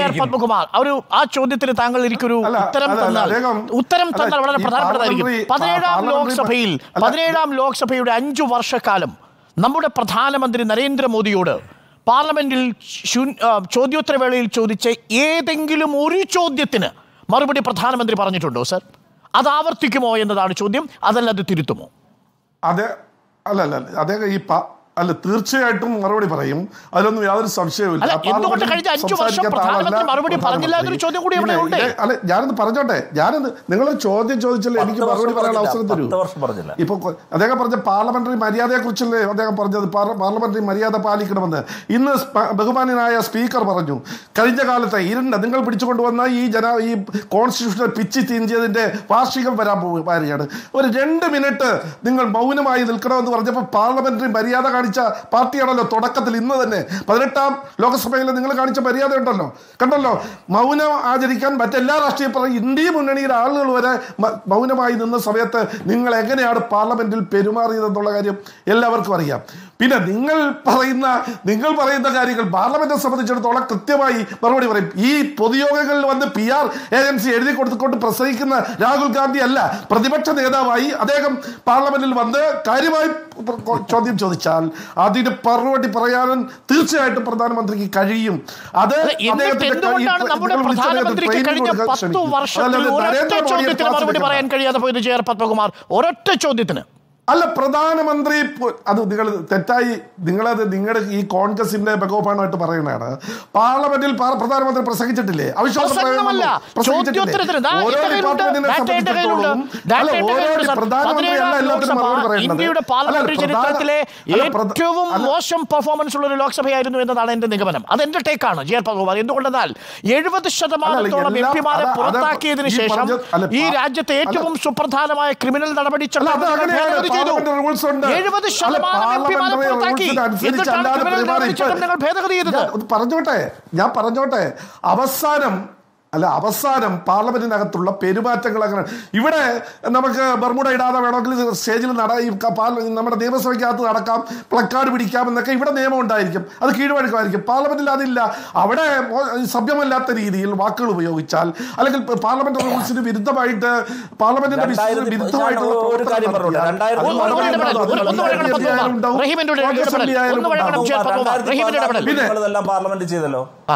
ആഗ്രഹിക്കുന്നു പത്മകുമാർ ഒരു ആ ചോദ്യത്തിന് താങ്കൾ എനിക്കൊരു അല്ല, ഉത്തരം അല്ല, അല്ല, തന്നാൽ അദ്ദേഹം- ഉത്തരം അല്ല, തന്നാൽ വളരെ ഈ പ്രധാനപ്പെട്ടതായിരിക്കും പാർലമെന്ററി- പതിനേഴാം പാർലമെന്ററി- ലോക്സഭയിൽ അല്ല, പതിനേഴാം ലോക്സഭയുടെ അഞ്ചു വർഷക്കാലം നമ്മുടെ പ്രധാനമന്ത്രി നരേന്ദ്രമോദിയോട് പാർലമെന്റിൽ ശൂൻ- ആ, ചോദ്യോത്തരവേളയിൽ ചോദിച്ച ഏതെങ്കിലും ഒരു ചോദ്യത്തിന് മറുപടി പ്രധാനമന്ത്രി പറഞ്ഞിട്ടുണ്ടോ സർ അത് ആവർത്തിക്കുമോ എന്നതാണ് ചോദ്യം അതല്ല അത് തിരുത്തുമോ അതെ അല്ല അല്ല അല്ല. അദ്ദേഹം ഈ പ- അല്ല തീർച്ചയായിട്ടും മറുപടി പറയും അതിലൊന്നും യാതൊരു സംശയവുമില്ല അല്ല, പാർലമെന്റിൽ എന്തുകൊണ്ട് കഴിഞ്ഞ അഞ്ചു വർഷം സംസാരിക്കാത്ത പ്രധാനമന്ത്രി ആളല്ല മറുപടി പറഞ്ഞില്ല എന്നൊരു ചോദ്യം കൂടി ഇവിടെ പിന്നെ ഉണ്ട്. ഇത് അല്ല ഞാനത് പറഞ്ഞോട്ടെ ഞാനത് നിങ്ങളൊരു ചോദ്യം ചോദിച്ചല്ലേ എനിക്ക് പത്ത് മറുപടി വർഷം പറയാൻ അവസരം പറഞ്ഞില്ല. തരൂ പത്ത് വർഷം പറഞ്ഞില്ല. ഇപ്പൊ കൊ- അദ്ദേഹം പറഞ്ഞ പാർലമെന്ററി മര്യാദയെ കുറിച്ചല്ലേ അദ്ദേഹം പറഞ്ഞത് പാർ- പാർലമെന്ററി മര്യാദ പാലിക്കണമെന്ന് ഇന്ന് സ്പ- ബഹുമാന്യനായ സ്പീക്കർ പറഞ്ഞു കഴിഞ്ഞ കാലത്തെ ഇരുണ്ട നിങ്ങൾ പിടിച്ചുകൊണ്ടുവന്ന ഈ ജന ഈ കോൺസ്റ്റിറ്റ്യൂഷണൽ പിച്ച് തീഞ്ചതിന്റെ വാർഷികം വരാൻ പോവുകയാണ് ഒരു രണ്ട് മിനിറ്റ് നിങ്ങൾ മൗനമായി നിൽക്കണമെന്ന് പറഞ്ഞപ്പോൾ പാർലമെന്ററി മര്യാദ കാണിച്ച പാർട്ടിയാണല്ലോ തുടക്കത്തിൽ ഇന്ന് തന്നെ പതിനെട്ടാം ലോക്സഭയിൽ നിങ്ങൾ കാണിച്ച മര്യാദ ഉണ്ടല്ലോ കണ്ടല്ലോ മൗനം ആചരിക്കാൻ മറ്റെല്ലാ രാഷ്ട്രീയ പാർട്ടി ഇന്ത്യ മുന്നണിയുടെ ആളുകൾ വരെ മ- മൗനമായി നിന്ന സമയത്ത് നിങ്ങൾ എങ്ങനെയാണ് പാർലമെന്റിൽ പെരുമാറിയതെന്നുള്ള കാര്യം എല്ലാവർക്കും അറിയാം പിന്നെ നിങ്ങൾ പറയുന്ന നിങ്ങൾ പറയുന്ന കാര്യങ്ങൾ പാർലമെന്റിനെ സംബന്ധിച്ചിടത്തോളം കൃത്യമായി മറുപടി പറയും ഈ പൊതുയോഗങ്ങളിൽ വന്ന് പി ആർ ഏജൻസി എഴുതി കൊടുത്തുകൊണ്ട് പ്രസംഗിക്കുന്ന രാഹുൽ ഗാന്ധി അല്ല പ്രതിപക്ഷ നേതാവായി അദ്ദേഹം പാർലമെന്റിൽ വന്ന് കാര്യമായി പ്ര- ചോദ്യം ചോദിച്ചാൽ അതിന് മറുപടി പറയാനും തീർച്ചയായിട്ടും പ്രധാനമന്ത്രിക്ക് കഴിയും അത് അല്ല, എന്നിട്ട് അദ്ദേഹത്തിന്റെ എന്തുകൊണ്ടാണ് ഈ- നമ്മുടെ നിങ്ങൾ വിളിച്ച പ്രധാനമന്ത്രിക്ക് ട്രെയിനിങ് കഴിഞ്ഞ കൊടുക്കാൻ പത്തു ശ്രമിക്കും. വർഷത്തിൽ അതല്ലാതെ ഒരൊറ്റ നരേന്ദ്രമോദിയെ ചോദ്യത്തിന് ക്ലാസ് മറുപടി എടുക്കണ്ട. പറയാൻ കഴിയാതെ പോയത് ജെ ആർ പത്മകുമാർ ഒരൊറ്റ ചോദ്യത്തിന് അല്ല പ്രധാനമന്ത്രി പോ- അത് നിങ്ങൾ തെറ്റായി നിങ്ങളത് നിങ്ങളുടെ ഈ കോൺഗ്രസിന്റെ ബഹോപാനമായിട്ട് പറയുന്നതാണ് പാർലമെന്റിൽ പാ- പ്രധാനമന്ത്രി പ്രസംഗിച്ചിട്ടില്ലേ അവിശ്വാസ പ്രമേയം പ്രസംഗമല്ല. പ്രസംഗിച്ചിട്ടില്ലേ? ചോദ്യോത്തരത്തിന് ദാ ഓരോ എന്റെ കയ്യിലുണ്ട്. ഡിപ്പാർട്ട്മെന്റിനെ ഡാറ്റ എന്റെ കയ്യിലുണ്ട്. സംബന്ധിച്ചിടത്തോളം ഡാറ്റ അല്ല, എന്റെ ഓരോ കയ്യിലുണ്ട് സർ. പ്രധാനമന്ത്രി അല്ല പതിനേഴാം എല്ലാത്തിനും ലോക്സഭ മറുപടി പറയുന്നത്. ഇന്ത്യയുടെ പാർലമെന്ററി അല്ല, പ്രധാന- ചരിത്രത്തിലെ അല്ല, പ്രധ- ഏറ്റവും അല്ല, മോശം പെർഫോമൻസ് ഉള്ള ഒരു ലോക്സഭയായിരുന്നു എന്നതാണ് എന്റെ നിഗമനം അത് എന്റെ ടേക്കാണ് ജെ ആർ പത്മകുമാർ എന്തുകൊണ്ടെന്നാൽ എഴുപത് ശതമാനത്തോളം എം എല്ലാ- പിമാരെ അത് അത് പുറത്താക്കിയതിനു ഈ ശേഷം പറഞ്ഞ- അല്ല, ഈ പാ- രാജ്യത്തെ അല്ല, ഏറ്റവും സുപ്രധാനമായ ക്രിമിനൽ നടപടി അല്ല, അത് അങ്ങനെയാണ്. പാർലമെന്റ് rules ഉണ്ട്. എഴുപത് അല്ല, ശതമാനം എം പിമാരെ പാർലമെന്ററി പുറത്താക്കി rules അനുസരിച്ച് എന്നിട്ടാണ് അല്ലാതെ ക്രിമിനൽ പെരുമാറി. നടപടി ചട്ടം നിങ്ങൾ ഭേദഗതി ചെയ്തത് ഞാൻ ഒന്ന് പറഞ്ഞോട്ടെ ഞാൻ പറഞ്ഞോട്ടെ അവസാനം അല്ല അവസാനം പാർലമെന്റിനകത്തുള്ള പെരുമാറ്റങ്ങൾ അങ്ങനെ ഇവിടെ നമുക്ക് ബർമുട ഇടാതെ വേണമെങ്കിൽ സ്റ്റേജിൽ നട ഈ ക- പാർല- നമ്മുടെ നിയമസഭയ്ക്കകത്ത് നടക്കാം പ്ലക്കാർഡ് പിടിക്കാം എന്നൊക്കെ ഇവിടെ നിയമം ഉണ്ടായിരിക്കും അത് കീഴ്വഴക്കമായിരിക്കും പാർലമെന്റിൽ അതില്ല അവിടെ മോ- സഭ്യമല്ലാത്ത രീതിയിൽ വാക്കുകൾ ഉപയോഗിച്ചാൽ അല്ലെങ്കിൽ പാർലമെന്റ് റൂൾസിന് വിരുദ്ധമായിട്ട് പാർലമെന്റിന്റെ രണ്ടായിരത്തി വിരുദ്ധമായിട്ടുള്ള ഒരു കാര്യം പ്രവർത്തനം പറഞ്ഞോട്ടെ. നടത്തിയാൽ രണ്ടായിരത്തി ഒന്ന് ഒന്ന് ഇടപെടൽ, ഒന്ന് ഒന്ന് വഴങ്ങണം പത്മകുമാർ. ഉണ്ടാവും. റഹീമിന്റെ ഒരു കോൺഗ്രസ് ഇടപെടൽ. ആയാലും ഒന്ന് വഴങ്ങണം ഉണ്ടാവും. J R Padmakumar. റഹീമിന്റെ ഇടപെടൽ. പിന്നെ- നിങ്ങളിതെല്ലാം പാർലമെന്റ് ചെയ്തല്ലോ ആ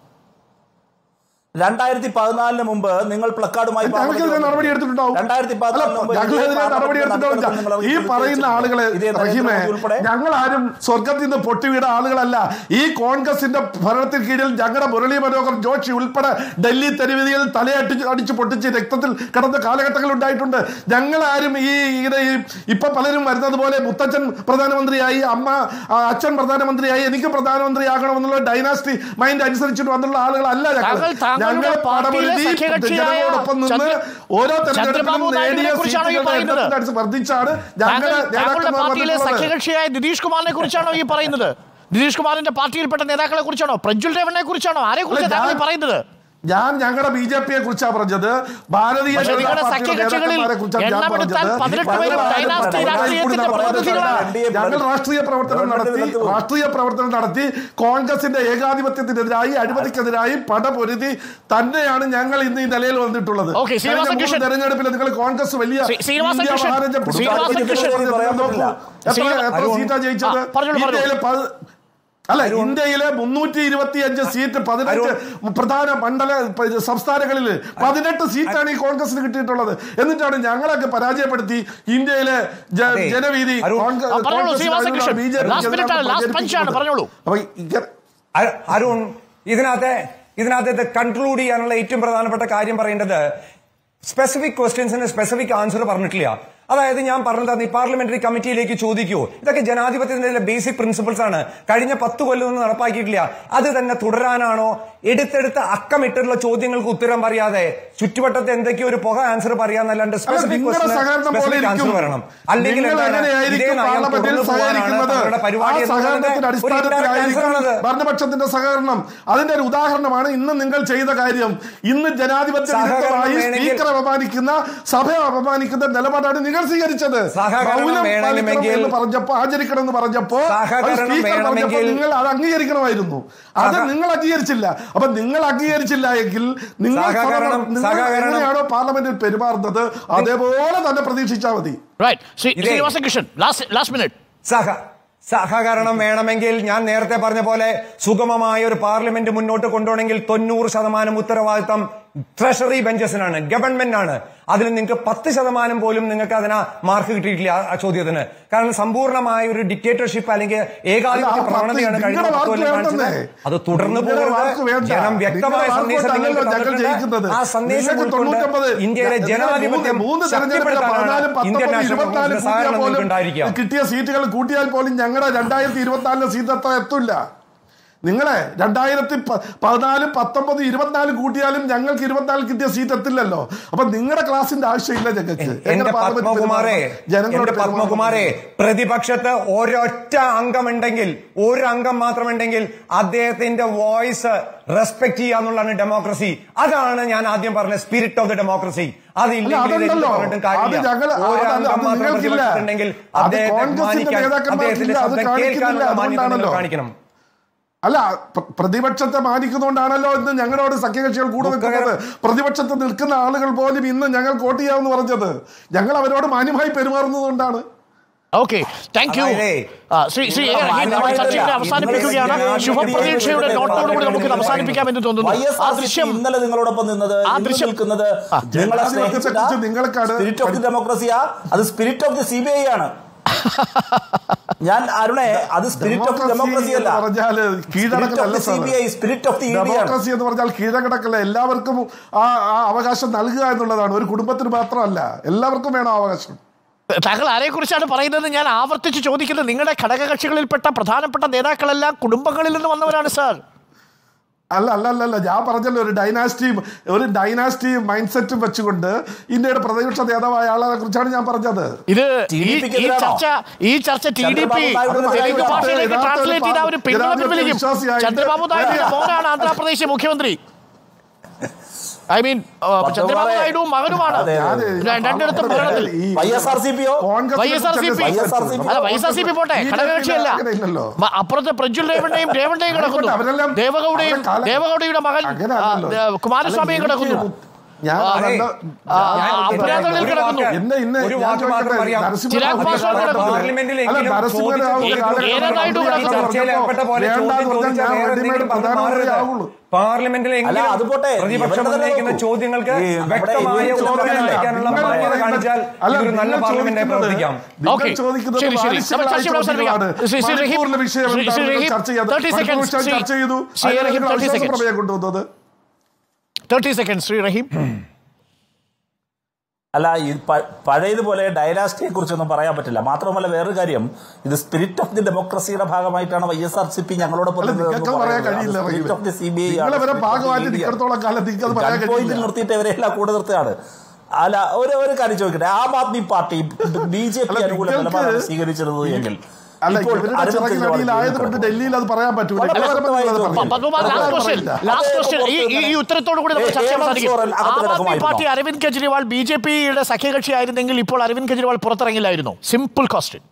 രണ്ടായിരത്തി പതിനാലിന് മുമ്പ് നിങ്ങൾ പ്ലക്കാർഡുമായി ഞങ്ങൾക്കെതിരെ നടപടി എടുത്തിട്ടുണ്ടാവും രണ്ടായിരത്തി പതിനാലിന് മുമ്പ് അല്ല, ഞങ്ങൾക്കെതിരെ നടപടി എടുത്തിട്ടുണ്ടാവും ഈ പറയുന്ന ആളുകളെ റഹീമെ ഞങ്ങൾ ആരും സ്വർഗത്തിൽ നിന്ന് പൊട്ടിവീട ആളുകളല്ല ഈ കോൺഗ്രസിന്റെ ഭരണത്തിന് കീഴിൽ ഞങ്ങളുടെ മുരളി മനോഹർ ജോഷി ഉൾപ്പെടെ ഡൽഹി തെരുവിധിയിൽ തലയടിച്ച് അടിച്ച് പൊട്ടിച്ച് രക്തത്തിൽ കിടന്ന കാലഘട്ടങ്ങൾ ഉണ്ടായിട്ടുണ്ട് ഞങ്ങൾ ആരും ഈ ഇങ്ങനെ ഈ ഇപ്പൊ പലരും വരുന്നത് പോലെ മുത്തച്ഛൻ പ്രധാനമന്ത്രിയായി അമ്മ ആ, അച്ഛൻ പ്രധാനമന്ത്രിയായി എനിക്ക് പ്രധാനമന്ത്രി ആകണമെന്നുള്ള ഡൈനാസ്റ്റി മൈൻഡ് അനുസരിച്ചിട്ട് വന്നുള്ള ആളുകളല്ല താങ്കൾ ഞങ്ങൾ താങ്കളുടെ ഞങ്ങൾ പാർട്ടിയിലെ പടപൊരുതി സഖ്യകക്ഷിയായ ജനങ്ങളോടൊപ്പം നിന്ന് ചന്ദ്ര- ഓരോ ചന്ദ്രബാബു തെരഞ്ഞെടുപ്പിലും നായിഡുവിനെ നേടിയ കുറിച്ചാണോ ഈ സീറ്റുകളുടെ പറയുന്നത്? എണ്ണത്തിനനുസരിച്ച് വർദ്ധിച്ചാണ് താങ്കൾ ഞങ്ങളുടെ താങ്കളുടെ നേതാക്കന്മാർ പാർട്ടിയിലെ വന്നിട്ടുള്ളത്. സഖ്യകക്ഷിയായ നിതീഷ് കുമാറിനെ കുറിച്ചാണോ ഈ പറയുന്നത് നിതീഷ് കുമാറിന്റെ പാർട്ടിയിൽപ്പെട്ട നേതാക്കളെ കുറിച്ചാണോ പ്രജ്വൽ രേവണ്ണെ കുറിച്ചാണോ ആരെ കുറിച്ചാണ് അല്ല, താങ്കൾ ഞാൻ- പറയുന്നത് ഞാൻ ഞങ്ങളുടെ ബി ജെ പിയെ കുറിച്ചാണ് പറഞ്ഞത് ഭാരതീയ പക്ഷേ ജനതാ നിങ്ങളുടെ പാർട്ടിയുടെ സഖ്യകക്ഷികളിൽ നേതാക്കന്മാരെ കുറിച്ചാണ് ഞാൻ എണ്ണമെടുത്താൽ പറഞ്ഞത്. പതിനെട്ട് പേരും ഞങ്ങൾ ഡൈനാസ്റ്റി ഞങ്ങൾ രാഷ്ട്രീയത്തിന്റെ ഞങ്ങൾ പ്രതിനിധികളാണ്. ഞങ്ങൾ രാഷ്ട്രീയ പ്രവർത്തനം നടത്തി രാഷ്ട്രീയ പ്രവർത്തനം നടത്തി കോൺഗ്രസിന്റെ ഏകാധിപത്യത്തിനെതിരായി അഴിമതിക്കെതിരായി പടപൊരുതി തന്നെയാണ് ഞങ്ങൾ ഇന്ന് ഈ നിലയിൽ വന്നിട്ടുള്ളത് ഓക്കേ, ശ്രീനിവാസൻ കഴിഞ്ഞ മൂന്ന് കൃഷ്ണൻ. തെരഞ്ഞെടുപ്പിൽ നിങ്ങൾ കോൺഗ്രസ് വലിയ ശ്രീ- ശ്രീനിവാസൻ ഇന്ത്യ കൃഷ്ണൻ. മഹാരാജ ശ്രീനിവാസൻ കൃഷ്ണൻ. പറയാൻ പറ്റില്ല. എത്ര ശ്രീനിവാ- എത്ര അരുൺ. സീറ്റാ ജയിച്ചത് ആ, പറഞ്ഞോളൂ, പറഞ്ഞോളൂ. ഇന്ത്യയിലെ പ- അല്ല ഇന്ത്യയിലെ മുന്നൂറ്റി ഇരുപത്തി അഞ്ച് സീറ്റ് പതിനെട്ട് പ്രധാന മണ്ഡല പ- സംസ്ഥാനങ്ങളിൽ പതിനെട്ട് സീറ്റാണ് ഈ കോൺഗ്രസിന് കിട്ടിയിട്ടുള്ളത് എന്നിട്ടാണ് ഞങ്ങളൊക്കെ പരാജയപ്പെടുത്തി ഇന്ത്യയിലെ ജ- അതെ. ജനവീതി അരുൺ. കോൺഗ്ര- ആ, പറഞ്ഞോളൂ, കോൺഗ്രസ് ശ്രീനിവാസൻ അതിനുള്ള Krishnan. B J P Last minute ആണ്, last punch ആണ്, പറഞ്ഞോളൂ. അപ്പൊ ഇങ്ങനെ അ- അരുൺ ഇതിനകത്തെ ഇതിനകത്ത് കൺക്ലൂഡ് ചെയ്യാനുള്ള ഏറ്റവും പ്രധാനപ്പെട്ട കാര്യം പറയേണ്ടത് സ്പെസിഫിക് ക്വസ്റ്റ്യൻസിന് സ്പെസിഫിക് ആൻസർ പറഞ്ഞിട്ടില്ല അതായത് ഞാൻ പറഞ്ഞത് ഈ പാർലമെന്ററി കമ്മിറ്റിയിലേക്ക് ചോദിക്കുമോ ഇതൊക്കെ ജനാധിപത്യത്തിന്റെ ബേസിക് പ്രിൻസിപ്പിൾസ് ആണ് കഴിഞ്ഞ പത്ത് കൊല്ലമൊന്നും നടപ്പാക്കിയിട്ടില്ല അത് തന്നെ തുടരാനാണോ എടുത്തെടുത്ത് അക്കമിട്ടുള്ള ചോദ്യങ്ങൾക്ക് ഉത്തരം പറയാതെ ചുറ്റുവട്ടത്ത് എന്തൊക്കെയോ ഒരു പുക ആൻസർ പറയാന്നല്ലാണ്ട് സ്പെസിഫിക് നിങ്ങളുടെ സഹകരണം പോലെ സ്പെസിഫിക് ആൻസർ ഇരിക്കും. വരണം അല്ലെങ്കിൽ നിങ്ങൾ എന്താണ്? എങ്ങനെയായിരിക്കും ഇതേ നയം പാർലമെന്റിൽ തുടർന്നു പോകാനാണ് സഹകരിക്കുന്നത് തങ്ങളുടെ ആ പരിപാടി എന്നുള്ളതിന്റെ സഹകരണത്തിന്റെ ഒരു indirect answer അടിസ്ഥാനത്തിലായിരിക്കും ആണത്. ഭരണപക്ഷത്തിന്റെ സഹകരണം അതിന്റെ ഒരു ഉദാഹരണമാണ് ഇന്ന് നിങ്ങൾ ചെയ്ത കാര്യം ഇന്ന് ജനാധിപത്യ സഹകരണം വിരുദ്ധമായി വേണമെങ്കിൽ- സ്പീക്കറെ അപമാനിക്കുന്ന സഭയെ അപമാനിക്കുന്ന നിലപാടാണ് നിങ്ങൾ നിങ്ങൾ സ്വീകരിച്ചത് സഹകരണം മൗനം വേണമെങ്കിൽ- പാലിക്കണം എന്ന് പറഞ്ഞപ്പോ ആചരിക്കണം എന്ന് പറഞ്ഞപ്പോ അത് സഹകരണം സ്പീക്കർ പറഞ്ഞപ്പോ വേണമെങ്കിൽ- നിങ്ങൾ അത് അംഗീകരിക്കണമായിരുന്നു അത് സഹ- നിങ്ങൾ അംഗീകരിച്ചില്ല അപ്പൊ നിങ്ങൾ അംഗീകരിച്ചില്ല എങ്കിൽ നിങ്ങൾ സഹകരണം- സ്വതന്ത്ര- നിങ്ങൾ സഹകരണം- എങ്ങനെയാണോ പാർലമെന്റിൽ പെരുമാറുന്നത് അതേപോലെ തന്നെ പ്രതീക്ഷിച്ചാൽ മതി റൈറ്റ് ശ്രീ ഇതേ- Srinivasa Krishnan last last minute സഹ സഹകരണം വേണമെങ്കിൽ ഞാൻ നേരത്തെ പറഞ്ഞ പോലെ സുഗമമായ ഒരു പാർലമെന്റ് മുന്നോട്ട് കൊണ്ടുപോകണമെങ്കിൽ തൊണ്ണൂറ് ശതമാനം ഉത്തരവാദിത്തം ട്രഷറി ബെഞ്ചസിനാണ് ഗവൺമെന്റാണ് അതിൽ നിങ്ങൾക്ക് പത്ത് ശതമാനം പോലും നിങ്ങൾക്ക് അതിന് മാർക്ക് കിട്ടിയിട്ടില്ല ആ- ആ ചോദ്യത്തിന് കാരണം സമ്പൂർണ്ണമായ ഒരു ഡിക്റ്റേറ്റർഷിപ്പ് അല്ലെങ്കിൽ ഏകാധിപത്യ അല്ല, ആ പ്രവണതയാണ് പത്ത് കഴിഞ്ഞ നിങ്ങളുടെ പത്ത് കൊല്ലം വാക്ക് കാണിച്ചത് വേണ്ടെന്നേ. അത് തുടർന്ന് നിങ്ങളുടെ വാക്ക് പോകരുത് വേണ്ട. ജനം വ്യക്തമായ നിങ്ങളുടെ സന്ദേശം വാക്ക് നിങ്ങൾക്ക് കൊണ്ടല്ലോ ഞങ്ങൾ ജയിക്കുന്നത്. തന്നിട്ടുണ്ട്. ആ സന്ദേശം നിങ്ങൾക്ക് ഉൾക്കൊണ്ട് 99 ഇന്ത്യയിലെ നിങ്ങൾ ജനാധിപത്യം മൂന്ന് മൂന്ന് തെരഞ്ഞെടുപ്പിൽ ശക്തിപ്പെടുത്താനാണ് പതിനാലും ഇന്ത്യൻ പത്തൊമ്പത് നാഷണൽ ഇരുപത്തിനാല് കോൺഗ്രസ് കൂട്ടിയാൽ സഹകരണം പോലും നിങ്ങൾക്കുണ്ടായിരിക്കാം കിട്ടിയ സീറ്റുകൾ കൂട്ടിയാൽ പോലും ഞങ്ങളുടെ രണ്ടായിരത്തി ഇരുപത്തിനാലിലെ സീറ്റ് അത്ര എത്തില്ല നിങ്ങളെ രണ്ടായിരത്തി പ- പതിനാല് പത്തൊമ്പത് ഇരുപത്തിനാല് കൂട്ടിയാലും ഞങ്ങൾക്ക് ഇരുപത്തിനാല് കിട്ടിയ സീറ്റ് എത്തില്ലല്ലോ അപ്പൊ നിങ്ങളുടെ ക്ലാസിന്റെ ആവശ്യമില്ല ഞങ്ങൾക്ക് എന്റെ എങ്ങനെ പാർലമെന്റിൽ പത്മകുമാരെ പെരുമാറണം? ജനങ്ങളോട് എന്റെ പത്മകുമാരെ പ്രതിപക്ഷത്ത് ഒരൊറ്റ അംഗമുണ്ടെങ്കിൽ ഒരു അംഗം മാത്രമുണ്ടെങ്കിൽ അദ്ദേഹത്തിന്റെ വോയിസ് റെസ്പെക്ട് ചെയ്യാന്നുള്ളതാണ് ഡെമോക്രസി അതാണ് ഞാൻ ആദ്യം പറഞ്ഞ സ്പിരിറ്റ് ഓഫ് ദ ഡെമോക്രസി അല്ല, അതല്ലല്ലോ. അത് ഞങ്ങൾ അത് അത് നിങ്ങൾക്കില്ല. അത് കോൺഗ്രസിന്റെ നേതാക്കന്മാർക്കില്ല. അത് കാണിക്കുന്നില്ല. അതുകൊണ്ടാണല്ലോ. കാണിക്കണം അല്ല പ്ര- പ്രതിപക്ഷത്തെ മാനിക്കുന്നതുകൊണ്ടാണല്ലോ ഇന്ന് ഞങ്ങളോട് സഖ്യകക്ഷികൾ കൂടെ നിൽക്കുന്നത് പ്രതിപക്ഷത്ത് നിൽക്കുന്ന ആളുകൾ പോലും ഇന്ന് ഞങ്ങൾ വോട്ട് ചെയ്യാമെന്ന് പറഞ്ഞത് ഞങ്ങൾ അവരോട് മാന്യമായി പെരുമാറുന്നത് കൊണ്ടാണ് ഓക്കെ താങ്ക് യു അതായത് ശ്രീ ശ്രീ എ. റഹീം നമ്മൾ ചർച്ചയുടെ അവസാനിപ്പിക്കുകയാണ് ഇന്നലെ ശുഭപ്രതീക്ഷയുടെ നോട്ടോടുകൂടി നമുക്ക് ഇത് അവസാനിപ്പിക്കാമെന്ന് തോന്നുന്നു ആ YSRCP ദൃശ്യം ഇന്നലെ നിങ്ങളോടൊപ്പം നിന്നത് ആ ഇന്ന് ദൃശ്യം- നിൽക്കുന്നത് ആ. നിങ്ങളെ ജനാധിപത്യത്തെക്കുറിച്ച് നിങ്ങൾക്കാണ് സ്പിരിറ്റ് ഓഫ് ദി ഡെമോക്രസിയാ അത് spirit of the C B I ആണ് ഞാൻ അരുണെ അത് spirit of the democracy democracy അല്ല എന്ന് പറഞ്ഞാൽ കീഴടക്കലല്ല C B I spirit of the E D ആണ് ഡെമോക്രസി എന്ന് പറഞ്ഞാൽ കീഴടക്കല്ല എല്ലാവർക്കും ആ ആ അവകാശം നൽകുക എന്നുള്ളതാണ് ഒരു കുടുംബത്തിന് മാത്രമല്ല എല്ലാവർക്കും വേണം ആ അവകാശം താങ്കൾ ആരെക്കുറിച്ചാണ് പറയുന്നത് ഞാൻ ആവർത്തിച്ച് ചോദിക്കുന്നത് നിങ്ങളുടെ ഘടകകക്ഷികളിൽപ്പെട്ട പ്രധാനപ്പെട്ട നേതാക്കളെല്ലാം കുടുംബങ്ങളിൽ നിന്ന് വന്നവരാണ് സാർ അല്ല അല്ല അല്ല അല്ല ഞാൻ പറഞ്ഞല്ലോ ഒരു ഡൈനാസ്റ്റി ഒരു ഡൈനാസ്റ്റി മൈൻഡ് സെറ്റും വെച്ചുകൊണ്ട് ഇന്ത്യയുടെ പ്രതിപക്ഷ നേതാവായ ആളെ കുറിച്ചാണ് ഞാൻ പറഞ്ഞത് ഇത് TDP ഈ- ക്ക് ഈ എതിരാണോ? ചർച്ച ഈ ചർച്ച T D P Chandrababu Naidu Telugu യഥാർത്ഥ- ഭാഷയിലേക്ക് യഥാർത്ഥ ട്രാൻസ്ലേറ്റ് ചെയ്ത ഒരു പിന്തുണ യഥാർത്ഥ പിൻവലിക്കും വിശ്വാസിയായിട്ട് ചന്ദ്രബാബു നായിഡുവിന്റെ മോനാണ് ആന്ധ്രാപ്രദേശ് മുഖ്യമന്ത്രി ഐ മീൻ ചന്ദ്രബാബു നായിഡു മകനുമാണ് അതെ, അതെ. രണ്ടിടത്തും ഭരണത്തിൽ വൈ എസ് ആർ സി പിയോ Y S R C P YSRCP. അല്ല Y S R C P പോട്ടെ BJP ഘടകകക്ഷിയല്ല അങ്ങനെയില്ലല്ലോ. മ- അപ്പുറത്തെ പ്രജ്വൽ രേവണ്ണയും രേവണ്ണയും കിടക്കുന്നു അവരെല്ലാം ദേവഗൌഡയും അവരുടെ കാലം- ദേവഗൌഡയുടെ മകൻ അങ്ങനെ ആ, അല്ലല്ലോ. ദേ- കുമാരസ്വാമിയും അല്ല, കിടക്കുന്നു എനിക്ക് ഞാൻ ആ, അതല്ല- ആ, ഞാൻ അപരാധങ്ങളിൽ ഒരു കിടക്കുന്നു. വാക്ക് ഇന്ന് ഇന്ന് ഒരു ഞാൻ വാക്ക് മാത്രം ചോദിക്കട്ടെ, പറയാം. നരസിംഹ ചിരാഗ് റാവു പാസ്വാൻ കാലഘട്ടത്തില് കിടക്കുന്നു. പാർലമെന്റിലെങ്കിലും അല്ല, നരസിംഹ ചോദിച്ച റാവു ചോദ്യം- കാലഘട്ടത്തില് ഏറെ നായിഡു ഞാൻ കിടക്കുന്നു. ചർച്ചയിൽ പറഞ്ഞപ്പോ ഏർപ്പെട്ട പോലെ വേണ്ടാന്ന് ചോദ്യം പറഞ്ഞാൽ ചോദിച്ചാൽ ഞാൻ വേറെ റെഡിമെയ്ഡ് എന്തെങ്കിലും പറഞ്ഞ് പ്രധാനമന്ത്രി മാറരുത്. ആവുള്ളൂ പാർലമെന്റിലെങ്കിലും അല്ല, അത് പോട്ടെ. പ്രതിപക്ഷം ഇവിടെ ഉന്നയിക്കുന്ന നോക്കൂ. ചോദ്യങ്ങൾക്ക് ഈ നമ്മുടെ വ്യക്തമായ ഇന്ത്യൻ ഉത്തരം ചോദ്യമല്ല. നൽകാനുള്ള നിങ്ങൾ മാന്യത പറയുന്നത് കാണിച്ചാൽ അല്ല, ഇതൊരു നല്ല നിങ്ങൾ പാർലമെന്റായി ചോദിക്കുന്നത് പ്രവർത്തിക്കാം നിങ്ങൾ ഓക്കെ ചോദിക്കുന്നത് ശരി ശരി നമ്മൾ ചർച്ച ഇവിടെ അവസാനിപ്പിക്കാം ശ്രീ ശ്രീ റഹീം മണിപ്പൂരിലെ വിഷയം ശ്രീ ശ്രീ എന്താണ് റഹീം ചർച്ച ചെയ്യാതെ തേർട്ടി സെക്കൻഡ്സ് പ്രതിപക്ഷം ചർച്ച ചെയ്തു ശ്രീ അതിന് റഹീം നിങ്ങൾ തേർട്ടി അവിശ്വാസ സെക്കൻഡ്സ് പ്രമേയം കൊണ്ടുവന്നത് തേർട്ടി സെക്കൻഡ്സ് ശ്രീ റഹീം അല്ല ഈ പ- പഴയതുപോലെ ഡയനാസ്റ്റിയെ കുറിച്ചൊന്നും പറയാൻ പറ്റില്ല മാത്രമല്ല വേറൊരു കാര്യം ഇത് സ്പിരിറ്റ് ഓഫ് ദി ഡെമോക്രസിയുടെ ഭാഗമായിട്ടാണ് Y S R C P ഞങ്ങളോടൊപ്പം അല്ല നിന്നതെന്ന് നിങ്ങൾക്ക് പറയാൻ പറയുന്നത്. കഴിയില്ല അത് spirit of the CBI ആണ്, നിങ്ങളെ വരെ spirit of the ഭാഗമായിട്ട് ED ആണ്. നിൽക്കിടത്തോളം കാലം നിങ്ങൾക്ക് അത് പറയാൻ ഗൺ പോയിന്റിൽ കഴിയില്ല നിർത്തിയിട്ട് ഇവരെല്ലാം കൂടെ നിർത്തുകയാണ് അല്ല ഒരു ഒരു കാര്യം ചോദിക്കട്ടെ Aam Aadmi party B J P അല്ല, അനുകൂല നിങ്ങൾക്ക് നിലപാടാണ് സ്വീകരിച്ചിരുന്നത് എങ്കിൽ അല്ല ഇപ്പോൾ ഇവരുടെ അരവിന്ദ് ചിറകിനടിയിലായതുകൊണ്ട് കെജ്രിവാൾ ഡൽഹിയിൽ അത് പറയാൻ പറ്റൂല വളരെ ഇവിടെ വരുമ്പോൾ വ്യക്തമായി നിങ്ങളത് തോന്നി. പറയും. പത്മകുമാർ അത് ലാസ്റ്റ് പറയാൻ ക്വസ്റ്റ്യൻ പറ്റില്ല. ലാസ്റ്റ് അതേ ക്വസ്റ്റ്യൻ ഈ ഈ- ഈ ഉത്തരത്തോടു കൂടി നമ്മൾ ഏ, ചർച്ച ഹേമന്ത് അവസാനിക്കും സോറൻ അകത്ത് ആം ആദ്മി കിടക്കുമായിരുന്നോ? Party Arvind Kejriwal B J പിയുടെ സഖ്യകക്ഷി ആയിരുന്നെങ്കിൽ ഇപ്പോൾ അരവിന്ദ് കെജ്രിവാൾ പുറത്തിറങ്ങില്ലായിരുന്നു സിമ്പിൾ ക്വസ്റ്റ്യൻ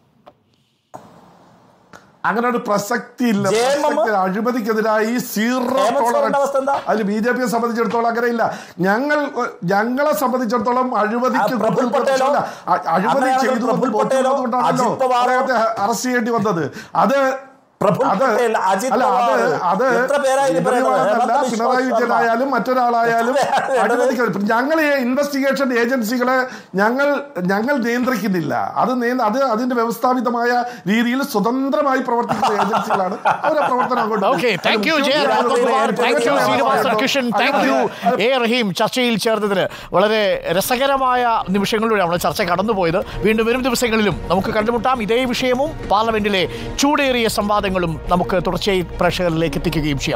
അങ്ങനെ ഒരു പ്രസക്തി ഇല്ല ജയമം- പ്രസക്തി അഴിമതിക്കെതിരായി സീറോ ഹേമന്ത് സോറന്റെ അവസ്ഥ എന്താ? ടോളറൻസ് അതിൽ ബി ജെ പിയെ സംബന്ധിച്ചിടത്തോളം അങ്ങനെ ഇല്ല ഞങ്ങൾ ഞങ്ങളെ സംബന്ധിച്ചിടത്തോളം അഴിമതിക്ക് ആ, പ്രഫുൽ കൂടുതൽ പട്ടേലോ? പ്രശ്നമില്ല. അ- അഴിമതി അങ്ങനെയാണെങ്കിൽ ചെയ്തു പ്രഫുൽ എന്ന് പട്ടേലോ? ബോധ്യമുള്ളതുകൊണ്ടാണല്ലോ അജിത് പവാറോ? അദ്ദേഹത്തെ അറസ്റ്റ് ചെയ്യേണ്ടി വന്നത് അത് പ്രഫുൽ അത് പട്ടേൽ, അജിത് അല്ല അത് പവാർ, അത് എത്ര പേരാ ഇത് പറയുന്നത്? കെജ്രിവാളല്ല, ഹേമന്ത് ബിശ്വാസ് പിണറായി ശർമ്മ. വിജയനായാലും മറ്റൊരാളായാലും എത്ര പേരാ വേണ്ടത്? അഴിമതിക്ക് ഞങ്ങൾ ഈ ഇൻവെസ്റ്റിഗേഷൻ ഏജൻസികളെ ഞങ്ങൾ ഞങ്ങൾ നിയന്ത്രിക്കുന്നില്ല അത് നിയ- അത് അതിന്റെ വ്യവസ്ഥാപിതമായ രീതിയിൽ സ്വതന്ത്രമായി പ്രവർത്തിക്കുന്ന ഏജൻസികളാണ് അവരെ പ്രവർത്തനം അങ്ങോട്ട് okay thank you J Raghavakumar thank you Srinivasa Krishnan thank you A Rahim ചർച്ചയിൽ ചേർന്നതിന് വളരെ രസകരമായ നിമിഷങ്ങളിലൂടെ നമ്മൾ ചർച്ച കടന്നുപോയത് വീണ്ടും വരും ദിവസങ്ങളിലും നമുക്ക് കണ്ടുമുട്ടാം ഇതേ വിഷയവും പാർലമെന്റിലെ ചൂടേറിയ സംവാദങ്ങളും നമുക്ക് തുടർച്ചയായി പ്രേക്ഷകരിലേക്ക് എത്തിക്കുകയും ചെയ്യാം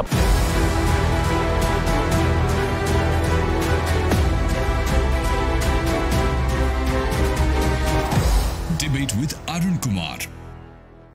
Debate with Arun Kumar